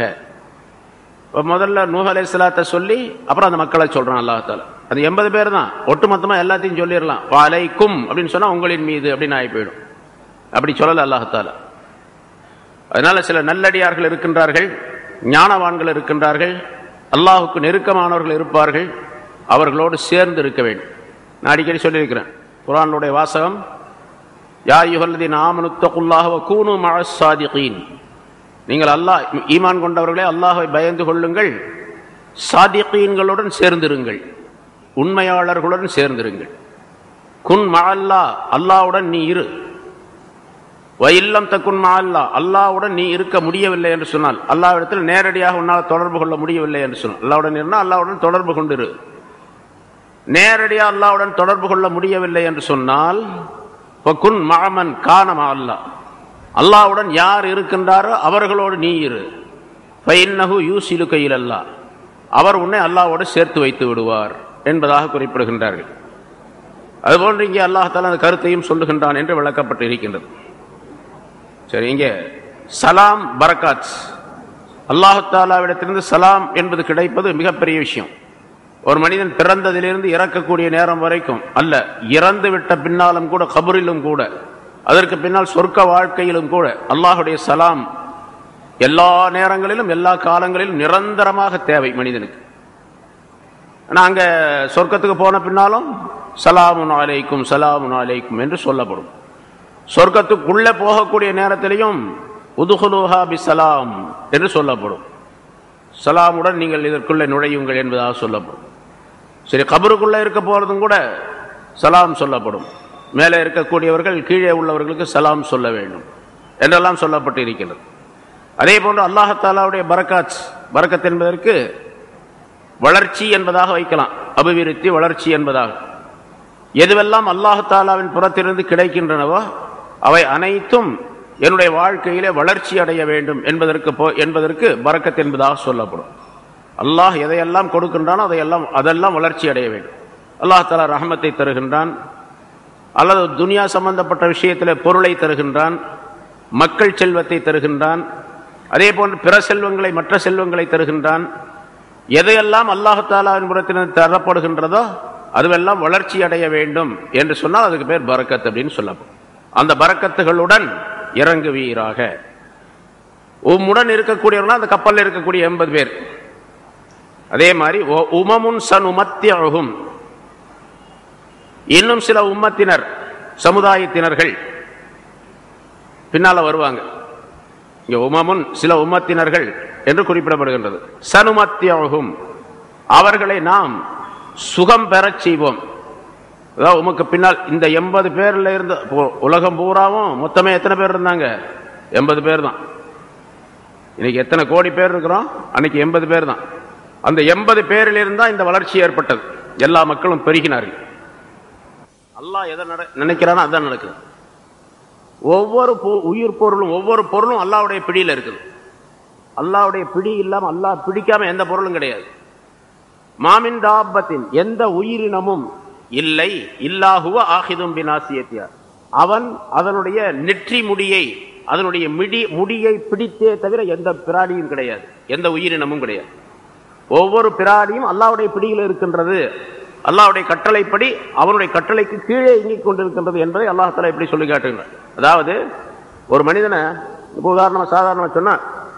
முதல்ல நூஹ் அலை சலாத்தை சொல்லி அப்புறம் அந்த மக்களை சொல்றான் அல்லாஹால அது எண்பது பேர் தான் ஒட்டுமொத்தமா எல்லாத்தையும் சொல்லிடலாம் வாலைக்கும் அப்படின்னு சொன்னா உங்களின் மீது அப்படின்னு ஆகி போயிடும் அப்படி சொல்லல அல்லாஹால அதனால சில நல்லடியார்கள் இருக்கின்றார்கள் ஞானவான்கள் இருக்கின்றார்கள் அல்லாஹுக்கு நெருக்கமானவர்கள் இருப்பார்கள் அவர்களோடு சேர்ந்து இருக்க வேண்டும் நான் அடிக்கடி சொல்லியிருக்கிறேன் குரானுடைய வாசகம் யா யுகல்லதி நாமனுத்தகுல்லாக கூனு மழசாதிகீன் நீங்கள் அல்லாஹ் ஈமான் கொண்டவர்களே அல்லாஹை பயந்து கொள்ளுங்கள் சாதிகீன்களுடன் சேர்ந்திருங்கள் உண்மையாளர்களுடன் சேர்ந்திருங்கள் குன் மல்லா அல்லாவுடன் நீ இரு வயில்லம் தக்குன் அல்லா அல்லாவுடன் நீ இருக்க முடியவில்லை என்று சொன்னால் அல்லாவிடத்தில் நேரடியாக உன்னால் தொடர்பு கொள்ள முடியவில்லை என்று சொன்னால் அல்லாவுடன் இருந்தால் அல்லாவுடன் தொடர்பு கொண்டிரு நேரடியாக அல்லாவுடன் தொடர்பு கொள்ள முடியவில்லை என்று சொன்னால் குன் மாமன் காணமா அல்லா அல்லாவுடன் யார் இருக்கின்றாரோ அவர்களோடு நீ இரு பைன்னஹு யூசிலு கையில் அல்லா அவர் உன்னை அல்லாவோடு சேர்த்து வைத்து விடுவார் என்பதாக குறிப்பிடுகின்றார்கள் அதுபோன்று இங்கே அல்லாஹால அந்த கருத்தையும் சொல்லுகின்றான் என்று விளக்கப்பட்டு இருக்கின்றது சரி இங்கே சலாம் பரக்காத் அல்லாஹாலாவிடத்திலிருந்து சலாம் என்பது கிடைப்பது மிகப்பெரிய விஷயம் ஒரு மனிதன் பிறந்ததிலிருந்து இறக்கக்கூடிய நேரம் வரைக்கும் அல்ல இறந்து விட்ட பின்னாலும் கூட கபரிலும் கூட அதற்கு பின்னால் சொர்க்க வாழ்க்கையிலும் கூட அல்லாஹுடைய சலாம் எல்லா நேரங்களிலும் எல்லா காலங்களிலும் நிரந்தரமாக தேவை மனிதனுக்கு ஆனால் அங்கே சொர்க்கத்துக்கு போன பின்னாலும் சலாமுன் அலைக்கும் சலாமுன் அலைக்கும் என்று சொல்லப்படும் சொர்க்கத்துக்குள்ளே போகக்கூடிய நேரத்திலையும் உதுகுலுஹா பி சலாம் என்று சொல்லப்படும் சலாமுடன் நீங்கள் இதற்குள்ளே நுழையுங்கள் என்பதாக சொல்லப்படும் சரி கபருக்குள்ளே இருக்க போகிறதும் கூட சலாம் சொல்லப்படும் மேலே இருக்கக்கூடியவர்கள் கீழே உள்ளவர்களுக்கு சலாம் சொல்ல வேண்டும் என்றெல்லாம் சொல்லப்பட்டு இருக்கிறது அதே போன்று அல்லாஹாலாவுடைய பரக்காத் பரக்கத் என்பதற்கு வளர்ச்சி என்பதாக வைக்கலாம் அபிவிருத்தி வளர்ச்சி என்பதாக எதுவெல்லாம் அல்லாஹாலாவின் புறத்திலிருந்து கிடைக்கின்றனவோ அவை அனைத்தும் என்னுடைய வாழ்க்கையிலே வளர்ச்சி அடைய வேண்டும் என்பதற்கு போ என்பதற்கு பறக்கத் என்பதாக சொல்லப்படும் அல்லாஹ் எதையெல்லாம் கொடுக்கின்றானோ அதையெல்லாம் அதெல்லாம் வளர்ச்சி அடைய வேண்டும் அல்லாஹ் தாலா ரஹமத்தை தருகின்றான் அல்லது துனியா சம்பந்தப்பட்ட விஷயத்தில் பொருளை தருகின்றான் மக்கள் செல்வத்தை தருகின்றான் அதே போன்று பிற செல்வங்களை மற்ற செல்வங்களை தருகின்றான் எதையெல்லாம் அல்லாஹாலாவின் புறத்தினர் தரப்படுகின்றதோ அதுவெல்லாம் வளர்ச்சி அடைய வேண்டும் என்று சொன்னால் அதுக்கு பேர் பரக்கத் அப்படின்னு சொல்லப்படும் அந்த பரக்கத்துகளுடன் இறங்குவீராக உம்முடன் இருக்கக்கூடியவர்கள் அந்த கப்பலில் இருக்கக்கூடிய எண்பது பேர் அதே மாதிரி ஒ- உமமுன் சன் உமத்தியகும் இன்னும் சில உம்மத்தினர் சமுதாயத்தினர்கள் பின்னால வருவாங்க இங்க உமமுன் சில உம்மத்தினர்கள் என்று குறிப்பிடப்படுகின்றது சனுமத்தியகும் அவர்களை நாம் சுகம் பெறச் செய்வோம் அதாவது உமக்கு பின்னால் இந்த எண்பது பேர்ல இருந்து இப்போ உலகம் பூராவும் மொத்தமே எத்தனை பேர் இருந்தாங்க எண்பது பேர் தான் இன்னைக்கு எத்தனை கோடி பேர் இருக்கிறோம் அன்னைக்கு எண்பது பேர் தான் அந்த எண்பது பேரில் இருந்தா இந்த வளர்ச்சி ஏற்பட்டது எல்லா மக்களும் பெருகினார்கள் அல்லாஹ் எதை நட- நினைக்கிறானோ அதான் நடக்குது ஒவ்வொரு பொ- உயிர் பொருளும் ஒவ்வொரு பொருளும் அல்லாஹ்வுடைய பிடியில் இருக்குது அல்லாஹ்வுடைய பிடி இல்லாம அல்லாஹ் பிடிக்காம எந்த பொருளும் கிடையாது மாமின் தாபத்தின் எந்த உயிரினமும் இல்லை இல்லாஹுவ ஆஹிதும் பினாசியத்தியா அவன் அதனுடைய நெற்றி முடியை அதனுடைய மிடி முடியை பிடித்தே தவிர எந்த பிராணியும் கிடையாது எந்த உயிரினமும் கிடையாது ஒவ்வொரு பிராணியும் அல்லாஹ்வுடைய பிடியில் இருக்கின்றது அல்லாஹ்வுடைய கட்டளைப்படி அவனுடைய கட்டளைக்கு கீழே இயங்கிக் கொண்டிருக்கின்றது என்பதை அல்லாஹ் தஆலா இப்படி சொல்லி காட்டுகிறார் அதாவது ஒரு மனிதனை இப்போ உதாரணமா சாதாரணமா சொன்னா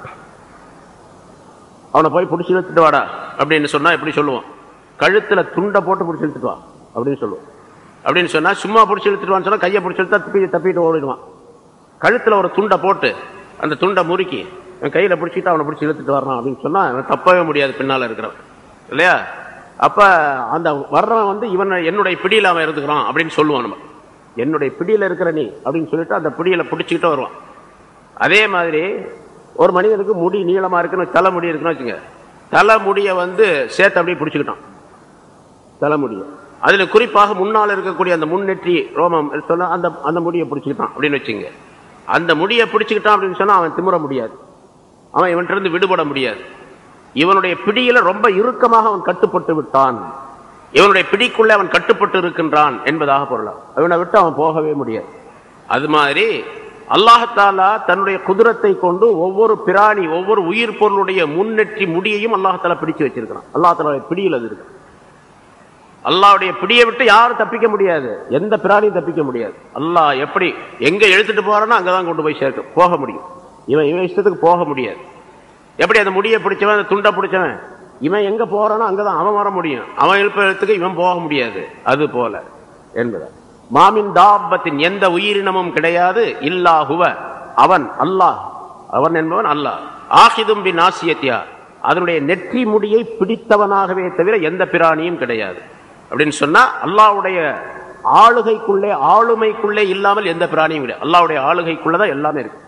அவனை போய் பிடிச்சி இழுத்துட்டு வாடா அப்படின்னு சொன்னா எப்படி சொல்லுவோம் கழுத்துல துண்டை போட்டு பிடிச்சி இழுத்துட்டு வா அப்படின்னு சொல்லுவோம் அப்படின்னு சொன்னா சும்மா பிடிச்சி இழுத்துட்டு வான்னு சொன்னா கையை பிடிச்சி இழுத்தா தப்பி தப்பிட்டு ஓடிடுவான் கழுத்துல ஒரு துண்டை போட்டு அந்த துண்டை முறுக்கி அவன் கையில பிடிச்சிட்டு அவனை பிடிச்சி இழுத்துட்டு வரான் அப்படின்னு சொன்னா அவன் தப்பவே முடியாது பின்னால இருக்கிறவன் இல்லையா அப்ப அந்த வர்றவன் வந்து இவன் என்னுடைய பிடியில அவன் இருந்துக்கிறான் அப்படின்னு சொல்லுவான் நம்ம என்னுடைய பிடியில இருக்கிற நீ அப்படின்னு சொல்லிட்டு அந்த பிடியில பிடிச்சிக்கிட்டு வருவான் அதே மாதிரி ஒரு மனிதனுக்கு முடி நீளமா இருக்குன்னு தலை முடி இருக்குன்னு வச்சுங்க தலை முடிய வந்து சேர்த்து அப்படியே பிடிச்சிக்கிட்டான் தலைமுடியை அதுல குறிப்பாக முன்னால் இருக்கக்கூடிய அந்த முன்னெற்றி ரோமம் சொன்னா அந்த அந்த முடியை பிடிச்சிக்கிட்டான் அப்படின்னு வச்சுங்க அந்த முடியை பிடிச்சிக்கிட்டான் அப்படின்னு சொன்னா அவன் திமிர முடியாது அவன் இவன்கிட்ட இருந்து விடுபட முடியாது இவனுடைய பிடியில ரொம்ப இறுக்கமாக அவன் கட்டுப்பட்டு விட்டான் இவனுடைய பிடிக்குள்ளே அவன் கட்டுப்பட்டு இருக்கின்றான் என்பதாக பொருளாம் அவனை விட்டு அவன் போகவே முடியாது அது மாதிரி அல்லாஹாலா தன்னுடைய குதிரத்தை கொண்டு ஒவ்வொரு பிராணி ஒவ்வொரு உயிர் பொருளுடைய முன்னெற்றி முடியையும் அல்லாஹாலா பிடிச்சு வச்சிருக்கிறான் அல்லாஹாலுடைய பிடியில் அது இருக்கு அல்லாஹ்வுடைய பிடியை விட்டு யாரும் தப்பிக்க முடியாது எந்த பிராணியும் தப்பிக்க முடியாது அல்லாஹ் எப்படி எங்க எழுத்துட்டு போறானோ அங்கதான் கொண்டு போய் சேர்க்க போக முடியும் இவன் இவன் இஷ்டத்துக்கு போக முடியாது எப்படி அந்த முடியை பிடிச்சவன் அந்த துண்டை பிடிச்சவன் இவன் எங்க போறானோ அங்கதான் அவன் வர முடியும் அவன் எழுப்ப எழுத்துக்கு இவன் போக முடியாது அது போல என்பது மாமின் தாபத்தின் எந்த உயிரினமும் கிடையாது இல்லாஹுவ அவன் அல்லாஹ் அவன் என்பவன் அல்லாஹ் ஆஹிதும் பின் ஆசியத்தியா அதனுடைய நெற்றி முடியை பிடித்தவனாகவே தவிர எந்த பிராணியும் கிடையாது அப்படின்னு சொன்னா அல்லாஹ்வுடைய ஆளுகைக்குள்ளே ஆளுமைக்குள்ளே இல்லாமல் எந்த பிராணியும் கிடையாது அல்லாஹ்வுடைய ஆளுகைக்குள்ளதான் எல்லாமே இருக்கு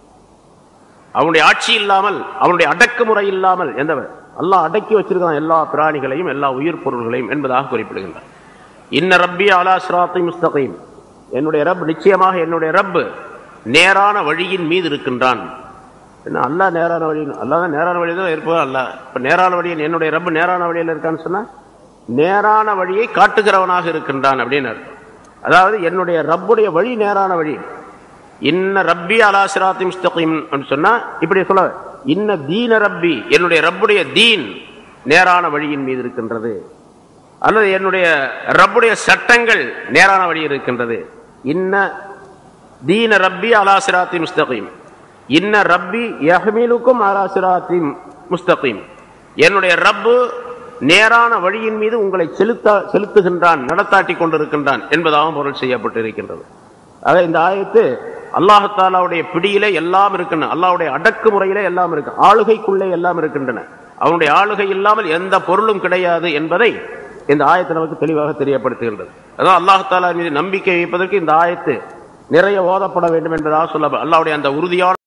அவனுடைய ஆட்சி இல்லாமல் அவனுடைய அடக்குமுறை இல்லாமல் எந்த அல்லாஹ் அடக்கி வச்சிருக்கான் எல்லா பிராணிகளையும் எல்லா உயிர் பொருள்களையும் என்பதாக குறிப்பிடுகின்றார் இன்ன ரப்பி அலா சிராத்தை முஸ்தகீம் என்னுடைய ரப் நிச்சயமாக என்னுடைய ரப் நேரான வழியின் மீது இருக்கின்றான் என்ன அல்லாஹ் நேரான வழி அல்லாஹ் தான் நேரான வழி தான் இருப்பதா அல்ல இப்ப நேரான வழியில் என்னுடைய ரப் நேரான வழியில் இருக்கான்னு சொன்னா நேரான வழியை காட்டுகிறவனாக இருக்கின்றான் அப்படின்னு அர்த்தம் அதாவது என்னுடைய ரப்புடைய வழி நேரான வழி இன்ன ரப்பி அலா சிராத்தி முஸ்தகீம் அப்படின்னு சொன்னா இப்படி சொல்ல இன்ன தீன ரப்பி என்னுடைய ரப்புடைய தீன் நேரான வழியின் மீது இருக்கின்றது அல்லது என்னுடைய ரப்புடைய சட்டங்கள் நேரான வழி இருக்கின்றது இன்ன தீன ரப்பி அலா சிராத்தி முஸ்தகீம் இன்ன ரப்பி யஹ்மிலுக்கும் அலா சிராத்தி முஸ்தகீம் என்னுடைய ரப்பு நேரான வழியின் மீது உங்களை செலுத்த செலுத்துகின்றான் நடத்தாட்டி கொண்டிருக்கின்றான் என்பதாகவும் பொருள் செய்யப்பட்டிருக்கின்றது ஆக இந்த ஆயத்து அல்லாஹாலாவுடைய பிடியிலே எல்லாம் இருக்கின்றன அல்லாஹ்வுடைய அடக்குமுறையிலே எல்லாம் இருக்கு ஆளுகைக்குள்ளே எல்லாம் இருக்கின்றன அவனுடைய ஆளுகை இல்லாமல் எந்த பொருளும் கிடையாது என்பதை இந்த ஆயத்து நமக்கு தெளிவாக தெரியப்படுத்துகின்றது அதான் அல்லாஹாலா மீது நம்பிக்கை வைப்பதற்கு இந்த ஆயத்து நிறைய ஓதப்பட வேண்டும் என்பதாக சொல்ல அல்லாஹ்வுடைய அந்த உறுதியான